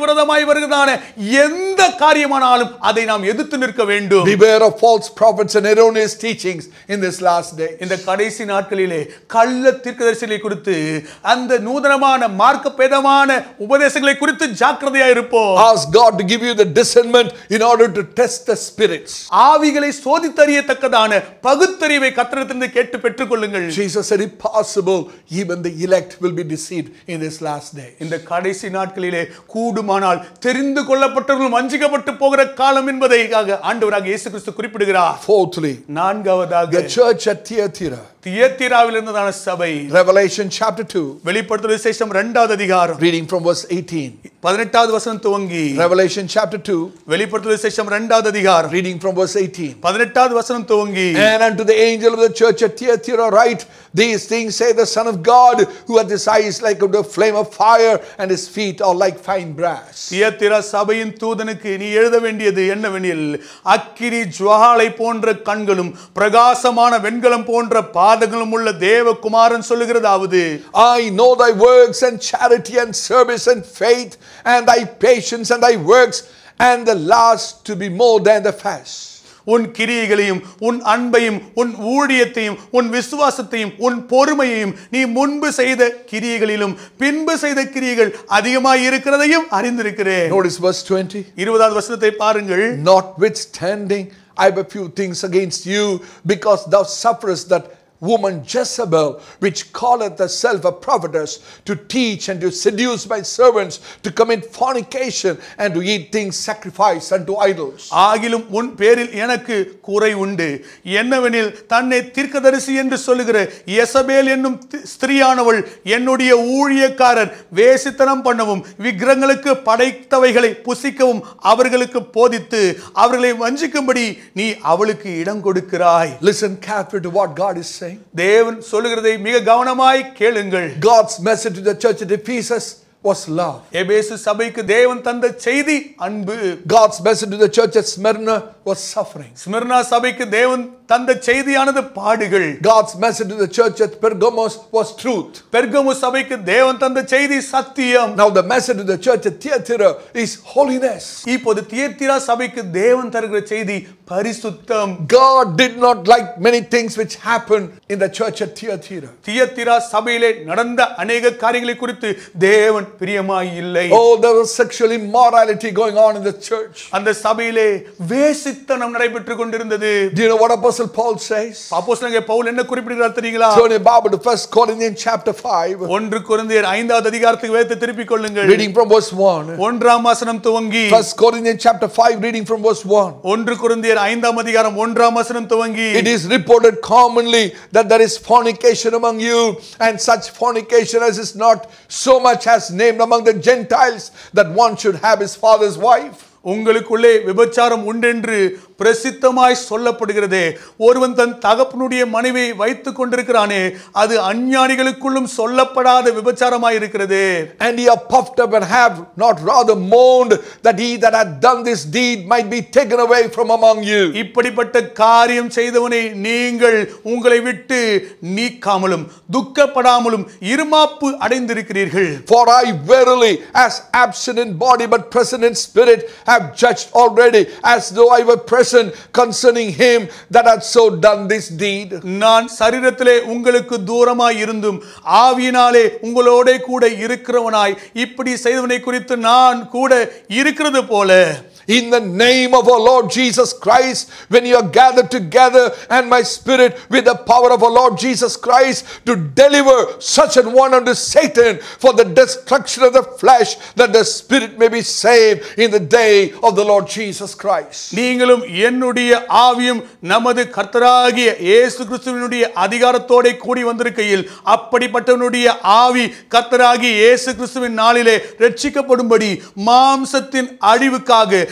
விரோதமாய் வருகிறதான எந்த காரியமானாலும் அதை நாம் எதிர்த்து நிற்க வேண்டும் Beware of false prophets and erroneous teachings in this last day. இந்த கடைசி நாட்களிலே கள்ள தீர்க்கதரிசிகளை குறித்து அந்த நூதனமான மார்க்க பேதமான உபதேசங்களை குறித்து ஜாக்கிரதையா இருப்போம் Ask God to give you the discernment in order to test the spirits. ஆவிகளை சோதித்தறியத்தக்கதான பகுத்தறிவை கத்திரத்திலிருந்து கேட்டு பெற்றுக்கொள்ளுங்கள் Jesus said, if possible, even the elect will be deceived in this last day. இந்த கடைசி நாட்களிலே கூடுமானால் தெரிந்து கொள்ளப்பட்டவர்கள் வஞ்சிக்கப்பட்டு போகிற காலம் என்பதை ஆண்டவராக இயேசு கிறிஸ்து குறிப்பிடுகிறார் Fourthly, நான்காவதாக the church at Thyatira. தியத்திராவில் இருந்ததான சபை Revelation chapter 2, வெளிப்படுத்தும் விசேஷம் இரண்டாவது அதிகாரம் reading from verse 18. பதினெட்டாவது வசனம் துவங்கி Revelation chapter 2, வெளிப்படுத்தும் விசேஷம் இரண்டாவது அதிகாரம் reading from verse 18. பதினெட்டாவது வசனம் துவங்கி And unto the angel of the church at Thyatira write, These things say the Son of God, who hath his eyes like a flame of fire, and his feet are like fine brass. தியத்திரா சபையின் தூதனுக்கு நீ எழுத வேண்டியது என்னவெனில் அக்கினி ஜுவாலை போன்ற கண்களும் பிரகாசமான வெண்கலம் போன்ற பாதங்களும் உள்ள தேவகுமாரன் சொல்லுகிறதாவது I know thy works and charity and service and faith and thy patience and thy works, and the last to be more than the first. உன் கிரியைகளையும் உன் அன்பையும் உன் ஊழியத்தையும் உன் விசுவாசத்தையும் உன் பொறுமையையும் நீ முன்பு செய்த கிரியைகளிலும் பின்பு செய்த கிரியைகள் அதிகமாய் இருக்கிறதையும் அறிந்திருக்கிறேன் Notice verse 20. இருபதாவது வசனத்தை பாருங்கள் Notwithstanding, I have a few things against you, because thou sufferest that woman Jezebel, which calleth herself a prophetess, to teach and to seduce my servants to commit fornication and to eat things sacrificed unto idols. ஆகிலும் உன் பேரில் எனக்கு குறை உண்டு என்னவெனில் தன்னை தீர்க்கதரிசி என்று சொல்லுகிற எசபேல் என்னும் தி- ஸ்திரீயானவள் என்னுடைய ஊழியக்காரர் வேசித்தனம் பண்ணவும் விக்கிரங்களுக்கு படைத்தவைகளை புசிக்கவும் அவர்களுக்கு போதித்து அவர்களை வஞ்சிக்கும்படி நீ அவளுக்கு இடம் கொடுக்கிறாய் Listen carefully to what God is saying. தேவன் சொல்லுகிறதை மிக கவனமாய் கேளுங்கள் God's message to the church at Ephesus was love. எபேசு சபைக்கு தேவன் தந்த செய்தி அன்பு God's message to the church at Smyrna was suffering. Smyrna சபைக்கு தேவன் தந்த செய்தியானது பாடுகள் God's message to the church at Pergamos was truth. பெர்கமு சபைக்கு தேவன் தந்த செய்தி சத்தியம் Now the message to the church at Thyatira is holiness. இப்போது தியத்திரா சபைக்கு தேவன் தருகிற செய்தி பரிசுத்தம் God did not like many things which happened in the church at Thyatira. தியத்திரா சபையிலே நடந்த அநேக காரியங்களை குறித்து தேவன் பிரியமாய் இல்லை Oh, there was sexual immorality going on in the church. அந்த சபையிலே வேசித்தனம் நடைபெற்றுக் கொண்டிருந்தது Do you know what Apostle Paul says? அப்போஸ்தலனாகிய பவுல் என்ன குறிப்பிடுகிறார் தெரியுங்களா Turn your Bible to 1 Corinthians chapter 5, ஒன்று குருந்தியர் ஐந்தாவது அதிகாரத்துக்கு வேதத்தை திருப்பிக் கொள்ளுங்கள் reading from verse 1. ஒன்றாம் வசனம் துவங்கி 1 Corinthians chapter 5, reading from verse 1. ஒன்று குருந்தியர் ஐந்தாம் அதிகாரம் ஒன்றாம் வசனம் துவங்கி It is reported commonly that there is fornication among you, and such fornication as is not so much as named among the Gentiles that one should have his father's wife. உங்களுக்குள்ளே விபச்சாரம் உண்டென்று பிரசித்தமாய் சொல்லப்படுகிறதே ஒருவன் தன் தகப்பனுடைய மனைவியை வைத்துக் கொண்டிருக்கிறானே அது அஞ்ஞானிகளுக்குள்ளும் சொல்லப்படாத விபச்சாரமாய் இருக்கிறது And ye are puffed up and have not rather mourned that he that hath done this deed might be taken away from among you. இப்படிப்பட்ட காரியம் செய்தவனை நீங்கள் உங்களை விட்டு நீக்காமலும் துக்கப்படாமலும் இருமாப்பு அடைந்திருக்கிறீர்கள் For I verily, as absent in body but present in spirit, have judged already, as though I were present concerning him that hath so done this deed. நான் சரீரத்திலே உங்களுக்கு தூரமாய் இருந்தும் ஆவியினாலே உங்களோட கூட இருக்கிறவனாய் இப்படி செய்தவனை குறித்து நான் கூட இருக்கிறது போல In the name of our Lord Jesus Christ, when you are gathered together, and my spirit with the power of our Lord Jesus Christ to deliver such an one unto Satan for the destruction of the flesh, that the spirit may be saved in the day of the Lord Jesus Christ. நீங்களும் என்னுடைய ஆவியும் நமது கர்த்தராகிய இயேசு கிறிஸ்துவினுடைய அதிகாரத்தோட கூடி வந்திருக்கையில் அப்படிப்பட்டவனுடைய ஆவி கர்த்தராகிய இயேசு கிறிஸ்துவின் நாளிலே ரட்சிக்கப்படும்படி மாம்சத்தின் அழிவுக்காக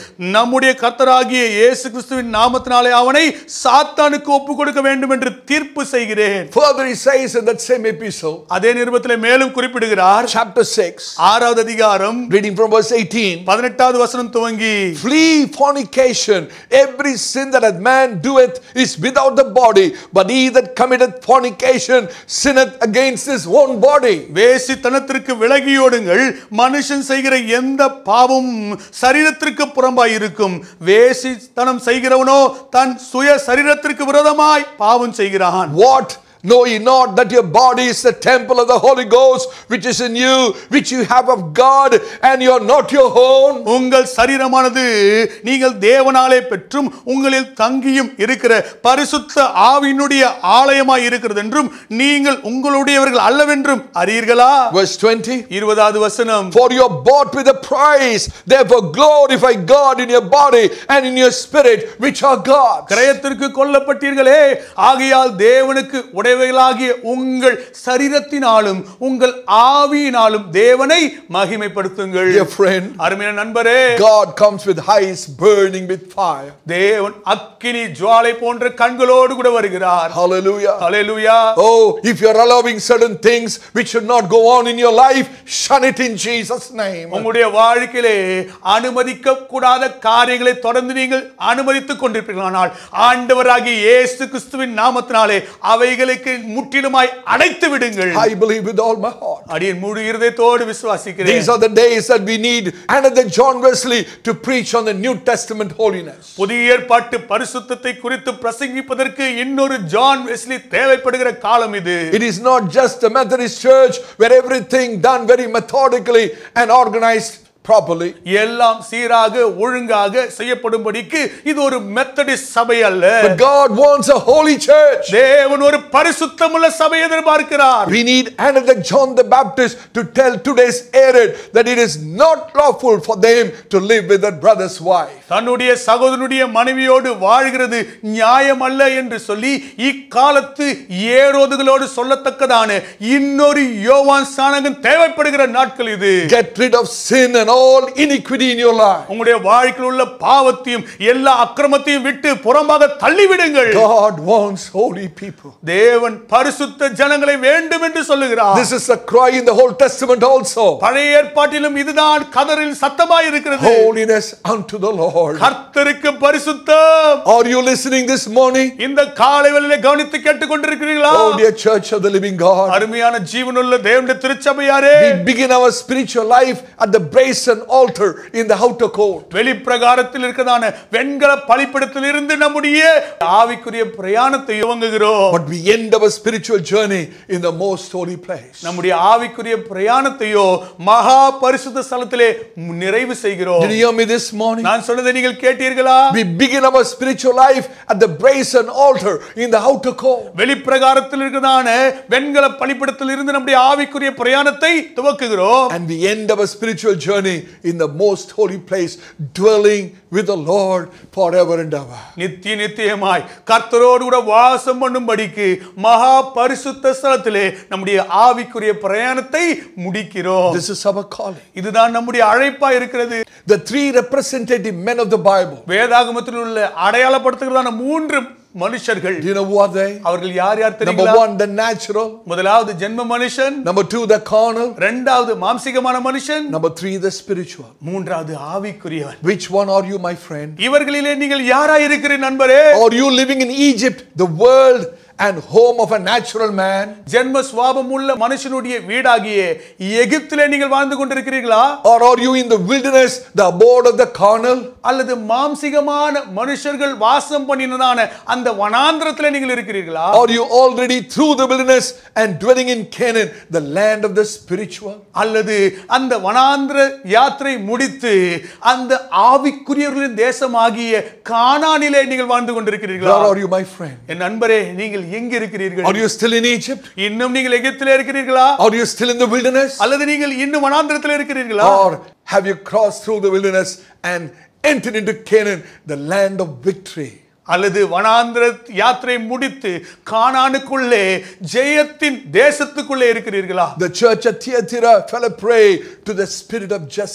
நம்முடைய கர்த்தராகிய இயேசு கிறிஸ்துவின் நாமத்தினாலே அவனை சாத்தானுக்கு ஒப்பு கொடுக்க வேண்டும் என்று தீர்ப்பு செய்கிறேன் Further, he says in that same epistle, அதே நிருபத்திலே மேலும் குறிப்பிடுகிறார் chapter 6, ஆறாவது அதிகாரம் reading from verse 18. பதினெட்டாவது வசனம் துவங்கி Flee fornication. Every sin that a man doeth is without the body, but he that committeth fornication sinneth against his own body. வேசித்தனத்திற்கு விலகியோடுங்கள் மனுஷன் செய்கிற எந்த பாவம் சரீரத்திற்கு புறம்பாய் இருக்கும் வேசித்தனம் செய்கிறவனோ தன் சுய சரீரத்திற்கு விரோதமாய் பாவம் செய்கிறான் What? Know ye not that your body is the temple of the Holy Ghost, which is in you, which you have of God, and you are not your own? உங்கள் சரீரமானது நீங்கள் தேவனாலே பெற்றும் உங்களில் தங்கியும் இருக்கிற பரிசுத்த ஆவியினுடைய ஆலயமாய் இருக்கிறது என்றும் நீங்கள் உங்களுடையவர்கள் அல்லவென்றும் அறியீர்களா Verse 20. இருபதாவது வசனம் For you are bought with a price, therefore glorify God in your body and in your spirit, which are God's. கிரயத்திற்கு கொல்லப்பட்டீர்களே ஆகையால் தேவனுக்கு உடையவைகளாகிய உங்கள் சரீரத்தினாலும் உங்கள் ஆவியினாலும் தேவனை மகிமைப்படுத்துங்கள் Dear friend, அருமையான நண்பரே God comes with eyes burning with fire. தேவன் அக்கினி ஜுவாலை போன்ற கண்களோடு கூட வருகிறார் Hallelujah. Hallelujah Oh, if you're allowing certain things which should not go on in your life, shun it in Jesus' name. உங்களுடைய வாழ்க்கையிலே அனுமதிக்க கூடாத காரியங்களை தொடர்ந்து நீங்கள் அனுமதித்துக் கொண்டிருப்பீர்களானால் ஆண்டவராகிய இயேசு கிறிஸ்துவின் நாமத்தினாலே அவைகளுக்கு முற்றிலுமாய் அடைத்து விடுங்கள் I believe with all my heart. அடியேன் முழு இருதயத்தோடு விசுவாசிக்கிறேன் These are the days that we need another John Wesley to preach on the New Testament holiness. புதிய ஏற்பாட்டு பரிசுத்தத்தை குறித்து பிரசங்கிப்பதற்கு இன்னொரு ஜான் வெஸ்லி தேவைப்படுகிற காலம் இது It is not just the Methodist church where everything done very methodically and organized properly. எல்லாம் சீராக ஒழுங்காக செய்யப்படும்படிக்கு இது ஒரு மெத்தடிஸ்ட் சபை அல்ல But God wants a holy church. தேவன் ஒரு பரிசுத்தமுள்ள சபை எதிர்பார்க்கிறார் We need another John the Baptist to tell today's Herod that it is not lawful for them to live with their brother's wife. தன்னுடைய சகோதரனுடைய மனைவியோடு வாழ்கிறது நியாயம் அல்ல என்று சொல்லி இக்காலத்து ஏரோதுகளோடு சொல்லத்தக்கதான இன்னொரு யோவான் ஸ்நானகன் தேவைப்படுகிற நாட்கள் இது Get rid of sin and all iniquity in your life. உங்களுடைய வாழ்க்கையில் உள்ள பாவத்தையும் எல்லா அக்கிரமத்தையும் விட்டு புறம்பாக தள்ளிவிடுங்கள் God wants holy people. தேவன் பரிசுத்த ஜனங்களை வேண்டும் என்று சொல்லுகிறார் This is a cry in the Old Testament also. பழைய ஏற்பாட்டிலும் இதுதான் கதரில் சத்தமாய் இருக்கிறது Holiness unto the Lord. கர்த்தருக்கு பரிசுத்தம் Are you listening this morning? இந்த காலை வேளையிலே கவனித்து கேட்டுக் கொண்டிருக்கிறீர்களா Oh, dear church of the living God. அருமையான ஜீவனுள்ள தேவனுடைய திருச்சபையாரே We begin our spiritual life at the brazen altar in the outer court. வெளிப்பிரகாரத்தில் இருக்கிறதான வெண்கல பலிப்பிடத்தில் இருந்து நம்முடைய ஆவிக்குரிய பிரயாணத்தை துவங்குகிறோம் But we end our spiritual journey in the most holy place. நம்முடைய ஆவிக்குரிய பிரயாணத்தையோ மகா பரிசுத்த ஸ்தலத்திலே நிறைவு செய்கிறோம் Did you hear me this morning? நான் சொன்னதை நீங்கள் கேட்டீர்களா We begin our spiritual life at the brazen altar in the outer court. வெளிப்பிரகாரத்தில் இருக்கிறதான வெண்கல பலிப்பிடத்தில் இருந்து நம்முடைய ஆவிக்குரிய பிரயாணத்தை துவக்குகிறோம் And we end our spiritual journey in the most holy place, dwelling with the Lord forever and ever. நித்திய நித்தியமாய் கர்த்தரோடு கூட வாசம் பண்ணும்படிக்கு மகா பரிசுத்த ஸ்தலத்திலே நம்முடைய ஆவிக்குரிய பிரயாணத்தை முடிக்கிறோம் This is our calling. இதுதான் நம்முடைய அழைப்பா இருக்கிறது The three representative men of the Bible. வேதாகமத்தில் உள்ள அடையாளப்படுத்துகிறதான மூன்று மனுஷர்கள் Do you know who are they? அவர்கள் யார் யார் Number தெரியுங்களா one, the natural. முதலாவது ஜென்ம மனுஷன் Number two, the carnal. இரண்டாவது மாம்சிகமான மனுஷன் Number three, the spiritual. மூன்றாவது ஆவிக்குரியவன் Which one are you, my friend? இவர்களிலே நீங்கள் யாரா இருக்கிறீர் நண்பரே Are you living in Egypt, the world and home of a natural man? ஜென்ம சுவாபம் உள்ள மனுஷனுடைய வீடாகிய எகிப்திலே நீங்கள் வாழ்ந்து கொண்டிருக்கிறீர்களா Or are you in the wilderness, the abode of the carnal? அல்லது மாம்சிகமான மனுஷர்கள் வாசம் பண்ணினதான அந்த வனாந்திரத்திலே நீங்கள் இருக்கிறீர்களா Are you already through the wilderness and dwelling in Canaan, the land of the spiritual? அல்லது அந்த வனாந்திர யாத்திரை முடித்து அந்த ஆவிக்குரியவர்களின் தேசமாகிய கானானிலே நீங்கள் வாழ்ந்து கொண்டிருக்கிறீர்களா Where are you, my friend? என் நண்பரே நீங்கள் எங்க இருக்கிறீர்கள் Are you still in Egypt? இன்னும் நீங்கள் எகிப்திலே இருக்கிறீர்களா Are you still in the wilderness? அல்லது நீங்கள் இன்னும் வனாந்திரத்தில் இருக்கிறீர்களா Or have you crossed through the wilderness and entered into Canaan, the land of victory? அல்லது வனாந்திர யாத்திரை முடித்து கானானுக்குள்ளே ஜெயத்தின் தேசத்துக்குள்ளே இருக்கிறீர்களா The church at Thyatira fell a prey to the spirit of Jezebel.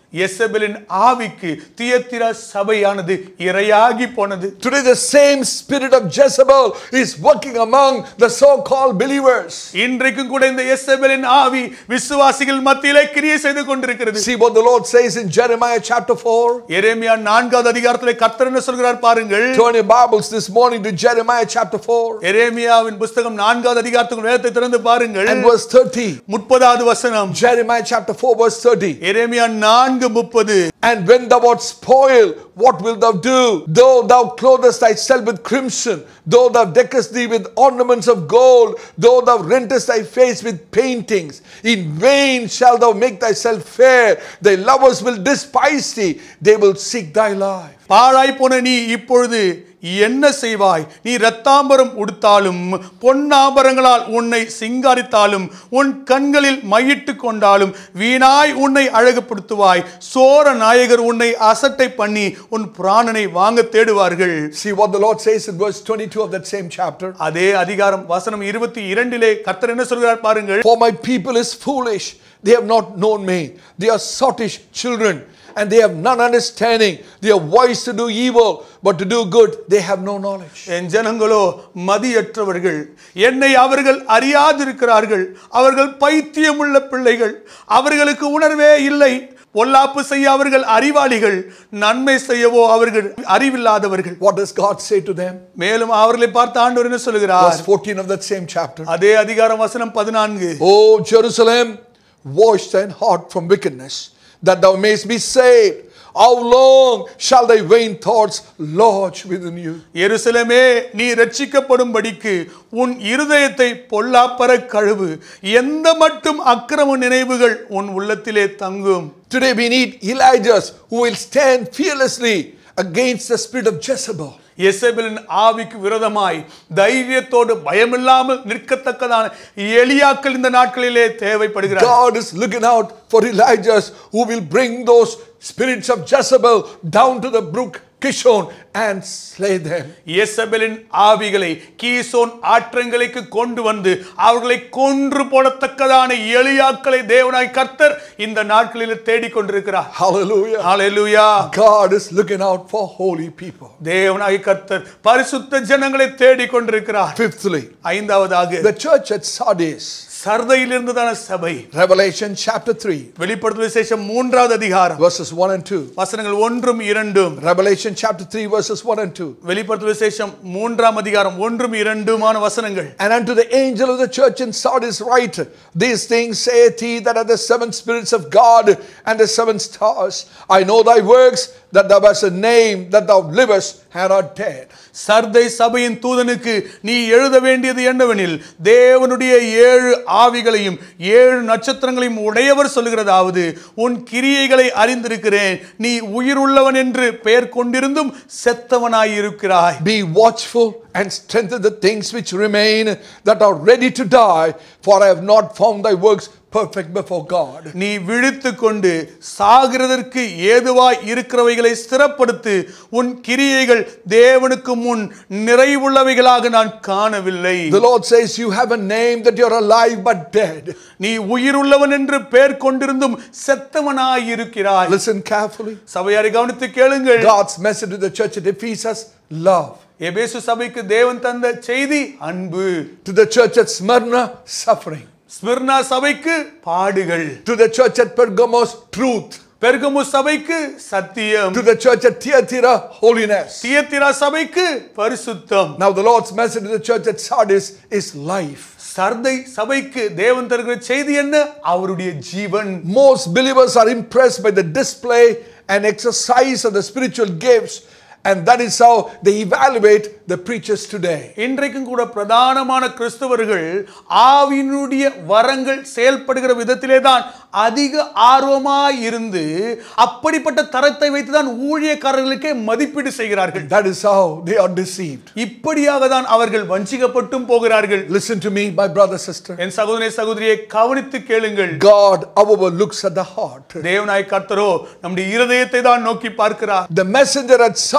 எசபெலின் ஆவிக்கு தியத்திரா சபையானது இரையாகி போனது Today, the same spirit of Jezebel is working among the so called believers. இன்றைக்கும் கூட இந்த எசபெலின் ஆவி விசுவாசிகள் மத்தியிலே கிரியை செய்து கொண்டிருக்கிறது See what the Lord says in Jeremiah chapter 4. எரேமியா நான்காவது அதிகாரத்திலே கர்த்தர் என்ன சொல்கிறார் பாருங்கள் Turn your Bibles this morning to Jeremiah chapter 4 எரேமியாவின் புஸ்தகம் நான்காவது அதிகாரத்துக்கு வேதத்தை திறந்து பாருங்கள் and verse 30. முப்பதாவது வசனம் Jeremiah chapter 4, verse 30. எரேமியா நான்கு முப்பது And when thou art spoiled, what wilt thou do? Though thou clothest thyself with crimson, though thou deckest thee with ornaments of gold, though thou rentest thy face with paintings, in vain shalt thou make thyself fair. Thy lovers will despise thee, they will seek thy life. பாழாய் போன நீ இப்பொழுது என்ன செய்வாய் நீ இரத்தாம்பரம் உடுத்தாலும் பொன்னாபரங்களால் உன்னை சிங்காரித்தாலும் உன் கண்களில் மையிட்டு கொண்டாலும் வீணாய் உன்னை அழகுபடுத்துவாய் சோர நாயகர் உன்னை அசட்டை பண்ணி உன் பிராணனை வாங்க தேடுவார்கள் See what the Lord says in verse 22 of that same chapter. அதே அதிகாரம் வசனம் இருபத்தி இரண்டிலே கர்த்தர் என்ன சொல்கிறார் பாருங்கள் For my people is foolish, they have not known me. They are sottish children, and they have none understanding. They are wise to do evil, but to do good they have no knowledge. என் ஜனங்களோ மதியற்றவர்கள் என்னை அவர்கள் அறியாதிருக்கிறார்கள் அவர்கள் பைத்தியமுள்ள பிள்ளைகள் அவர்களுக்கு உணர்வே இல்லை பொல்லாப்பு செய்ய அவர்கள் அறிவாளிகள் நன்மை செய்யவோ அவர்கள் அறிவில்லாதவர்கள் What does God say to them? மேலும் அவர்களை பார்த்து ஆண்டவர் என்ன சொல்லுகிறார் Verse 14 of that same chapter. அதே அதிகாரம் வசனம் பதினான்கு O Jerusalem, wash thine heart from wickedness, that thou mayest be saved. How long shall thy vain thoughts lodge within you? எருசலேமே நீ ரட்சிக்கப்படும்படிக்கு உன் இருதயத்தை பொல்லாப்பர கழுவு எந்த மட்டும் அக்கிரம நினைவுகள் உன் உள்ளத்திலே தங்கும் Today we need Elijahs who will stand fearlessly against the spirit of Jezebel. எசபெலின் ஆவிக்கு விரோதமாய் தைரியத்தோடு பயமில்லாமல் நிற்கத்தக்கதான எளியாக்கள் இந்த நாட்களிலே தேவைப்படுகிறார் God is looking out for Elijahs who will bring those spirits of Jezebel down to the brook Kishon and slay them. எசபெலின் ஆவிகளை கீசோன் ஆற்றங்களுக்கு கொண்டு வந்து அவர்களை கொன்று போடத்தக்கதான எளியாக்களை தேவனாய் கர்த்தர் இந்த நாட்களில் தேடிக் கொண்டிருக்கிறார் Hallelujah. Hallelujah God is looking out for holy people. தேவனாய் கர்த்தர் பரிசுத்த ஜனங்களை தேடிக் கொண்டிருக்கிறார் Fifthly, ஐந்தாவதாக the church at Sardis, சர்தையில் இருந்ததான சபை Revelation chapter 3, வெளிப்படுத்த விசேஷம் மூன்றாவது அதிகாரம் verses 1 and 2. வசனங்கள் ஒன்றும் இரண்டும் Revelation chapter 3, verses 1 and 2. வெளிப்படுத்த விசேஷம் மூன்றாம் அதிகாரம் ஒன்றும் இரண்டுமான வசனங்கள் And unto the angel of the church in Sardis write, These things saith he that are the seven spirits of God and the seven stars. I know thy works, that thou hast a name, that thou livest and art dead. Sardis சபையின் தூதனுக்கு நீ எழுத வேண்டியது என்னவெனில் தேவனுடைய ஏழு ஆவிகளையும் ஏழு நட்சத்திரங்களையும் உடையவர் சொல்லுகிறதாவது உன் கிரியைகளை அறிந்திருக்கிறேன் நீ உயிருள்ளவன் என்று பெயர் கொண்டிருந்தும் செத்தவனாயிருக்கிறாய் Be watchful and strengthen the things which remain that are ready to die, for I have not found thy works perfect before God. நீ விழித்து கொண்டு சாகிறதற்கு ஏதுவாய் இருக்கிறவைகளை ஸ்திரப்படுத்து உன் கிரியைகள் தேவனுக்கு முன் நிறைவுள்ளவைகளாக நான் காணவில்லை The Lord says, You have a name that you're alive but dead. நீ உயிருள்ளவன் என்று பெயர் கொண்டிருந்தும் செத்தவனாயிருக்கிறாய் Listen carefully. சபையாரை கவனித்து கேளுங்கள் God's message to the church at Ephesus love. எபேசு சபைக்கு தேவன் தந்த செய்தி அன்பு To the church at Smyrna, suffering. Smyrna சபைக்கு பாடுகள் To the church at Pergamos, truth. பெர்கமு சபைக்கு சத்தியம் To the church at Thyatira, holiness. தியத்திரா சபைக்கு பரிசுத்தம் Now, the Lord's message to the church at Sardis is life. Sardis சபைக்கு தேவன் தருகிற செய்தி என்ன அவருடைய ஜீவன் Most believers are impressed by the display and exercise of the spiritual gifts, and that is how they evaluate the preachers today. இன்றைக்கும் கூட பிரதானமான கிறிஸ்தவர்கள் ஆவியினுடைய வரங்கள் செயல்படுகிற விதத்திலே தான் அதிக ஆர்வமாய் இருந்து அப்படிப்பட்ட தரத்தை வைத்து தான் ஊழியக்காரர்களுக்கே மதிப்பீடு செய்கிறார்கள் That is how they are deceived. இப்படியாக தான் அவர்கள் வஞ்சிக்கப்பட்டும் போகிறார்கள் Listen to me, my brother, sister. என் சகோதரி சகோதரியை கவனித்து கேளுங்கள் God, however, looks at the heart. தேவனாய் கர்த்தரோ நம்முடைய இருதயத்தை தான் நோக்கி பார்க்கிறார் The messenger at Sardis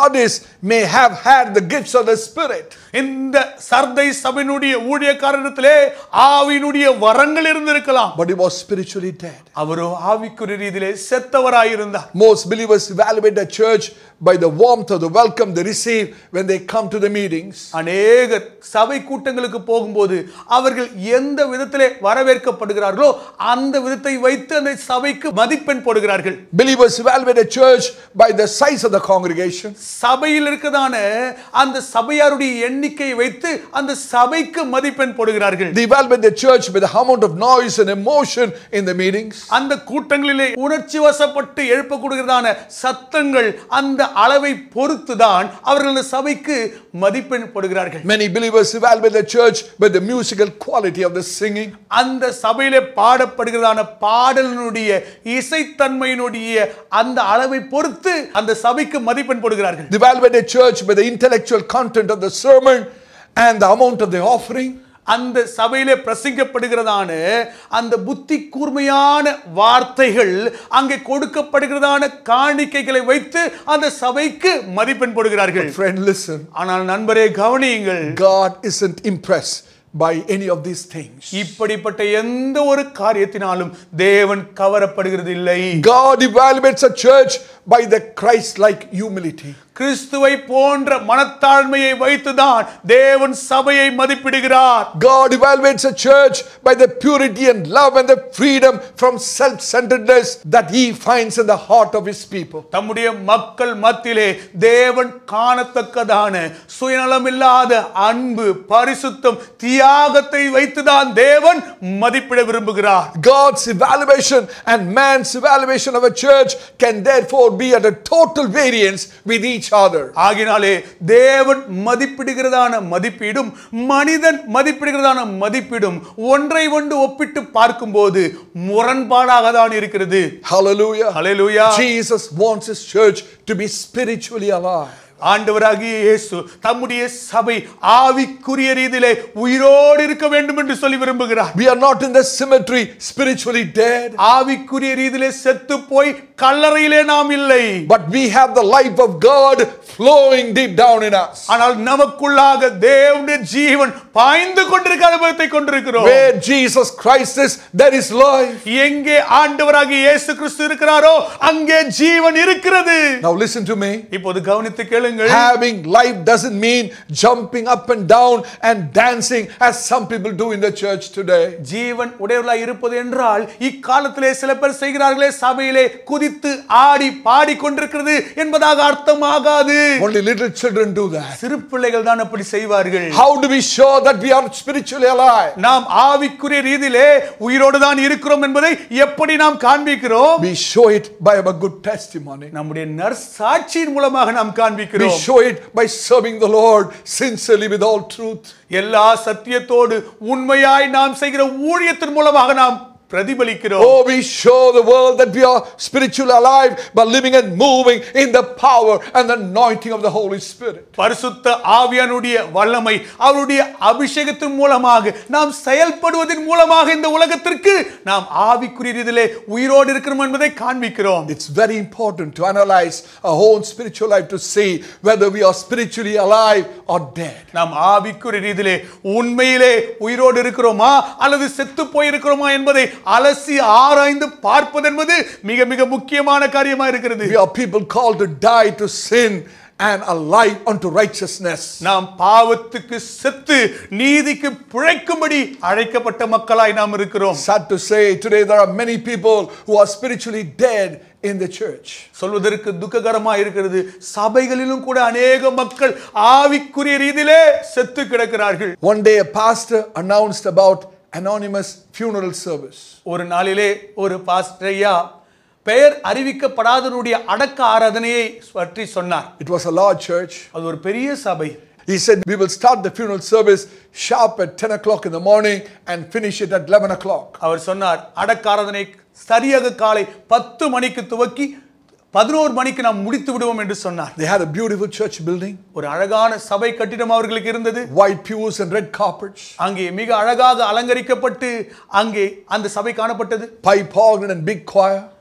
Sardis may have had the gifts of the Spirit. இந்த சர்தை சபையினுடைய ஊழியக்காரனிடத்திலே ஆவியினுடைய வரங்கள் இருந்திருக்கலாம் But he was spiritually dead. அவரோ ஆவிக்குரிய ரீதியிலே செத்தவராயிருந்தார் Most believers evaluate the church by the warmth of the welcome they receive when they come to the meetings. அநேகர் சபை கூட்டங்களுக்கு போகும்போது அவர்கள் எந்த விதத்திலே வரவேற்கப்படுகிறார்களோ அந்த விதத்தை வைத்து அந்த சபைக்கு மதிப்பெண் போடுகிறார்கள் Believers evaluate a church by the size of the congregation. சபையில் இருக்கதான அந்த சபையாருடைய எண்ணிக்கையை வைத்து அந்த சபைக்கு மதிப்பெண் போடுகிறார்கள் They evaluate the church by the amount of noise and emotion in the meetings. அந்த கூட்டங்களிலே உணர்ச்சி வசப்பட்டு எழுப்பக்கூடியதான சத்தங்கள் அந்த அளவை பொறுத்துதான் அவர்கள் அந்த சபைக்கு மதிப்பெண் போடுகிறார்கள் Many believers evaluate the church by the musical quality of the singing. அந்த சபையிலே பாடப்படுகிறதான பாடலினுடைய இசைத்தன்மையினுடைய அந்த அளவை பொறுத்து அந்த சபைக்கு மதிப்பெண் போடுகிறார்கள் They evaluate a church by the intellectual content of the sermon and the amount of the offering. அந்த சபையிலே பிரசங்கிக்கப்படுகிறதான அந்த புத்தி கூர்மையான வார்த்தைகள் அங்கே கொடுக்கப்படுகிறதான காணிக்கைகளை வைத்து அந்த சபைக்கு மதிப்பெண் போடுகிறார்கள் Friend, listen. ஆனால் நண்பரே கவனியுங்கள் God isn't impressed by any of these things. இப்படிப்பட்ட எந்த ஒரு காரியத்தினாலும் தேவன் கவரப்படுகிறது இல்லை God evaluates a church by the Christ-like humility. கிறிஸ்துவை போன்ற மனத்தாழ்மையை வைத்துதான் தேவன் சபையை மதிப்பிடுகிறார் God evaluates a church by the purity and love and the freedom from self-centeredness that he finds in the heart of his people. தம்முடைய மக்கள் மத்தியிலே தேவன் காணத்தக்கதான சுயநலமில்லாத அன்பு பரிசுத்தம் தியாகத்தை வைத்துதான் தேவன் மதிப்பிட விரும்புகிறார் God's evaluation and man's evaluation of a church can therefore be at a total variance with each other. ஆகினாலே தேவன் மதிப்பிடுகிறதான மதிப்பீடும் மனிதன் மதிப்பிடுகிறதான மதிப்பீடும் ஒன்றை ஒன்று ஒப்பிட்டு பார்க்கும்போது முரண்பாடாக தான் இருக்கிறது Hallelujah. Hallelujah. Jesus wants his church to be spiritually alive. ஆண்டவராகிய இயேசு தம்முடைய சபை ஆவிக்குரிய ரீதியிலே உயிரோடு இருக்க வேண்டும் என்று சொல்லி விரும்புகிறார் We are not in the cemetery spiritually dead, ஆவிக்குரிய ரீதியிலே செத்து போய் கல்லறையிலே நாம் இல்லை but we have the life of God flowing deep down in us. ஆனால் நமக்குள்ளாக தேவனுடைய ஜீவன் பாய்ந்து கொண்டிருக்க அனுபவத்தை கொண்டிருக்கிறோம் Where Jesus Christ is, there is life. எங்கே ஆண்டவராகிய இயேசு கிறிஸ்து இருக்கிறாரோ அங்கே ஜீவன் இருக்கிறது Now listen to me. இப்போது கவனித்து கேளுங்கள் Having life doesn't mean jumping up and down and dancing as some people do in the church today. ஜீவன் உடையவர்களாய் இருப்பது என்றால் இக்காலத்திலே சில பேர் செய்கிறார்களே சபையிலே குதித்து ஆடி பாடிக்கொண்டிருக்கிறது என்பதாக அர்த்தமாகாது Only little children do that. சிறு பிள்ளைகள் தான் அப்படி செய்வார்கள் How do we show that we are spiritually alive? நாம் ஆவிக்குரிய ரீதியிலே உயிரோடு தான் இருக்கிறோம் என்பதை எப்படி நாம் காண்பிக்கிறோம் We show it by our good testimony. நம்முடைய நற்சாட்சியின் மூலமாக நாம் We காண்பிக்கிறோம் show it by serving the Lord sincerely with all truth. எல்லா சத்தியத்தோடு உண்மையாய் நாம் செய்கிற ஊழியத்தின் மூலமாக நாம் பிரதிபலிக்கிறோம் Oh, we show the world that we are spiritually alive by living and moving in the power and the anointing of the Holy Spirit. பரிசுத்த ஆவியானுடைய வல்லமை அவருடைய அபிஷேகத்தின் மூலமாக நாம் செயல்படுவதன் மூலமாக இந்த உலகத்திற்கு நாம் ஆவிக்குரிய ரீதியிலே உயிரோடு இருக்கிறோம் என்பதை காண்பிக்கிறோம் It's very important to analyze our own spiritual life to see whether we are spiritually alive or dead. நாம் ஆவிக்குரிய ரீதியிலே உண்மையிலே உயிரோடு இருக்கிறோமா அல்லது செத்து போயிருக்கிறோமா என்பதை அலசி ஆராய்ந்து பார்ப்பது என்பது மிக மிக முக்கியமான காரியமா இருக்கிறது We are people called to die to sin and alive unto righteousness. நாம் பாவத்துக்கு செத்து நீதிக்கு பிழைக்கும்படி அழைக்கப்பட்ட மக்களாய் நாம் இருக்கிறோம் Sad to say, today there are many people who are spiritually dead in the church. சொல்வதற்கு துக்ககரமா இருக்கிறது சபைகளிலும் கூட அநேக மக்கள் ஆவிக்குரிய ரீதியிலே செத்து கிடக்கிறார்கள் One day, a pastor announced about anonymous funeral service. ஒரு நாளிலே ஒரு பாஸ்டரையா பெயர் அறிவிக்கப்படாதவருடைய அடக்க ஆராதனையை பற்றி சொன்னார் It was a large church. அது ஒரு பெரிய சபை He said, We will start the funeral service sharp at 10 o'clock in the morning and finish it at 11 o'clock. அவர் சொன்னார் அடக்க ஆராதனை சரியாக காலை பத்து மணிக்கு துவக்கி பதினோரு மணிக்கு நாம் முடித்து விடுவோம் என்று சொன்னார் They had a beautiful church building, ஒரு அழகான சபை கட்டிடம் அவர்களுக்கு இருந்தது white pews and red carpets, அங்கே மிக அழகாக அலங்கரிக்கப்பட்டு அங்கே அந்த சபை காணப்பட்டது pipe organ and big choir.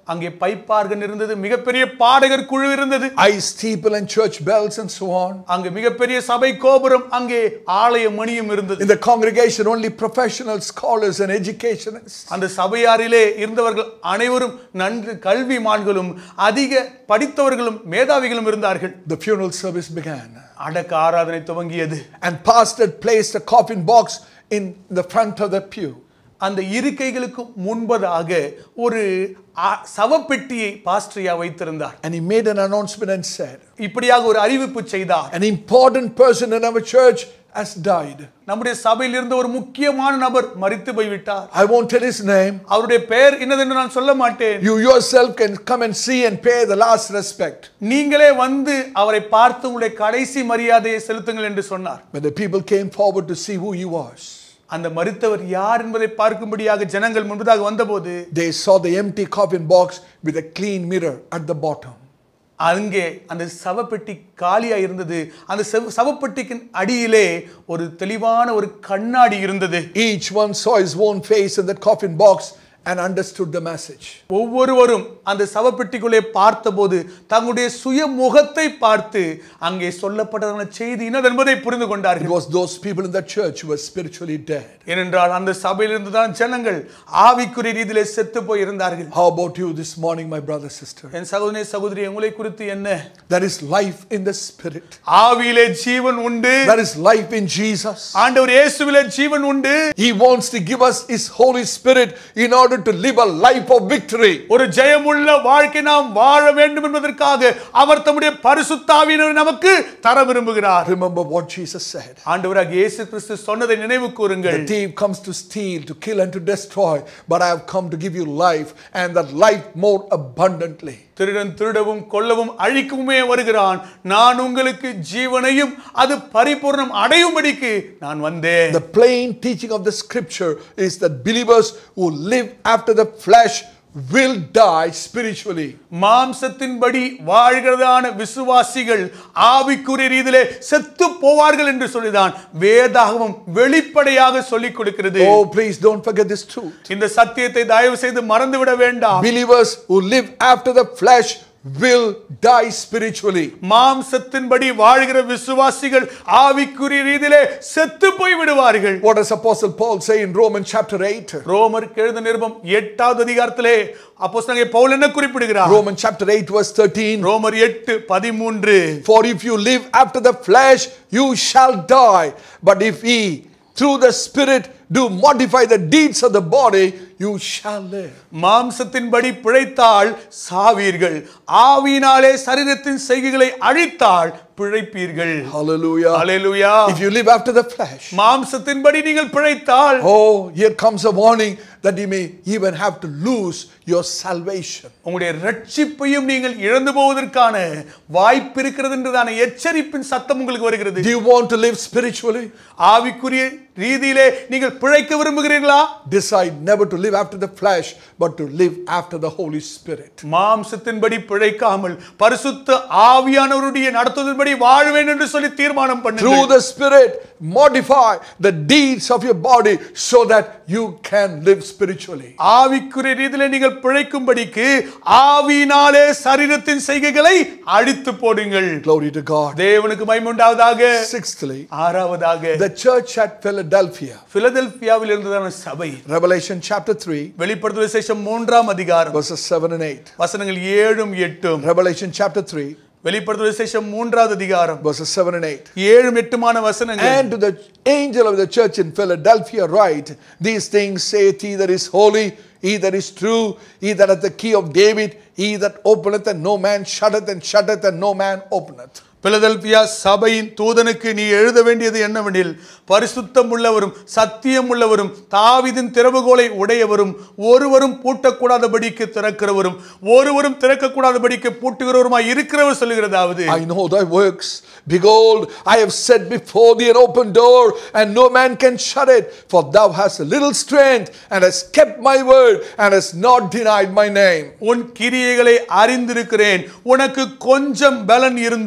அங்கே பைப்பார்கன் இருந்தது மிகப்பெரிய பாடகர் குழு இருந்தது ice steeple and church bells and so on. அங்கே மிகப்பெரிய சபை கோபுரம் அங்கே ஆலய மணியும் இருந்தது In the congregation, only professional scholars and educationists. அந்த சபையாரிலே இருந்தவர்கள் அனைவரும் நன்கு கல்விமான்களும் அதிக படித்தவர்களும் மேதாவிகளும் இருந்தார்கள் The funeral service began. அடக்க ஆராதனை துவங்கியது And pastor placed a coffin box in the front of the pew. அந்த இருக்கைகளுக்கு முன்பதாக ஒரு அ- சவப்பெட்டியை பாஸ்டரியா வைத்திருந்தார் And he made an announcement and said, இப்படியாக ஒரு அறிவிப்பு செய்தார் An important person in our church has died. நம்முடைய சபையில் இருந்த ஒரு முக்கியமான நபர் மரித்து போய்விட்டார் I won't tell his name. அவருடைய பெயர் என்னதென்று நான் சொல்ல மாட்டேன் You yourself can come and see and pay the last respect. நீங்களே வந்து அவரை பார்த்து உங்களுடைய கடைசி மரியாதையை செலுத்துங்கள் என்று சொன்னார் When the people came forward to see who he was, அந்த மரித்தவர் யார் என்பதை பார்க்கும்படியாக ஜனங்கள் முன்பதாக வந்தபோது they saw the empty coffin box with a clean mirror at the bottom. அங்கே அந்த சவப்பெட்டி காலியா இருந்தது அந்த செவ- சவப்பெட்டிக்கு அடியிலே ஒரு தெளிவான ஒரு கண்ணாடி இருந்தது Each one saw his own face in that coffin box and understood the message. ஒவ்வொருவரும் அந்த சவப்பெட்டிக்குள்ளே பார்த்தபோது தங்களுடைய சுய முகத்தை பார்த்து அங்கே சொல்லப்பட்டதான செய்தி என்னது என்பதை புரிந்து It கொண்டார்கள் was those people in that church who were spiritually dead. ஏனென்றால் அந்த சபையிலிருந்து தான் ஜனங்கள் ஆவிக்குரிய ரீதியிலே செத்து போய் இருந்தார்கள் How about you this morning, my brother, sister? என் சகோதரி சகோதரி உங்களை குறித்து என்ன There is life in the spirit. ஆவியிலே ஜீவன் உண்டு There is life in Jesus. ஆண்டவர் இயேசுவிலே ஜீவன் உண்டு He wants to give us His Holy Spirit in order to live a life of victory. ஒரு ஜெயமுள்ள வாழ்க்கை நாம் வாழ வேண்டும் என்பதற்காக அவர் தம்முடைய பரிசுத்தாவியினர் நமக்கு தர விரும்புகிறார் Remember what Jesus said. ஆண்டவராக இயேசு கிறிஸ்து சொன்னதை நினைவு கூறுங்கள் The thief comes to steal, to kill, and to destroy, but I have come to give you life and that life more abundantly. திருடன் திருடவும் கொல்லவும் அழிக்கவுமே வருகிறான் நான் உங்களுக்கு ஜீவனையும் அது பரிபூர்ணம் அடையும்படிக்கு நான் வந்தேன் The plain teaching of the scripture is that believers who live after the flesh will die spiritually. மாம்சத்தின்படி வாழ்கிறதான விசுவாசிகள் ஆவிக்குரிய ரீதியிலே செத்து போவார்கள் என்று சொல்லிதான் வேதாகமம் வெளிப்படையாக சொல்லிக் கொடுக்கிறது Oh, please don't forget this truth. இந்த சத்தியத்தை தயவு செய்து மறந்துவிட வேண்டாம் Believers who live after the flesh will die spiritually. மாம்சத்தின்படி வாழ்கிற விசுவாசிகள் ஆவிக்குரிய ரீதியிலே செத்து போய் விடுவார்கள் What does Apostle Paul say in Romans chapter 8? ரோமருக்கு எழுத நிருபம் எட்டாவது அதிகாரத்திலே அப்போஸ்தலனாகிய பவுல் என்ன குறிப்பிடுகிறார் Romans chapter 8, verse 13. ரோமர் எட்டு பதிமூன்று For if you live after the flesh, you shall die. But if ye through the Spirit do mortify the deeds of the body, you shall live. மாம்சத்தின்படி பிழைத்தால் சாவீர்கள் ஆவியினாலே சரீரத்தின் செய்கைகளை அழித்தால் பிழைப்பீர்கள் Hallelujah. Hallelujah If you live after the flesh, மாம்சத்தின்படி நீங்கள் பிழைத்தால் oh, here comes a warning that you may even have to lose your salvation. உங்களுடைய ரட்சிப்பையும் நீங்கள் இழந்து போவதற்கான வாய்ப்பு இருக்கிறது என்றதான எச்சரிப்பின் சத்தம் உங்களுக்கு வருகிறது Do you want to live spiritually? ஆவிக்குரிய ரீதியிலே நீங்கள் பிழைக்க விரும்புகிறீர்களா Decide never to live after the flesh, but to live after the Holy Spirit. மாம்சத்தின்படி பிழைக்காமல் பரிசுத்த ஆவியானவருடைய நடத்துவதன்படி வாழ்வேன் என்று சொல்லி தீர்மானம் Through பண்ணுங்கள் the Spirit, modify the deeds of your body so that you can live spiritually. ஆவிக்குரிய ரீதியிலே நீங்கள் பிழைக்கும்படிக்கு ஆவியினாலே சரீரத்தின் செய்கைகளை அழித்து போடுங்கள் Glory to God. தேவனுக்கு மகிமை உண்டாவதாக Sixthly, ஆறாவதாக the church at Philadelphia, பிலதெல்பியாவில் இருந்ததான சபை Revelation chapter 3, வெளிப்படுத்த விசேஷம் மூன்றாம் அதிகாரம் verses 7 and 8. வசனங்கள் ஏழும் எட்டும் Revelation chapter 3, வெளிப்படுத்த விசேஷம் மூன்றாவது அதிகாரம் verses 7 and 8. ஏழும் எட்டுமான வசனங்கள் And to the angel of the church in Philadelphia write, These things saith he that is holy, he that is true, he that hath the key of David, he that openeth and no man shutteth, and shutteth and no man openeth. Philadelphia சபையின் தூதனுக்கு நீ எழுத வேண்டியது என்னவெனில் பரிசுத்தம் உள்ளவரும் சத்தியம் உள்ளவரும் தாவிதின் திறவுகோலை உடையவரும் ஒருவரும் பூட்டக்கூடாதபடிக்கு திறக்கிறவரும் ஒருவரும் திறக்கக்கூடாதபடிக்கு பூட்டுகிறவருமாய் இருக்கிறவர் சொல்லுகிறதாவது I know thy works. Behold, I have set before thee an open door, and no man can shut it. For thou hast a little strength, and hast kept my word, and hast not denied my name. உன் கிரியைகளை அறிந்திருக்கிறேன் உனக்கு கொஞ்சம் பலன் இருந்தும்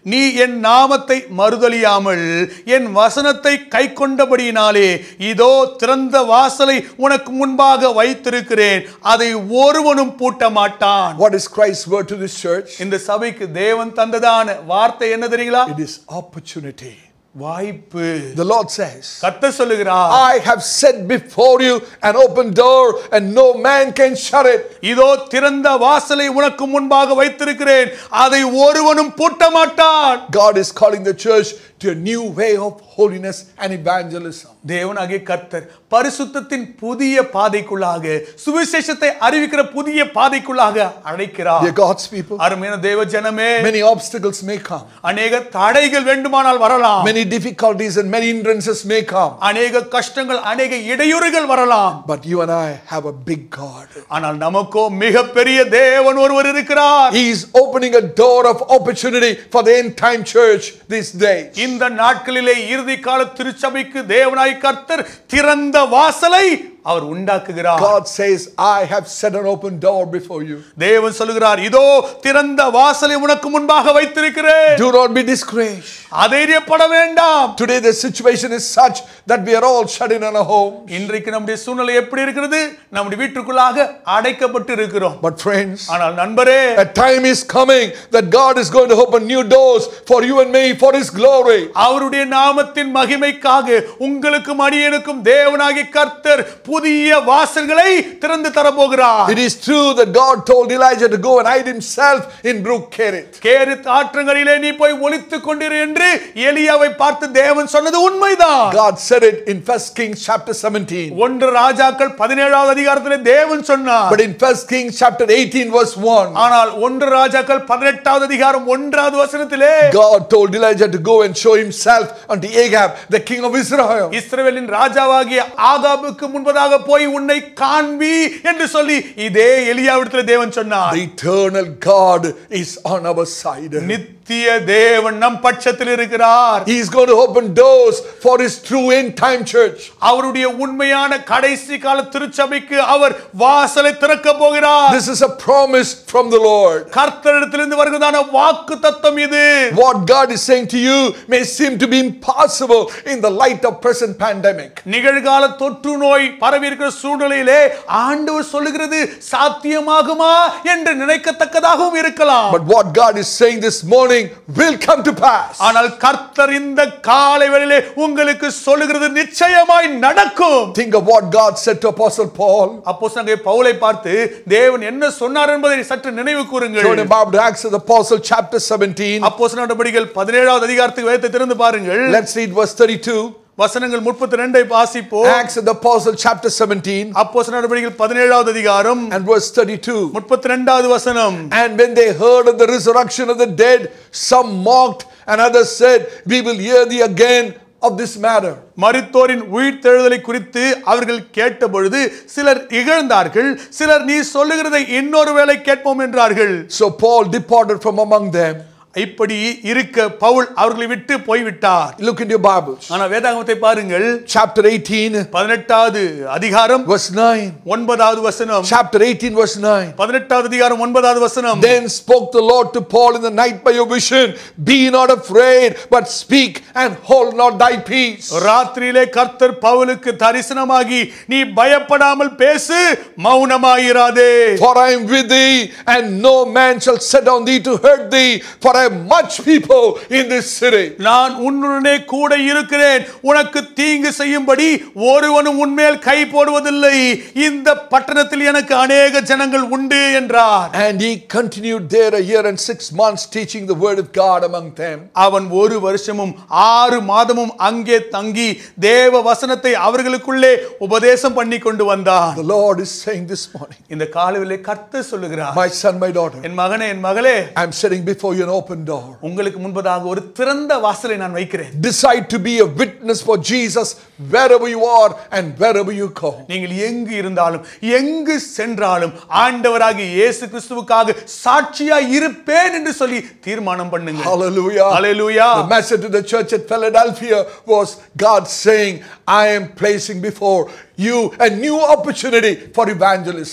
நீ என் நாமத்தை மறுதலியாமல் என் வசனத்தை கை கொண்டபடியினாலே இதோ திறந்த வாசலை உனக்கு முன்பாக வைத்திருக்கிறேன் அதை ஒருவனும் பூட்ட மாட்டான் What is Christ's word to this church? இந்த சபைக்கு தேவன் தந்ததான வார்த்தை என்ன தெரியுங்களா It is opportunity. வாய்ப்பு The Lord says, கத்த சொல்லுகிறார் I have set before you an open door and no man can shut it. இதோ திறந்த வாசலை உனக்கு முன்பாக வைத்திருக்கிறேன் அதை ஒருவனும் பூட்ட மாட்டான் God is calling the church to a new way of holiness and evangelism. தேவனாகிய கர்த்தர் பரிசுத்தத்தின் புதிய பாதைக்குள்ளாக சுவிசேஷத்தை அறிவிக்கிற புதிய பாதைக்குள்ளாக அழைக்கிறார் Dear God's people, அருமையான தேவ ஜனமே many obstacles may come, அநேக தடைகள் வேண்டுமானால் வரலாம் many difficulties and many hindrances may come, அநேக கஷ்டங்கள் அநேக இடையூறுகள் வரலாம் but you and I have a big God. ஆனால் நமக்கோ மிகப்பெரிய தேவன் ஒருவர் இருக்கிறார் He is opening a door of opportunity for the end time church these days. இந்த நாட்களிலே இறுதி கால திருச்சபைக்கு தேவனாய் கர்த்தர் திறந்த வாசலை அவர் உண்டாக்குகிறார் God says, I have set an open door before you. தேவன் சொல்லுகிறார் இதோ திறந்த வாசலை உனக்கு முன்பாக வைத்திருக்கிறேன் Do not be discouraged. அதைரியப்பட வேண்டாம் Today, the situation is such that we are all shut in our home. இன்றைக்கு நம்முடைய சூழ்நிலை எப்படி இருக்கிறது நம்முடைய வீட்டுக்குள்ளாக அடைக்கப்பட்டு இருக்கிறோம் But, friends, ஆனால் நண்பரே a time is coming that God is going to open new doors for you and me for His glory. அவருடைய நாமத்தின் மகிமைக்காக உங்களுக்கும் அடியனுக்கும் தேவனாகிய கர்த்தர் புதிய வாசல்களை திறந்து தரப்போகிறார் It is true that God told Elijah to go and hide himself in Brook Kerith. Kerith ஆற்றங்கரையிலே நீ போய் ஒளித்துக் கொண்டிரு என்று எலியாவை பார்த்து தேவன் சொன்னது உண்மைதான் God said it in 1 Kings chapter 17. ஒன்று ராஜாக்கள் பதினேழாவது அதிகாரத்திலே தேவன் சொன்னார் But in 1 Kings chapter 18, verse 1, ஆனால் ஒன்று ராஜாக்கள் பதினெட்டாவது அதிகாரம் ஒன்றாவது வசனத்திலே God told Elijah to go and show himself unto Ahab, the king of Israel. இஸ்ரவேலின் ராஜாவாகிய ஆகாபுக்கு முன்பதாக போய் உன்னை காண்பி என்று சொல்லி இதே எலியாவிடத்தில் தேவன் சொன்னார் The eternal God is on our side. நித்திய தேவன் நம் பட்சத்தில் இருக்கிறார் He is going to open doors for his true end time church. அவருடைய உண்மையான கடைசி கால திருச்சபைக்கு அவர் வாசலை திறக்க போகிறார் This is a promise from the Lord. கர்த்தரிடத்திலிருந்து வருகிறதான வாக்கு தத்தம் இது What God is saying to you may seem to be impossible in the light of present pandemic. நிகழ்கால தொற்று நோய் பரவி இருக்கிற சூழ்நிலையிலே ஆண்டவர் சொல்லுகிறது சாத்தியமாகுமா என்று நினைக்கத்தக்கதாகவும் இருக்கலாம் But what God is saying this morning will come to pass. ஆனால் கர்த்தர் இந்த காலை வேளையிலே உங்களுக்கு சொல்லுகிறது நிச்சயமாய் நடக்கும் Think of what God said to Apostle Paul. அப்போ பவுலை பார்த்து தேவன் என்ன சொன்னார் என்பதை சற்று நினைவு Turn கூறுங்கள் about to Acts of the Apostle, chapter 17. அப்போ நடவடிக்கைகள் பதினேழாவது அதிகாரத்துக்கு வேதத்தை திறந்து பாருங்கள் Let's read verse 32. வசனங்கள் முப்பத்தி ரெண்டை வாசிப்போம் Acts of the Apostle, chapter 17, அப்போ நடவடிக்கைகள் பதினேழாவது அதிகாரம் and verse 32. முப்பத்தி ரெண்டாவது வசனம் And when they heard of the resurrection of the dead, some mocked, and others said, We will hear thee again of this matter. மரித்தோரின் உயிர்த்தெழுதலை குறித்து அவர்கள் கேட்டபொழுது சிலர் இகழ்ந்தார்கள் சிலர் நீ சொல்லுகிறதை இன்னொரு வேளை கேட்போம் என்றார்கள் So Paul departed from among them. இப்படி இருக்க பவுல் அவர்களை விட்டு போய்விட்டார் Look into your Bibles. ஆனா வேதாகமத்தை பாருங்கள் Chapter 18, பதினெட்டாவது அதிகாரம் verse 9. ஒன்பதாவது வசனம் Chapter 18, verse 9. பதினெட்டாவது அதிகாரம் ஒன்பதாவது வசனம் Then spoke the Lord to Paul in the night by a vision Be not afraid, but speak and hold not thy peace. ராத்திரியிலே கர்த்தர் பவுலுக்கு தரிசனமாகி நீ பயப்படாமல் பேசு மௌனமாயிராதே For I am with thee, and no man shall set on thee to hurt thee, for I have much people in this city. நான் உன்னுடனே கூட இருக்கிறேன் உனக்கு தீங்கு செய்யும்படி ஒருவனும் உன்மேல் கை போடுவதில்லை இந்த பட்டணத்தில் எனக்கு அநேக ஜனங்கள் உண்டு என்றார் And he continued there a year and six months teaching the word of God among them. அவன் ஒரு வருஷமும் ஆறு மாதமும் அங்கே தங்கி தேவ வசனத்தை அவர்களுக்குள்ளே உபதேசம் பண்ணி கொண்டு வந்தான் The Lord is saying this morning, இந்த காலையிலே கர்த்தர் சொல்லுகிறார் My son, my daughter, என் மகனே என் மகளே I'm setting before you an open door. உங்களுக்கு முன்பதாக ஒரு திறந்த வாசலை நான் வைக்கிறேன் Decide to be a witness for Jesus wherever you are and wherever you go. நீங்கள் எங்கு இருந்தாலும் எங்கு சென்றாலும் ஆண்டவராகிய இயேசு கிறிஸ்துவுக்காக சாட்சியா இருப்பேன் என்று சொல்லி தீர்மானம் பண்ணுங்க Hallelujah. Hallelujah. The message to the church at Philadelphia was God saying, I am placing before you a new opportunity for evangelism.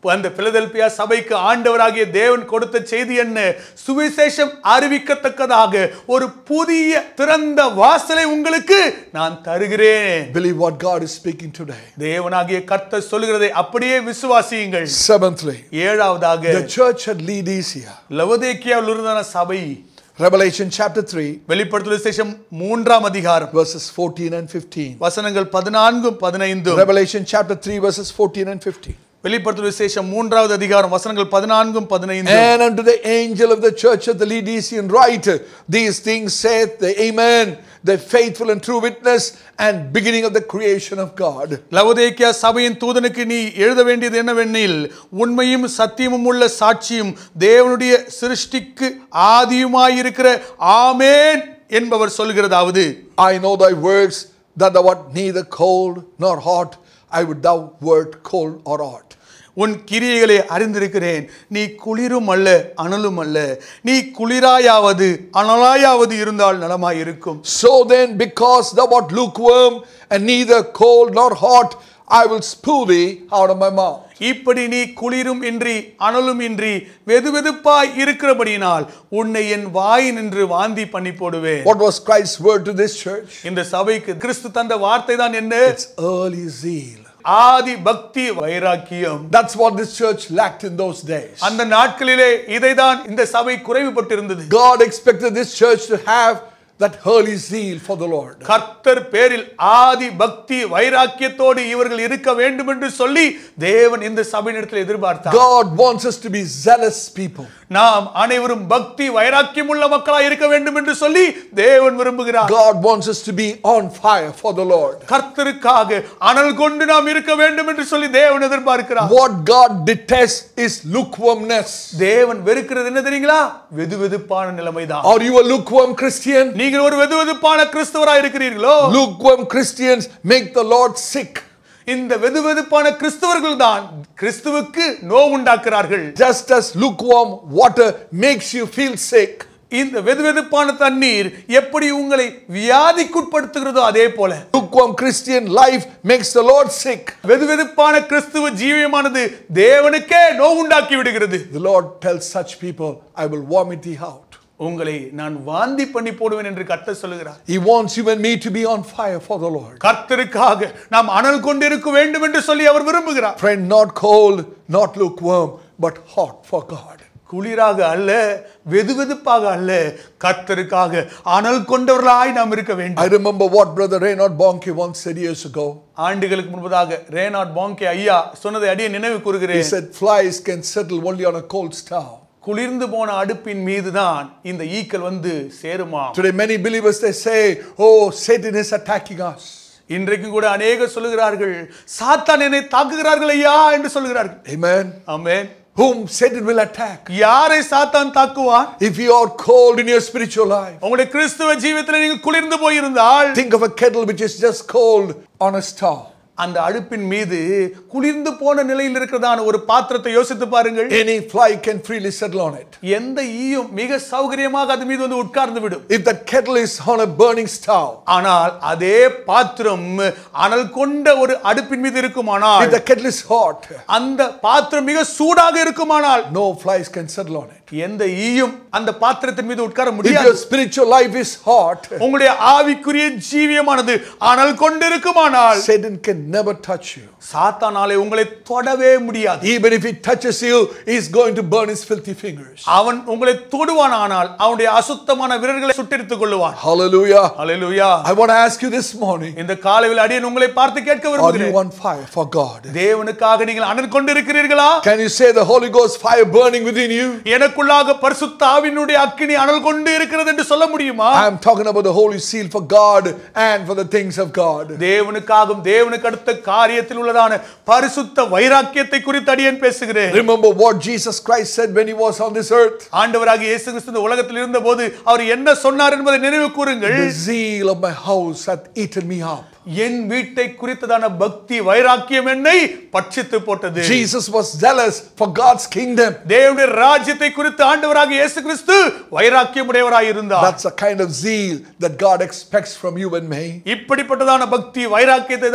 அந்த பிலதெல்பியா சபைக்கு ஆண்டவராகிய தேவன் கொடுத்த செய்தி என்ன சுவிசேஷம் அறிவிக்கத்தக்கதாக ஒரு புதிய திறந்த வாசலை உங்களுக்கு நான் தருகிறேன் Believe what God is speaking today. தேவனாகிய கர்த்தர் சொல்லுகிறதை அப்படியே விசுவாசியுங்கள் Seventhly, ஏழாவதாக the church at Laodicea. லவதேக்கியாவில் இருந்த சபை Revelation chapter 3, வெளிப்படுத்தல் விசேஷம் மூன்றாம் அதிகாரம் verses 14 and 15. வசனங்கள் பதினான்கும் பதினைந்தும் Revelation chapter 3, verses 14 and 15. வெளிப்படுத்தல் விசேஷம் மூன்றாவது அதிகாரம் வசனங்கள் பதினான்கும் பதினைந்தும் And unto the angel of the church of the Laodicean write, These things saith the Amen, the faithful and true witness, and beginning of the creation of God. லவோதேக்கியா சபையின் தூதனுக்கு நீ எழுத வேண்டியது என்னவெனில் உண்மையும் சத்தியமும் உள்ள சாட்சியும் தேவனுடைய சிருஷ்டிக்கு ஆதியுமாயிருக்கிற ஆமேன் என்பவர் சொல்கிறதாவது I know thy works, that thou art neither cold nor hot. I would thou wert cold or hot. உன் கிரியைகளை அறிந்திருக்கிறேன் நீ குளிரும் அல்ல அனலும் அல்ல நீ குளிராயாவது அனலாயாவது இருந்தால் நலமாயிருக்கும் So then, because thou art lukewarm and neither cold nor hot, I will spew thee out of my mouth. இப்படி நீ குளிரும் இன்றி அனலும் இன்றி வெதுவெதுப்பாய் இருக்கிறபடியினால் உன்னை என் வாய் நின்று வாந்தி பண்ணி போடுவேன் What was Christ's word to this church? இந்த சபைக்கு கிறிஸ்து தந்த வார்த்தை தான் என்ன It's early zeal. ஆதி பக்தி வைராக்கியம் That's what this church lacked in those days. அந்த நாட்களிலே இதைதான் இந்த சபை குறைவுபட்டிருந்தது God expected this church to have that early zeal for the Lord. கர்த்தர் பேரில் ஆதி பக்தி வைராக்கியத்தோடு இவர்கள் இருக்க வேண்டும் என்று சொல்லி தேவன் இந்த சபையினிடத்தில் எதிர்பார்த்தார் God wants us to be zealous people. நாம் அனைவரும் பக்தி வைராக்கியம் உள்ள மக்களாய் இருக்க வேண்டும் என்று சொல்லி தேவன் விரும்புகிறார் God wants us to be on fire for the Lord. கர்த்தருக்காக அனல் கொண்டு நாம் இருக்க வேண்டும் என்று சொல்லி தேவன் எதிர்பார்க்கிறார் What God detests is lukewarmness. தேவன் வெறுக்கிறது என்ன தெரியுங்களா வெதுவெதுப்பான நிலைமைதான் Are you a lukewarm Christian? நீங்கள் ஒரு வெதுவெதுப்பான கிறிஸ்தவராய் இருக்கிறீர்களோ Lukewarm Christians make the Lord sick. இந்த வெதுவெதுப்பான கிறிஸ்தவர்கள் தான் கிறிஸ்துவுக்கு நோவுண்டாக்குறார்கள் Just as lukewarm water makes you feel sick, இந்த வெதுவெதுப்பான தண்ணீர் எப்படி உங்களை வியாதிக்குட்படுத்துகிறதோ அதே போல lukewarm Christian life makes the Lord sick. வெதுவெதுப்பான கிறிஸ்துவ ஜீவியமானது தேவனுக்கே நோவுண்டாக்கி விடுகிறது The Lord tells such people, I will vomit thee out. உங்களை நான் வாந்தி பண்ணி போடுவேன் என்று கர்த்தர் சொல்லுகிறார் He wants you and me to be on fire for the Lord. கர்த்தருக்காக நாம் அனல் கொண்டிருக்க வேண்டும் என்று சொல்லி அவர் விரும்புகிறார் Friend, not cold, not lukewarm, but hot for God. குளிராக அல்ல வெதுவெதுப்பாக அல்ல கர்த்தருக்காக அனல் கொண்டவர்களாய் நாம் இருக்க வேண்டும் I remember what Brother Reinhard Bonke once said years ago. ஆண்டுகளுக்கு முன்பதாக ரேனாட் பாங்கே ஐயா சொன்னதை அடியே நினைவு He கூறுகிறேன் said, Flies can settle only on a cold stove. குளிர்ந்து போன அடுப்பின் மீதுதான் இந்த ஈக்கள் வந்து சேருமா Today, many believers they say, Oh, Satan is attacking us. இன்றைக்கும் கூட அநேகர் சொல்லுகிறார்கள் சாத்தான் என்னை தாக்குகிறார்கள் ஐயா என்று சொல்லுகிறார்கள் Amen. Amen Whom Satan will attack. யாரை சாத்தான் தாக்குவான் If you are cold in your spiritual life, உங்களுடைய கிறிஸ்துவ ஜீவியத்தில் நீங்கள் குளிர்ந்து போயிருந்தால் think of a kettle which is just cold on a stove. அந்த அடுப்பின் மீது குளிர்ந்து போன நிலையில் இருக்கிறதான ஒரு பாத்திரத்தை யோசித்து பாருங்கள் Any fly can freely settle on it. எந்த ஈயும் மிக சௌகரியமாக அது மீது வந்து உட்கார்ந்து விடும் If that kettle is on a burning stove, ஆனால் அதே பாத்திரம் அனல் கொண்ட ஒரு அடுப்பின் மீது இருக்குமானால் if the kettle is hot, அந்த பாத்திரம் மிக சூடாக இருக்குமானால் no flies can settle on it. எந்த ஈயும் அந்த பாத்திரத்தின் மீது உட்கார If முடியாது your spiritual life is hot, உங்களுடைய ஆவிக்குரிய ஜீவியமானது அனல் கொண்டிருக்குமானால் Satan can never touch you. சாத்தானாலே உங்களை தொடவே முடியாது Even if he touches you, he's going to burn his filthy fingers. அவன் உங்களை தொடுவானானால் அவனுடைய அசுத்தமான விரல்களை சுட்டெடுத்துக் கொள்ளுவான் Hallelujah. Hallelujah I want to ask you this morning இந்த காலையில் அடியேன் உங்களை பார்த்து கேட்க are you விரும்புகிறேன் on fire for God? தேவனுக்காக நீங்கள் அனல் கொண்டிருக்கிறீர்களா Can you say the Holy Ghost fire burning within you? எனக்குள்ளாக பரிசுத்த ஆவியினுடைய அக்கினி அனல் கொண்டு இருக்கிறது என்று சொல்ல முடியுமா I am talking about the holy seal for God and for the things of God. தேவனுக்காகவும் தேவனுக்கு அடுத்த காரியத்தில் உள்ளதான பரிசுத்த வைராக்கியத்தை குறித்து அடியேன் பேசுகிறேன் Remember what Jesus Christ said when he was on this earth? ஆண்டவராகிய இயேசு கிறிஸ்து இந்த உலகத்தில் இருந்தபோது அவர் என்ன சொன்னார் என்பதை நினைவு கூறுங்கள் The zeal of my house hath eaten me up. என் வீட்டை குறித்ததான பக்தி வைராக்கியம் என்னை பட்சித்து போட்டது Jesus was zealous for God's kingdom. தேவனுடைய ராஜ்யத்தை குறித்து ஆண்டவராகிய இயேசு கிறிஸ்து வைராக்கியம் உடையவராய் இருந்தார் That's the kind of zeal that God expects from you and me. இப்படிப்பட்டதான பக்தி வைராக்கியத்தை தான் ஆண்டவர்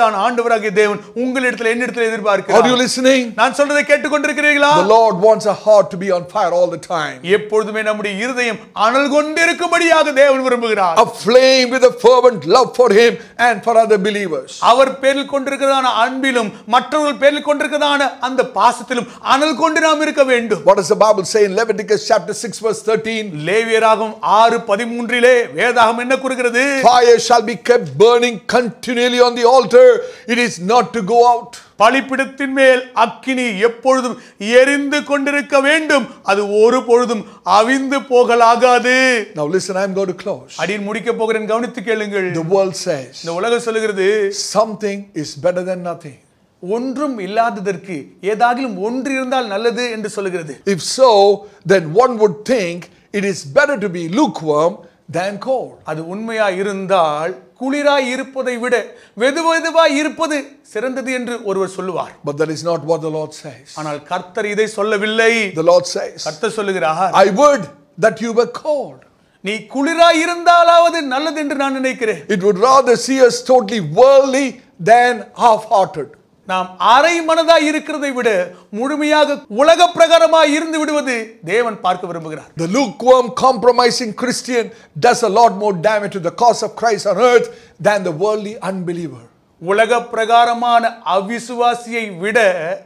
ஆண்டவராகிய தேவன் உங்களிடத்தில் என்னிடத்தில் Are you எதிர்பார்க்கிறார் listening? நான் சொல்றதை கேட்டுக்கொண்டிருக்கிறீர்களா The Lord wants our heart to be on fire all the time. எப்பொழுதுமே நம்முடைய இருதயம் அனல் கொண்டிருக்கும்படியாக தேவன் விரும்புகிறார் Aflame with a fervent love for Him and for other believers. அவர் பேரில் கொண்டிருக்கிறதான அன்பிலும் மற்றவர்கள் பேரில் கொண்டிருக்கிறதான அந்த பாசத்திலும் அனல் கொண்டு நாம் இருக்க வேண்டும் What does the Bible say in Leviticus chapter 6, verse 13? லேவியராகும் ஆறு பதிமூன்றிலே வேதாகம் என்ன கூறுகிறது Fire shall be kept burning continually on the altar. It is not to go out. பலிப்பிடத்தின் மேல் அக்கினி எப்பொழுதும் எரிந்து கொண்டிருக்க வேண்டும் அது ஒரு பொழுதும் அவிந்து போகலாகாது Now listen, I'm going to close. அடியின் முடிக்க போகிறேன் கவனித்து கேளுங்கள் The world says இந்த உலகம் சொல்லுகிறது something is better than nothing. ஒன்றும் இல்லாததற்கு ஏதாகிலும் ஒன்று இருந்தால் நல்லது என்று சொல்லுகிறது If so, then one would think it is better to be lukewarm than cold. அது உண்மையா இருந்தால் குளிராய் இருப்பதை விட வெது வெதுவாய் இருப்பது சிறந்தது என்று ஒருவர் சொல்லுவார் But that is not what the Lord says. ஆனால் கர்த்தர் இதை சொல்லவில்லை The Lord says, கர்த்தர் சொல்லுகிறார் I would that you were cold. நீ குளிராய் இருந்தாலாவது நல்லது என்று நான் நினைக்கிறேன் It would rather see us totally worldly than half hearted. நாம் அரை மனதாய் இருக்கிறதை விட முழுமையாக உலக பிரகாரமாய் இருந்து விடுவது தேவன் பார்க்க விரும்புகிறார் The lukewarm, compromising Christian does a lot more damage to the cause of Christ on earth than the worldly unbeliever. உலக பிரகாரமான அவிசுவாசியை விட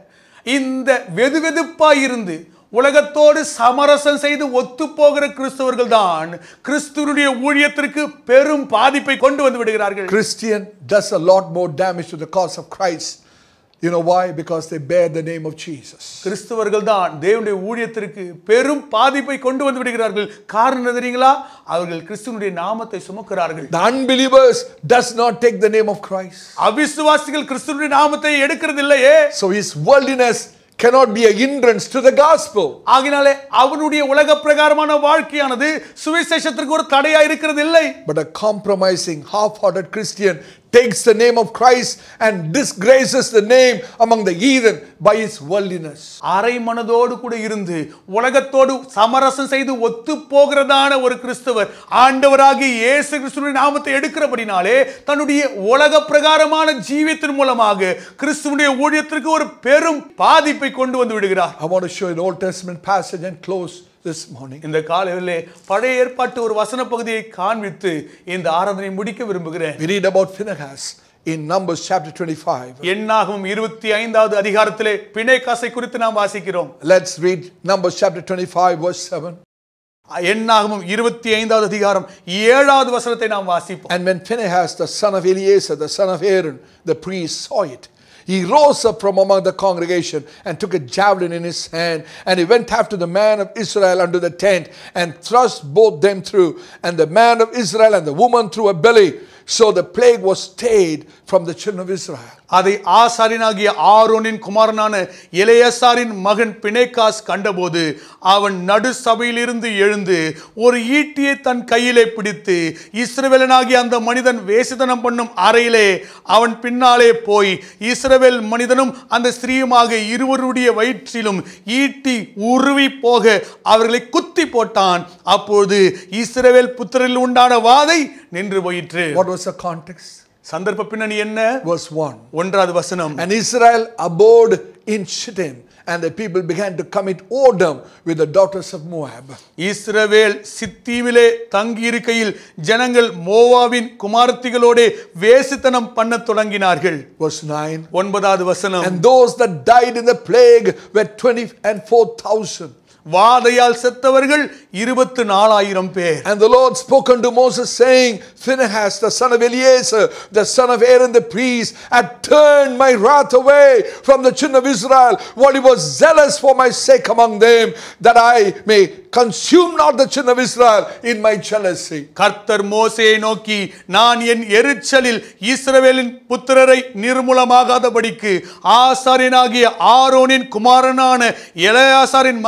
இந்த வெதுவெதுப்பாய் இருந்து உலகத்தோடு சமரசம் செய்து ஒத்து போகிற கிறிஸ்தவர்கள் தான் கிறிஸ்துவனுடைய ஊழியத்திற்கு பெரும் பாதிப்பை கொண்டு வந்து விடுகிறார்கள் Christian does a lot more damage to the cause of Christ. You know why? Because they bear the name of Jesus. கிறிஸ்தவர்கள் தான் தேவனுடைய ஊழியத்திற்கு பெரும் பாதிப்பை கொண்டு வந்து விடுகிறார்கள் காரணம் என்ன தெரியுங்களா அவர்கள் கிறிஸ்துவனுடைய நாமத்தை சுமக்கிறார்கள் The unbelievers does not take the name of Christ. அவிசுவாசிகள் கிறிஸ்துவனுடைய நாமத்தை எடுக்கிறது இல்லையே So his worldliness cannot be a hindrance to the gospel. ஆகினாலே அவனுடைய உலக பிரகாரமான வாழ்க்கையானது சுவிசேஷத்திற்கு ஒரு தடையா இருக்கிறது இல்லை But a compromising, half-hearted Christian takes the name of Christ and disgraces the name among the heathen by his worldliness. அரை மனதோடு கூட இருந்து உலகத்தோடு சமரசம் செய்து ஒத்து போகிறதான ஒரு கிறிஸ்தவர் ஆண்டவராகிய இயேசு கிறிஸ்துவின் நாமத்தை எடுக்கிறபடினாலே தன்னுடைய உலக பிரகாரமான ஜீவியத்தின் மூலமாக கிறிஸ்துவனுடைய ஊழியத்திற்கு ஒரு பெரும் பாதிப்பை கொண்டு வந்து விடுகிறார் I want to show you an Old Testament passage and close this morning. இந்த காலையிலே பழைய ஏற்பாட்டு ஒரு வசன பகுதியை காண்பித்து இந்த ஆராதனை முடிக்க விரும்புகிறேன் We read about Phinehas in Numbers chapter 25. எண்ணாகவும் இருபத்தி ஐந்தாவது அதிகாரத்திலே பிணைக்காசை குறித்து நாம் வாசிக்கிறோம் Let's read Numbers chapter 25, verse 7. எண்ணாகவும் இருபத்தி ஐந்தாவது அதிகாரம் ஏழாவது வசனத்தை நாம் வாசிப்போம் And when Phinehas, the son of Eleazar, the son of Aaron, the priest, saw it, he rose up from among the congregation and took a javelin in his hand, and he went after the man of Israel unto the tent and thrust both them through, and the man of Israel and the woman through a belly. So the plague was stayed from the children of Israel. அதை ஆசாரியனாகிய ஆரோனின் குமாரனான இளையசாரின் மகன் பிணைக்காஸ் கண்டபோது அவன் நடு சபையிலிருந்து எழுந்து ஒரு ஈட்டியை தன் கையிலே பிடித்து இஸ்ரவேலனாகிய அந்த மனிதன் வேசித்தனம் பண்ணும் அறையிலே அவன் பின்னாலே போய் இஸ்ரவேல் மனிதனும் அந்த ஸ்திரீயுமாக இருவருடைய வயிற்றிலும் ஈட்டி உருவி போக அவர்களை குத்தி போட்டான் அப்பொழுது இஸ்ரவேல் புத்திரில் உண்டான வாதை நின்று போயிற்று What was the context? சந்தர்ப்ப பின்னணி என்ன Verse 1. ஒன்றாவது வசனம் And Israel abode in Shittim, and the people began to commit whoredom with the daughters of Moab. இஸ்ரவேல் சித்தீவிலே தங்கியிருக்கையில் ஜனங்கள் மோவாவின் குமாரத்திகளோட வேசித்தனம் பண்ணத் தொடங்கினார்கள் Verse 9. ஒன்பதாவது வசனம் And those that died in the plague were 20 and 4,000. வாதையால் செத்தவர்கள் இருபத்து நாலாயிரம் பேர் And the Lord spoke unto Moses, saying, Phinehas, the son of Eleazar, the son of Aaron the priest, had turned my wrath away from the children of Israel, while he was zealous for my sake among them, that I may consume not the children of Israel in my jealousy. கர்த்தர் மோசேயை நோக்கி நான் என் எரிச்சலில் இஸ்ரவேலின் புத்திரரை நிர்மூலமாகாதபடிக்கு ஆசாரியனாகிய ஆரோனின் குமாரனான இளையாசாரின் மகன்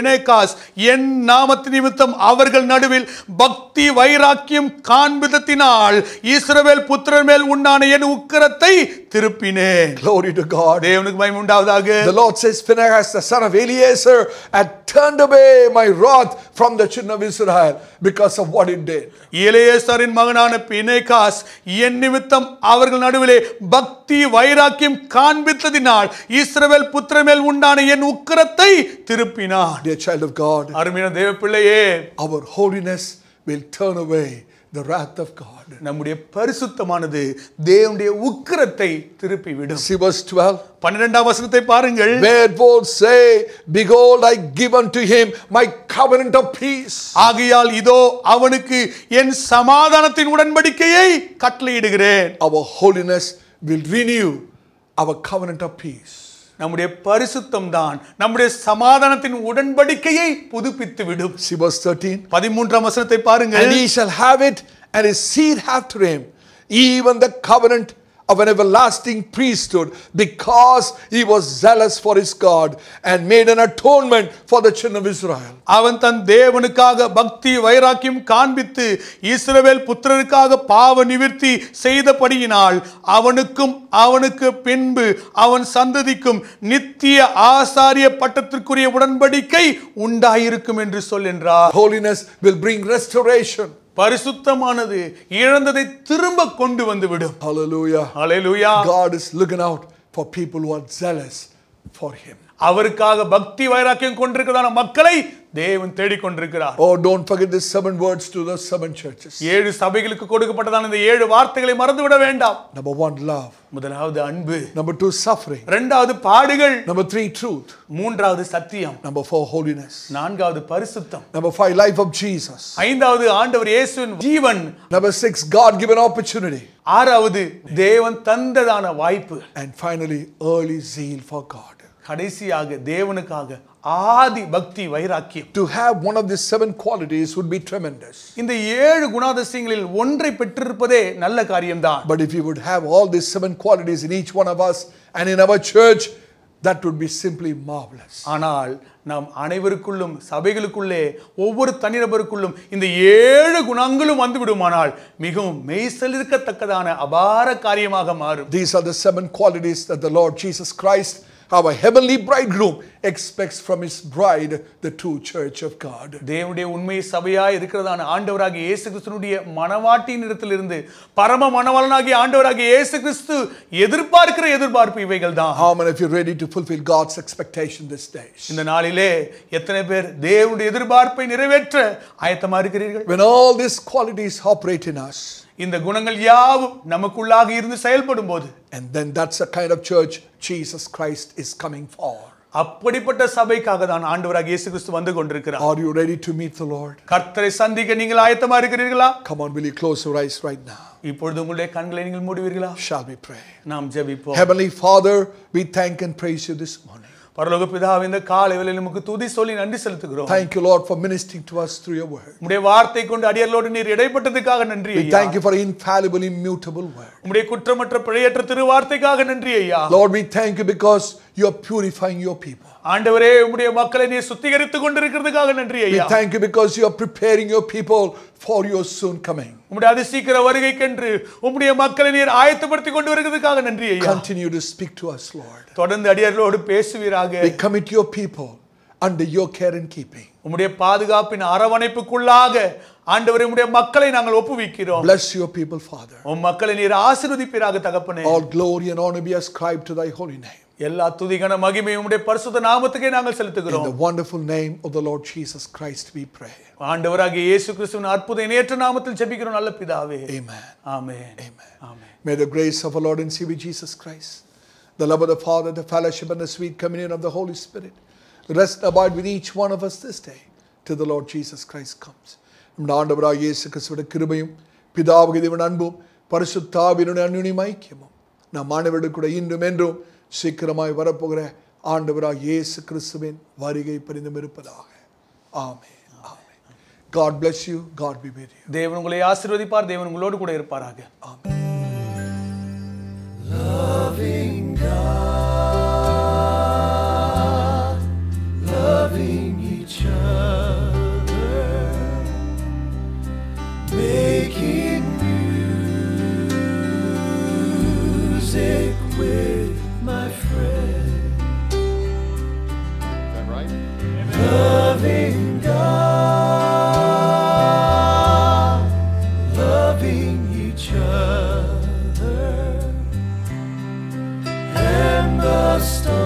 பிணைகாஸ் என் நாமத்து நிமித்தம் அவர்கள் நடுவில் பக்தி வைராக்கியம் காண்பிதத்தினால் இஸ்ரவேல் புத்திரர் மேல் உண்டான என் உக்கிரத்தை திருப்பினேன் Glory to God. தேவனுக்கு மகிமை உண்டாவதாக The Lord says, Phinehas, the son of Eleazar, had turned away my wrath from the children of Israel because of what he did. இளையேசரின் மகனான பிணைகாஸ் என் நிமித்தம் அவர்கள் நடுவிலே பக்தி வைராக்கியம் காண்பித்ததினால் இஸ்ரவேல் புத்திரர் மேல் உண்டான என் உக்கிரத்தை திருப்பினான் Dear child of God, அருமையான தேவ பிள்ளையே our holiness will turn away the wrath of God. நம்முடைய பரிசுத்தமானது தேவனுடைய உக்கிரத்தை திருப்பி விடும் See verse 12. பன்னிரெண்டாம் வசனத்தை பாருங்கள் Wherefore say, Behold, I give unto him my covenant of peace. ஆகையால் இதோ அவனுக்கு என் சமாதானத்தின் உடன்படிக்கையை கட்டளையிடுகிறேன் Our holiness will renew our covenant of peace. நம்முடைய பரிசுத்தம் தான் நம்முடைய சமாதானத்தின் உடன்படிக்கையை புதுப்பித்து விடும் See verse 13. பதிமூன்றாம் வசனத்தை பாருங்கள் And he shall have it, and his seed after him, even the covenant of an everlasting priesthood, because he was zealous for his God and made an atonement for the children of Israel. அவன் தன் தேவனுக்காக பக்தி வைராக்கியம் காண்பித்து இஸ்ரவேல் புத்திரருக்காக பாவ நிவிர்த்தி செய்தபடியினால் அவனுக்கும் அவனுக்கு பின்பு அவன் சந்ததிக்கும் நித்திய ஆசாரிய பட்டத்திற்குரிய உடன்படிக்கை உண்டாயிருக்கும் என்று சொல்கின்றார் Holiness will bring restoration. பரிசுத்தமானது இழந்ததை திரும்ப கொண்டு வந்து விடும் Hallelujah. Hallelujah God is looking out for people who are zealous for him. அவருக்காக பக்தி வைராக்கியம் கொண்டிருக்கிறதான மக்களை தேவன் தேடிக்கொண்டிருக்கிறார் Oh, don't forget the seven words to the seven churches. ஏழு சபைகளுக்கு கொடுக்கப்பட்டதான இந்த ஏழு வார்த்தைகளை மறந்துவிட வேண்டாம் Number one, love. முதலாவது அன்பு Number two, suffering. இரண்டாவது பாடுகள் Number three, truth. மூன்றாவது சத்தியம் Number four, holiness. நான்காவது பரிசுத்தம் Number five, life of Jesus. ஐந்தாவது ஆண்டவர் இயேசுவின் ஜீவன் Number six, God given opportunity. ஆறாவது தேவன் தந்ததான வாய்ப்பு And finally, early zeal for God. கடைசியாக தேவனுக்காக ஆதி பக்தி வைராக்கியம் To have one of these seven qualities would be tremendous. இந்த ஏழு குணாதிசயங்களில் ஒன்றை பெற்றிருப்பதே நல்ல காரியம்தான் But if you would have all these seven qualities in each one of us and in our church, that would be simply marvelous. ஆனால் நாம் அனைவருக்குள்ளும் சபைகளுக்குள்ளே ஒவ்வொரு தனிநபருக்குள்ளும் இந்த ஏழு குணங்களும் வந்து விடுமானால் மிகவும் மெய்சலிருக்கத்தக்கதான அபார காரியமாக மாறும் These are the seven qualities that the Lord Jesus Christ, our heavenly bridegroom, expects from his bride, the true church of God. தேவனுடைய உண்மை சபையாய் இருக்கிறதான ஆண்டவராகிய இயேசு கிறிஸ்துனுடைய மனவாட்டியின் இடத்திலிருந்து பரம மனவாளனாகிய ஆண்டவராகிய இயேசு கிறிஸ்து எதிர்பார்க்கிற எதிர்பார்ப்பு இவைகள் தான் How many of you are ready to fulfill God's expectation this day? இந்த நாளிலே எத்தனை பேர் தேவனுடைய எதிர்பார்ப்பை நிறைவேற்ற ஆயத்தமா இருக்கிறீர்கள் When all these qualities operate in us, இந்த குணங்கள் யாவும் நமக்குள்ளாக இருந்து செயல்படும் போது and then that's the kind of church Jesus Christ is coming for. அப்படிப்பட்ட சபைக்காக தான் ஆண்டவராக இயேசு கிறிஸ்து வந்து கொண்டிருக்கிறார் Are you ready to meet the Lord? கர்த்தரை சந்திக்க நீங்கள் ஆயத்தமா இருக்கிறீர்களா Come on, will you close your eyes right now? இப்பொழுது உங்களுடைய கண்களை நீங்கள் மூடுவீர்களா Shall we pray? நாம் ஜெபிப்போம் Heavenly Father, we thank and praise you this morning. பரலோக பிதாவே இந்த காலை வேளையில் நமக்கு துதி சொல்லி நன்றி செலுத்துகிறோம் Thank you, Lord, for ministering to us through your word. உம்முடைய வார்த்தை கொண்டு அடியார்களோடு நீர் இடைப்பட்டதுக்காக நன்றி We ஐயா thank you for infallible, immutable word. உம்முடைய குற்றமற்ற பிழையற்ற திருவார்த்தைக்காக நன்றி ஐயா Lord, we thank you because you are purifying your people. ஆண்டவரே உம்முடைய மக்களை நீர் சுத்திகரித்துக் கொண்டிருக்கிறதுக்காக நன்றி We ஐயா thank you because you are preparing your people for your soon coming. உம்முடைய அதிசீக்கிர வருகைக்கென்று உம்முடைய மக்களை நீர் ஆயத்தப்படுத்திக் கொண்டு வருகிறதுக்காக நன்றி ஐயா Continue to speak to us, Lord. தொடர்ந்து அடியார்களோடு பேசுவீராக We commit your people under your care and keeping. உம்முடைய பாதுகாப்பின் அரவணைப்புக்குள்ளாக ஆண்டவரே உம்முடைய மக்களை நாங்கள் ஒப்புவிக்கிறோம் Bless your people, Father. உம் மக்களை நீர் ஆசீர்வதிப்பீராக தகப்பனே All glory and honor be ascribed to thy holy name. எல்லா துதிகன மகிமை உம்முடைய பரிசுத்த நாமத்துக்கே நாங்கள் In செலுத்துகிறோம் the wonderful name of the Lord Jesus Christ, we pray. ஆண்டவராகிய இயேசு கிறிஸ்துவின் அற்புத நேற்று நாமத்தில் ஜெபிக்கிறோம் நல்ல பிதாவே Amen. Amen Amen. Amen May the grace of our Lord and Savior Jesus Christ, the love of the Father, the fellowship and the sweet communion of the Holy Spirit rest and abide with each one of us this day till the Lord Jesus Christ comes. നമ്മുടെ ആണ്ടവരായ യേശു ക്രിസ്തുവിന്റെ കൃപയും പിതാവ് தேவன் அன்பும் பரிசுத்தாவினுடைய அந்யுனியும் ஐக்கியமும் நம் ஆண்டவരുടെ கூட இன்றும் என்றும் சீக்கிரமாய் வரப்போகிற ஆண்டவராக இயேசு கிறிஸ்துவின் வருகை பரிந்தும் இருப்பதாக ஆமென் ஆமென் God bless you. God be with you. தேவன் உங்களை ஆசீர்வதிப்பார் தேவன் உங்களோடு கூட இருப்பாராக loving each ஸ்தோத்திரம்